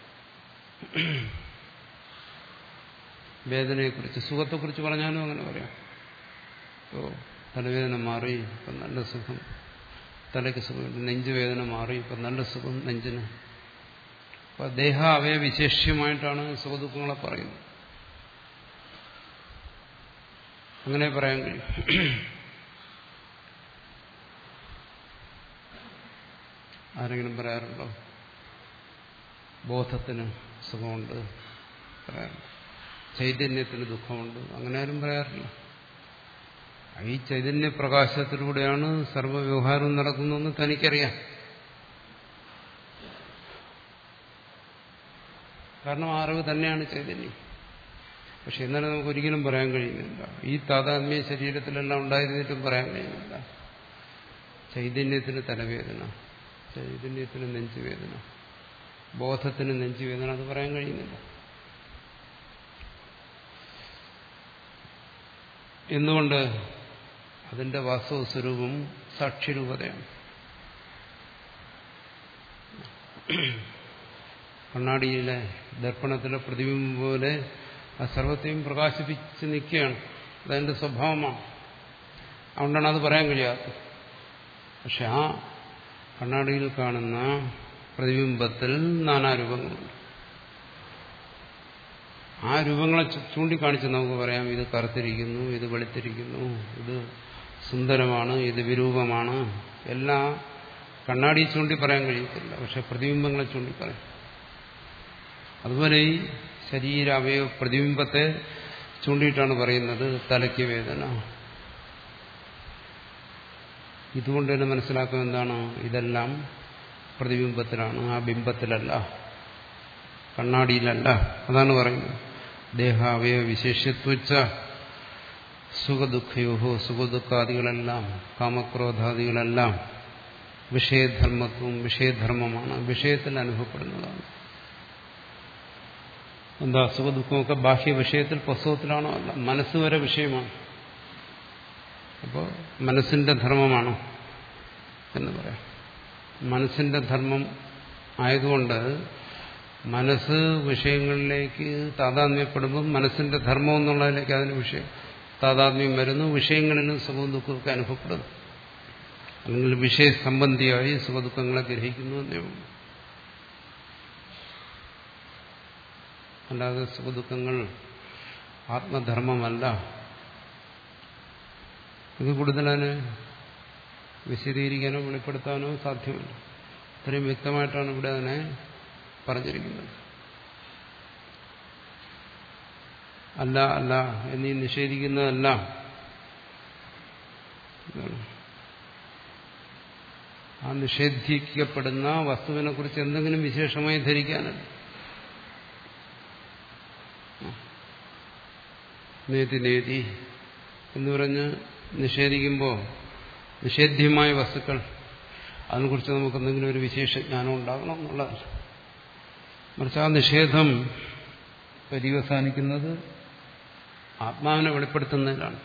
വേദനയെക്കുറിച്ച് സുഖത്തെക്കുറിച്ച് പറഞ്ഞാലും അങ്ങനെ പറയാം ഓ തലവേദന മാറി ഇപ്പം നല്ല സുഖം തലയ്ക്ക് സുഖം നെഞ്ചുവേദന മാറി ഇപ്പം നല്ല സുഖം നെഞ്ചിന് അപ്പൊ ദേഹ അവയവിശേഷ്യമായിട്ടാണ് സുഖദുഃഖങ്ങളെ പറയുന്നത് അങ്ങനെ പറയാൻ കഴിയും ആരെങ്കിലും പറയാറുണ്ടോ ബോധത്തിന് സുഖമുണ്ട് പറയാറുണ്ട് ചൈതന്യത്തിന് ദുഃഖമുണ്ട് അങ്ങനെ ആരും പറയാറില്ല ഈ ചൈതന്യ പ്രകാശത്തിലൂടെയാണ് സർവ്വവ്യവഹാരം നടക്കുന്നതെന്ന് തനിക്കറിയാം കാരണം ആ അറിവ് തന്നെയാണ് ചൈതന്യം പക്ഷെ എന്നാലും നമുക്ക് ഒരിക്കലും പറയാൻ കഴിയുന്നില്ല ഈ താതാത്മ്യ ശരീരത്തിലെല്ലാം ഉണ്ടായിരുന്നിട്ടും പറയാൻ കഴിയുന്നില്ല ചൈതന്യത്തിന് തലവേദന ചൈതന്യത്തിന് നെഞ്ചുവേദന ബോധത്തിന് നെഞ്ചുവേദന അത് പറയാൻ കഴിയുന്നില്ല എന്തുകൊണ്ട് അതിന്റെ വാസ്തവ സ്വരൂപം സാക്ഷിരൂപതയാണ് കണ്ണാടിയിലെ ദർപ്പണത്തിലെ പ്രതിബിംബം പോലെ ആ സർവത്തെയും പ്രകാശിപ്പിച്ച് നിൽക്കുകയാണ് അതതിന്റെ സ്വഭാവമാണ് അതുകൊണ്ടാണ് അത് പറയാൻ കഴിയാത്തത് പക്ഷെ ആ കണ്ണാടിയിൽ കാണുന്ന പ്രതിബിംബത്തിൽ നാനാരൂപങ്ങളുണ്ട് ആ രൂപങ്ങളെ ചൂണ്ടിക്കാണിച്ച് നമുക്ക് പറയാം ഇത് കറുത്തിരിക്കുന്നു ഇത് വെളുത്തിരിക്കുന്നു ഇത് സുന്ദരമാണ് ഇത് വിരൂപമാണ് എല്ലാം കണ്ണാടി ചൂണ്ടി പറയാൻ കഴിയത്തില്ല പക്ഷെ പ്രതിബിംബങ്ങളെ ചൂണ്ടി പറയാം അതുപോലെ ഈ ശരീരാവയവ പ്രതിബിംബത്തെ ചൂണ്ടിയിട്ടാണ് പറയുന്നത് തലയ്ക്ക് വേദന ഇതുകൊണ്ട് തന്നെ മനസ്സിലാക്കുക എന്താണ് ഇതെല്ലാം പ്രതിബിംബത്തിലാണ് ആ ബിംബത്തിലല്ല കണ്ണാടിയിലല്ല അതാണ് പറയുന്നത് ദേഹാവയ വിശേഷത്വച്ച സുഖദുഃഖയോഹോ സുഖദുഃഖാദികളെല്ലാം കാമക്രോധാദികളെല്ലാം വിഷയധർമ്മത്വം വിഷയധർമ്മമാണ് വിഷയത്തിൽ അനുഭവപ്പെടുന്നതാണ് എന്താ സുഖദുഃഖമൊക്കെ ബാഹ്യ വിഷയത്തിൽ പുസ്തകത്തിലാണോ അല്ല മനസ്സ് വരെ വിഷയമാണ് അപ്പോൾ മനസ്സിന്റെ ധർമ്മമാണോ എന്ന് പറയാം മനസ്സിന്റെ ധർമ്മം ആയതുകൊണ്ട് മനസ്സ് വിഷയങ്ങളിലേക്ക് താതാത്മ്യപ്പെടുമ്പം മനസ്സിന്റെ ധർമ്മം എന്നുള്ളതിലേക്ക് അതിന് വിഷയം താതാത്മ്യം വരുന്നു വിഷയങ്ങളിലും സുഖവും ദുഃഖമൊക്കെ അനുഭവപ്പെടുന്നു അല്ലെങ്കിൽ വിഷയസംബന്ധിയായി സുഖദുഃഖങ്ങളെ ഗ്രഹിക്കുന്നു എന്നേ ഉള്ളൂ അല്ലാതെ സുഖദുഃഖങ്ങൾ ആത്മധർമ്മമല്ല ഇത് കൂടുതലതിനെ വിശദീകരിക്കാനോ വെളിപ്പെടുത്താനോ സാധ്യമല്ല ഇത്രയും വ്യക്തമായിട്ടാണ് ഇവിടെ അതിനെ പറഞ്ഞിരിക്കുന്നത് അല്ല അല്ല എന്നീ നിഷേധിക്കുന്നതല്ല ആ നിഷേധിക്കപ്പെടുന്ന വസ്തുവിനെ കുറിച്ച് എന്തെങ്കിലും വിശേഷമായി ധരിക്കാനല്ല നേതി നേതി എന്ന് പറഞ്ഞ് നിഷേധിക്കുമ്പോൾ നിഷേധ്യമായ വസ്തുക്കൾ അതിനെക്കുറിച്ച് നമുക്ക് എന്തെങ്കിലും ഒരു വിശേഷ ജ്ഞാനം ഉണ്ടാകണം എന്നുള്ളതല്ല മറിച്ച് ആ നിഷേധം പര്യവസാനിക്കുന്നത് ആത്മാവിനെ വെളിപ്പെടുത്തുന്നതിലാണ്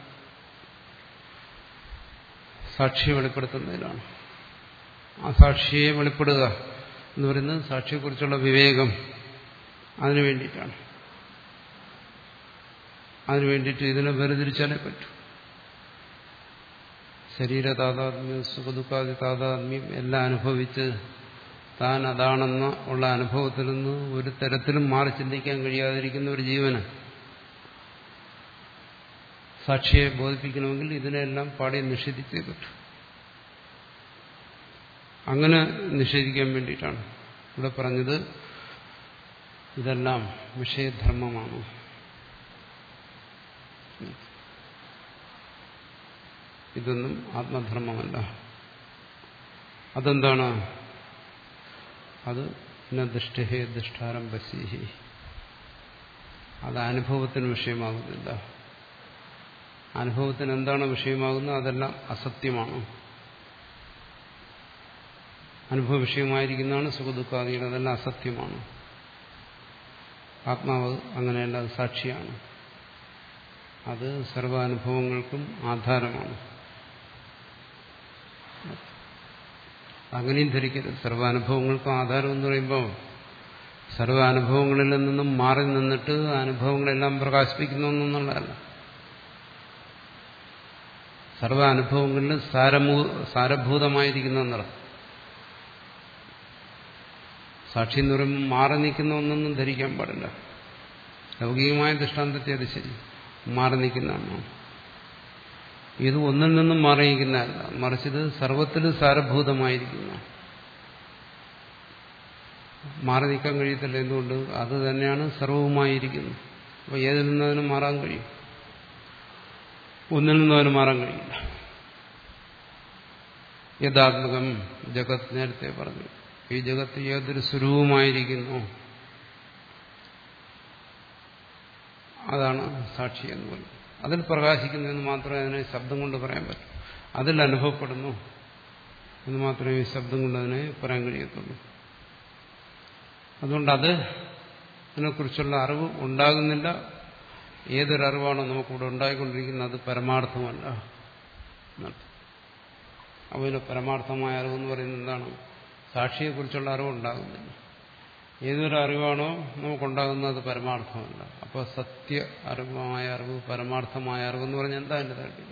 സാക്ഷിയെ വെളിപ്പെടുത്തുന്നതിലാണ് ആ സാക്ഷിയെ വെളിപ്പെടുക എന്ന് പറയുന്നത് സാക്ഷിയെക്കുറിച്ചുള്ള വിവേകം അതിനു വേണ്ടിയിട്ടാണ് അതിനു വേണ്ടിയിട്ട് ഇതിനെ വേർതിരിച്ചാലേ പറ്റൂ ശരീര താതാത്മ്യം സുഖദുഃഖാദി താതാത്മ്യം എല്ലാം അനുഭവിച്ച് താൻ അതാണെന്ന ഉള്ള അനുഭവത്തിൽ നിന്ന് ഒരു തരത്തിലും മാറി ചിന്തിക്കാൻ കഴിയാതിരിക്കുന്ന ഒരു ജീവന് സാക്ഷിയെ ബോധിപ്പിക്കണമെങ്കിൽ ഇതിനെല്ലാം പാടെ നിഷേധിച്ചേ പറ്റൂ അങ്ങനെ നിഷേധിക്കാൻ വേണ്ടിയിട്ടാണ് ഇവിടെ പറഞ്ഞത് ഇതെല്ലാം വിഷയധർമ്മമാണ് ഇതൊന്നും ആത്മധർമ്മമല്ല അതെന്താണ് അത് ദുഷ്ടഹേ ദുഷ്ടാരം ബസീഹി അത് അനുഭവത്തിന് വിഷയമാകുന്നില്ല അനുഭവത്തിന് എന്താണ് വിഷയമാകുന്നത് അതെല്ലാം അസത്യമാണ് അനുഭവ വിഷയമായിരിക്കുന്നതാണ് സുഖദുഃഖാദികൾ അതെല്ലാം അസത്യമാണ് ആത്മാവ് അങ്ങനെയല്ല അത് സാക്ഷിയാണ് അത് സർവാനുഭവങ്ങൾക്കും ആധാരമാണ് അങ്ങനെയും ധരിക്കരുത് സർവാനുഭവങ്ങൾക്കും ആധാരം എന്ന് പറയുമ്പോൾ സർവാനുഭവങ്ങളിൽ നിന്നും മാറി നിന്നിട്ട് അനുഭവങ്ങളെല്ലാം പ്രകാശിപ്പിക്കുന്നു എന്നുള്ളതല്ല സർവാനുഭവങ്ങളിൽ സാരമൂ സാരഭൂതമായിരിക്കുന്ന എന്നർത്ഥം സാക്ഷി എന്ന് പറയുമ്പോൾ മാറി നിൽക്കുന്ന ഒന്നൊന്നും ധരിക്കാൻ പാടില്ല ലൗകികമായ ദൃഷ്ടാന്തത്തെ അത് ശരി മാറി നിൽക്കുന്നതാണ് ഇത് ഒന്നിൽ നിന്നും മാറി നിൽക്കുന്നതല്ല മറിച്ചത് സർവത്തിലും സാരഭൂതമായിരിക്കുന്ന മാറി നിൽക്കാൻ കഴിയത്തില്ല എന്തുകൊണ്ട് അത് തന്നെയാണ് സർവവുമായിരിക്കുന്നത് അപ്പോൾ ഏതിൽ നിന്നും അതിന് മാറാൻ കഴിയും ഒന്നിൽ നിന്നും അതിന് മാറാൻ കഴിയില്ല യഥാത്മകം ജഗത് നേരത്തെ പറഞ്ഞു ഈ ജഗത്ത് ഏതൊരു സ്വരൂപമായിരിക്കുന്നു അതാണ് സാക്ഷി എന്ന് പറയുന്നത് അതിൽ പ്രകാശിക്കുന്നതെന്ന് മാത്രമേ അതിനെ ശബ്ദം കൊണ്ട് പറയാൻ പറ്റൂ അതിൽ അനുഭവപ്പെടുന്നു എന്ന് മാത്രമേ ഈ ശബ്ദം കൊണ്ട് അതിനെ പറയാൻ കഴിയത്തുള്ളൂ അതുകൊണ്ട് അത് അതിനെക്കുറിച്ചുള്ള അറിവ് ഉണ്ടാകുന്നില്ല ഏതൊരറിവാണോ നമുക്കിവിടെ ഉണ്ടായിക്കൊണ്ടിരിക്കുന്നത് അത് പരമാർത്ഥമല്ല അവന് പരമാർത്ഥമായ അറിവെന്ന് പറയുന്നത് എന്താണ് സാക്ഷിയെക്കുറിച്ചുള്ള അറിവ് ഉണ്ടാകുന്നില്ല ഏതൊരു അറിവാണോ നമുക്കുണ്ടാകുന്നത് അത് പരമാർത്ഥമല്ല അപ്പോൾ സത്യ അറിവായ അറിവ് പരമാർത്ഥമായ അറിവെന്ന് പറഞ്ഞാൽ എന്താ എൻ്റെ താല്പര്യം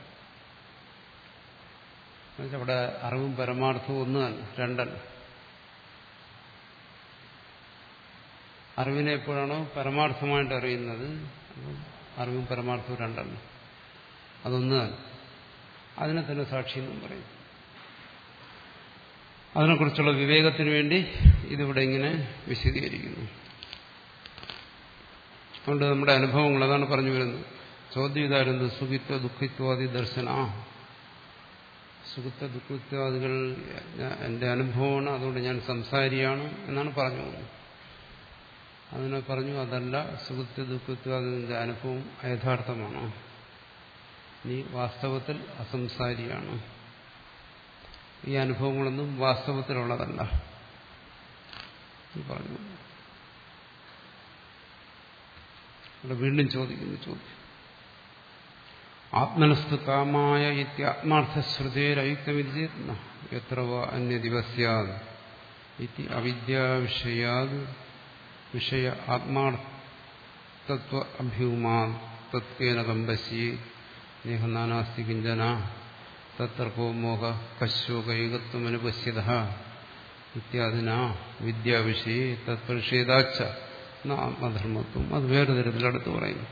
അവിടെ അറിവും പരമാർത്ഥവും ഒന്നല്ല രണ്ടല്ല അറിവിനെ എപ്പോഴാണോ പരമാർത്ഥമായിട്ട് അറിയുന്നത് അറിവും പരമാർത്ഥവും രണ്ടല്ല അതൊന്ന് അതിനെ തന്നെ സാക്ഷി എന്നും പറയും അതിനെക്കുറിച്ചുള്ള വിവേകത്തിന് വേണ്ടി ഇതിവിടെ ഇങ്ങനെ വിശദീകരിക്കുന്നു അതുകൊണ്ട് നമ്മുടെ അനുഭവങ്ങൾ അതാണ് പറഞ്ഞു വരുന്നത് ചോദ്യം ഇതായിരുന്നു സുഖിത്വ ദുഃഖിത്വാദി ദർശന സുഖിത്വ ദുഃഖിത്വാദികൾ എൻ്റെ അനുഭവമാണ് അതുകൊണ്ട് ഞാൻ സംസാരിയാണ് എന്നാണ് പറഞ്ഞു പോകുന്നത് അതിനെ പറഞ്ഞു അതല്ല സുഖിത്വ ദുഃഖിത്വാദിന്റെ അനുഭവം യഥാർത്ഥമാണ് നീ വാസ്തവത്തിൽ അസംസാരിയാണ് ഈ അനുഭവങ്ങളൊന്നും വാസ്തവത്തിലുള്ളതല്ല പറഞ്ഞു ഇവിടെ വീണ്ടും ചോദിക്കുന്നു ചോദ്യം ആത്മനസ്തു കാമായ ഇത്യാത്മാർത്ഥശ്രുതേരയുക്തമിതി എത്ര അന്യദിവസ്യാത് ഇതി അവിദ്യാവിഷയാത് വിഷയ ആത്മാർത്ഥത്വ അഭ്യൂമാ തത്വേന കമ്പശ്യേ നേഹനാനാസ്തി കിഞ്ചന തത്രകോ മോഹ കശോകൈകത്വമനുപശ്യത ഇത്യാദിന വിദ്യാവിഷയെ തത്പ്രഷേധാച്ച ആത്മധർമ്മത്വം അത് വേറെ തരത്തിലടുത്ത് പറയുന്നു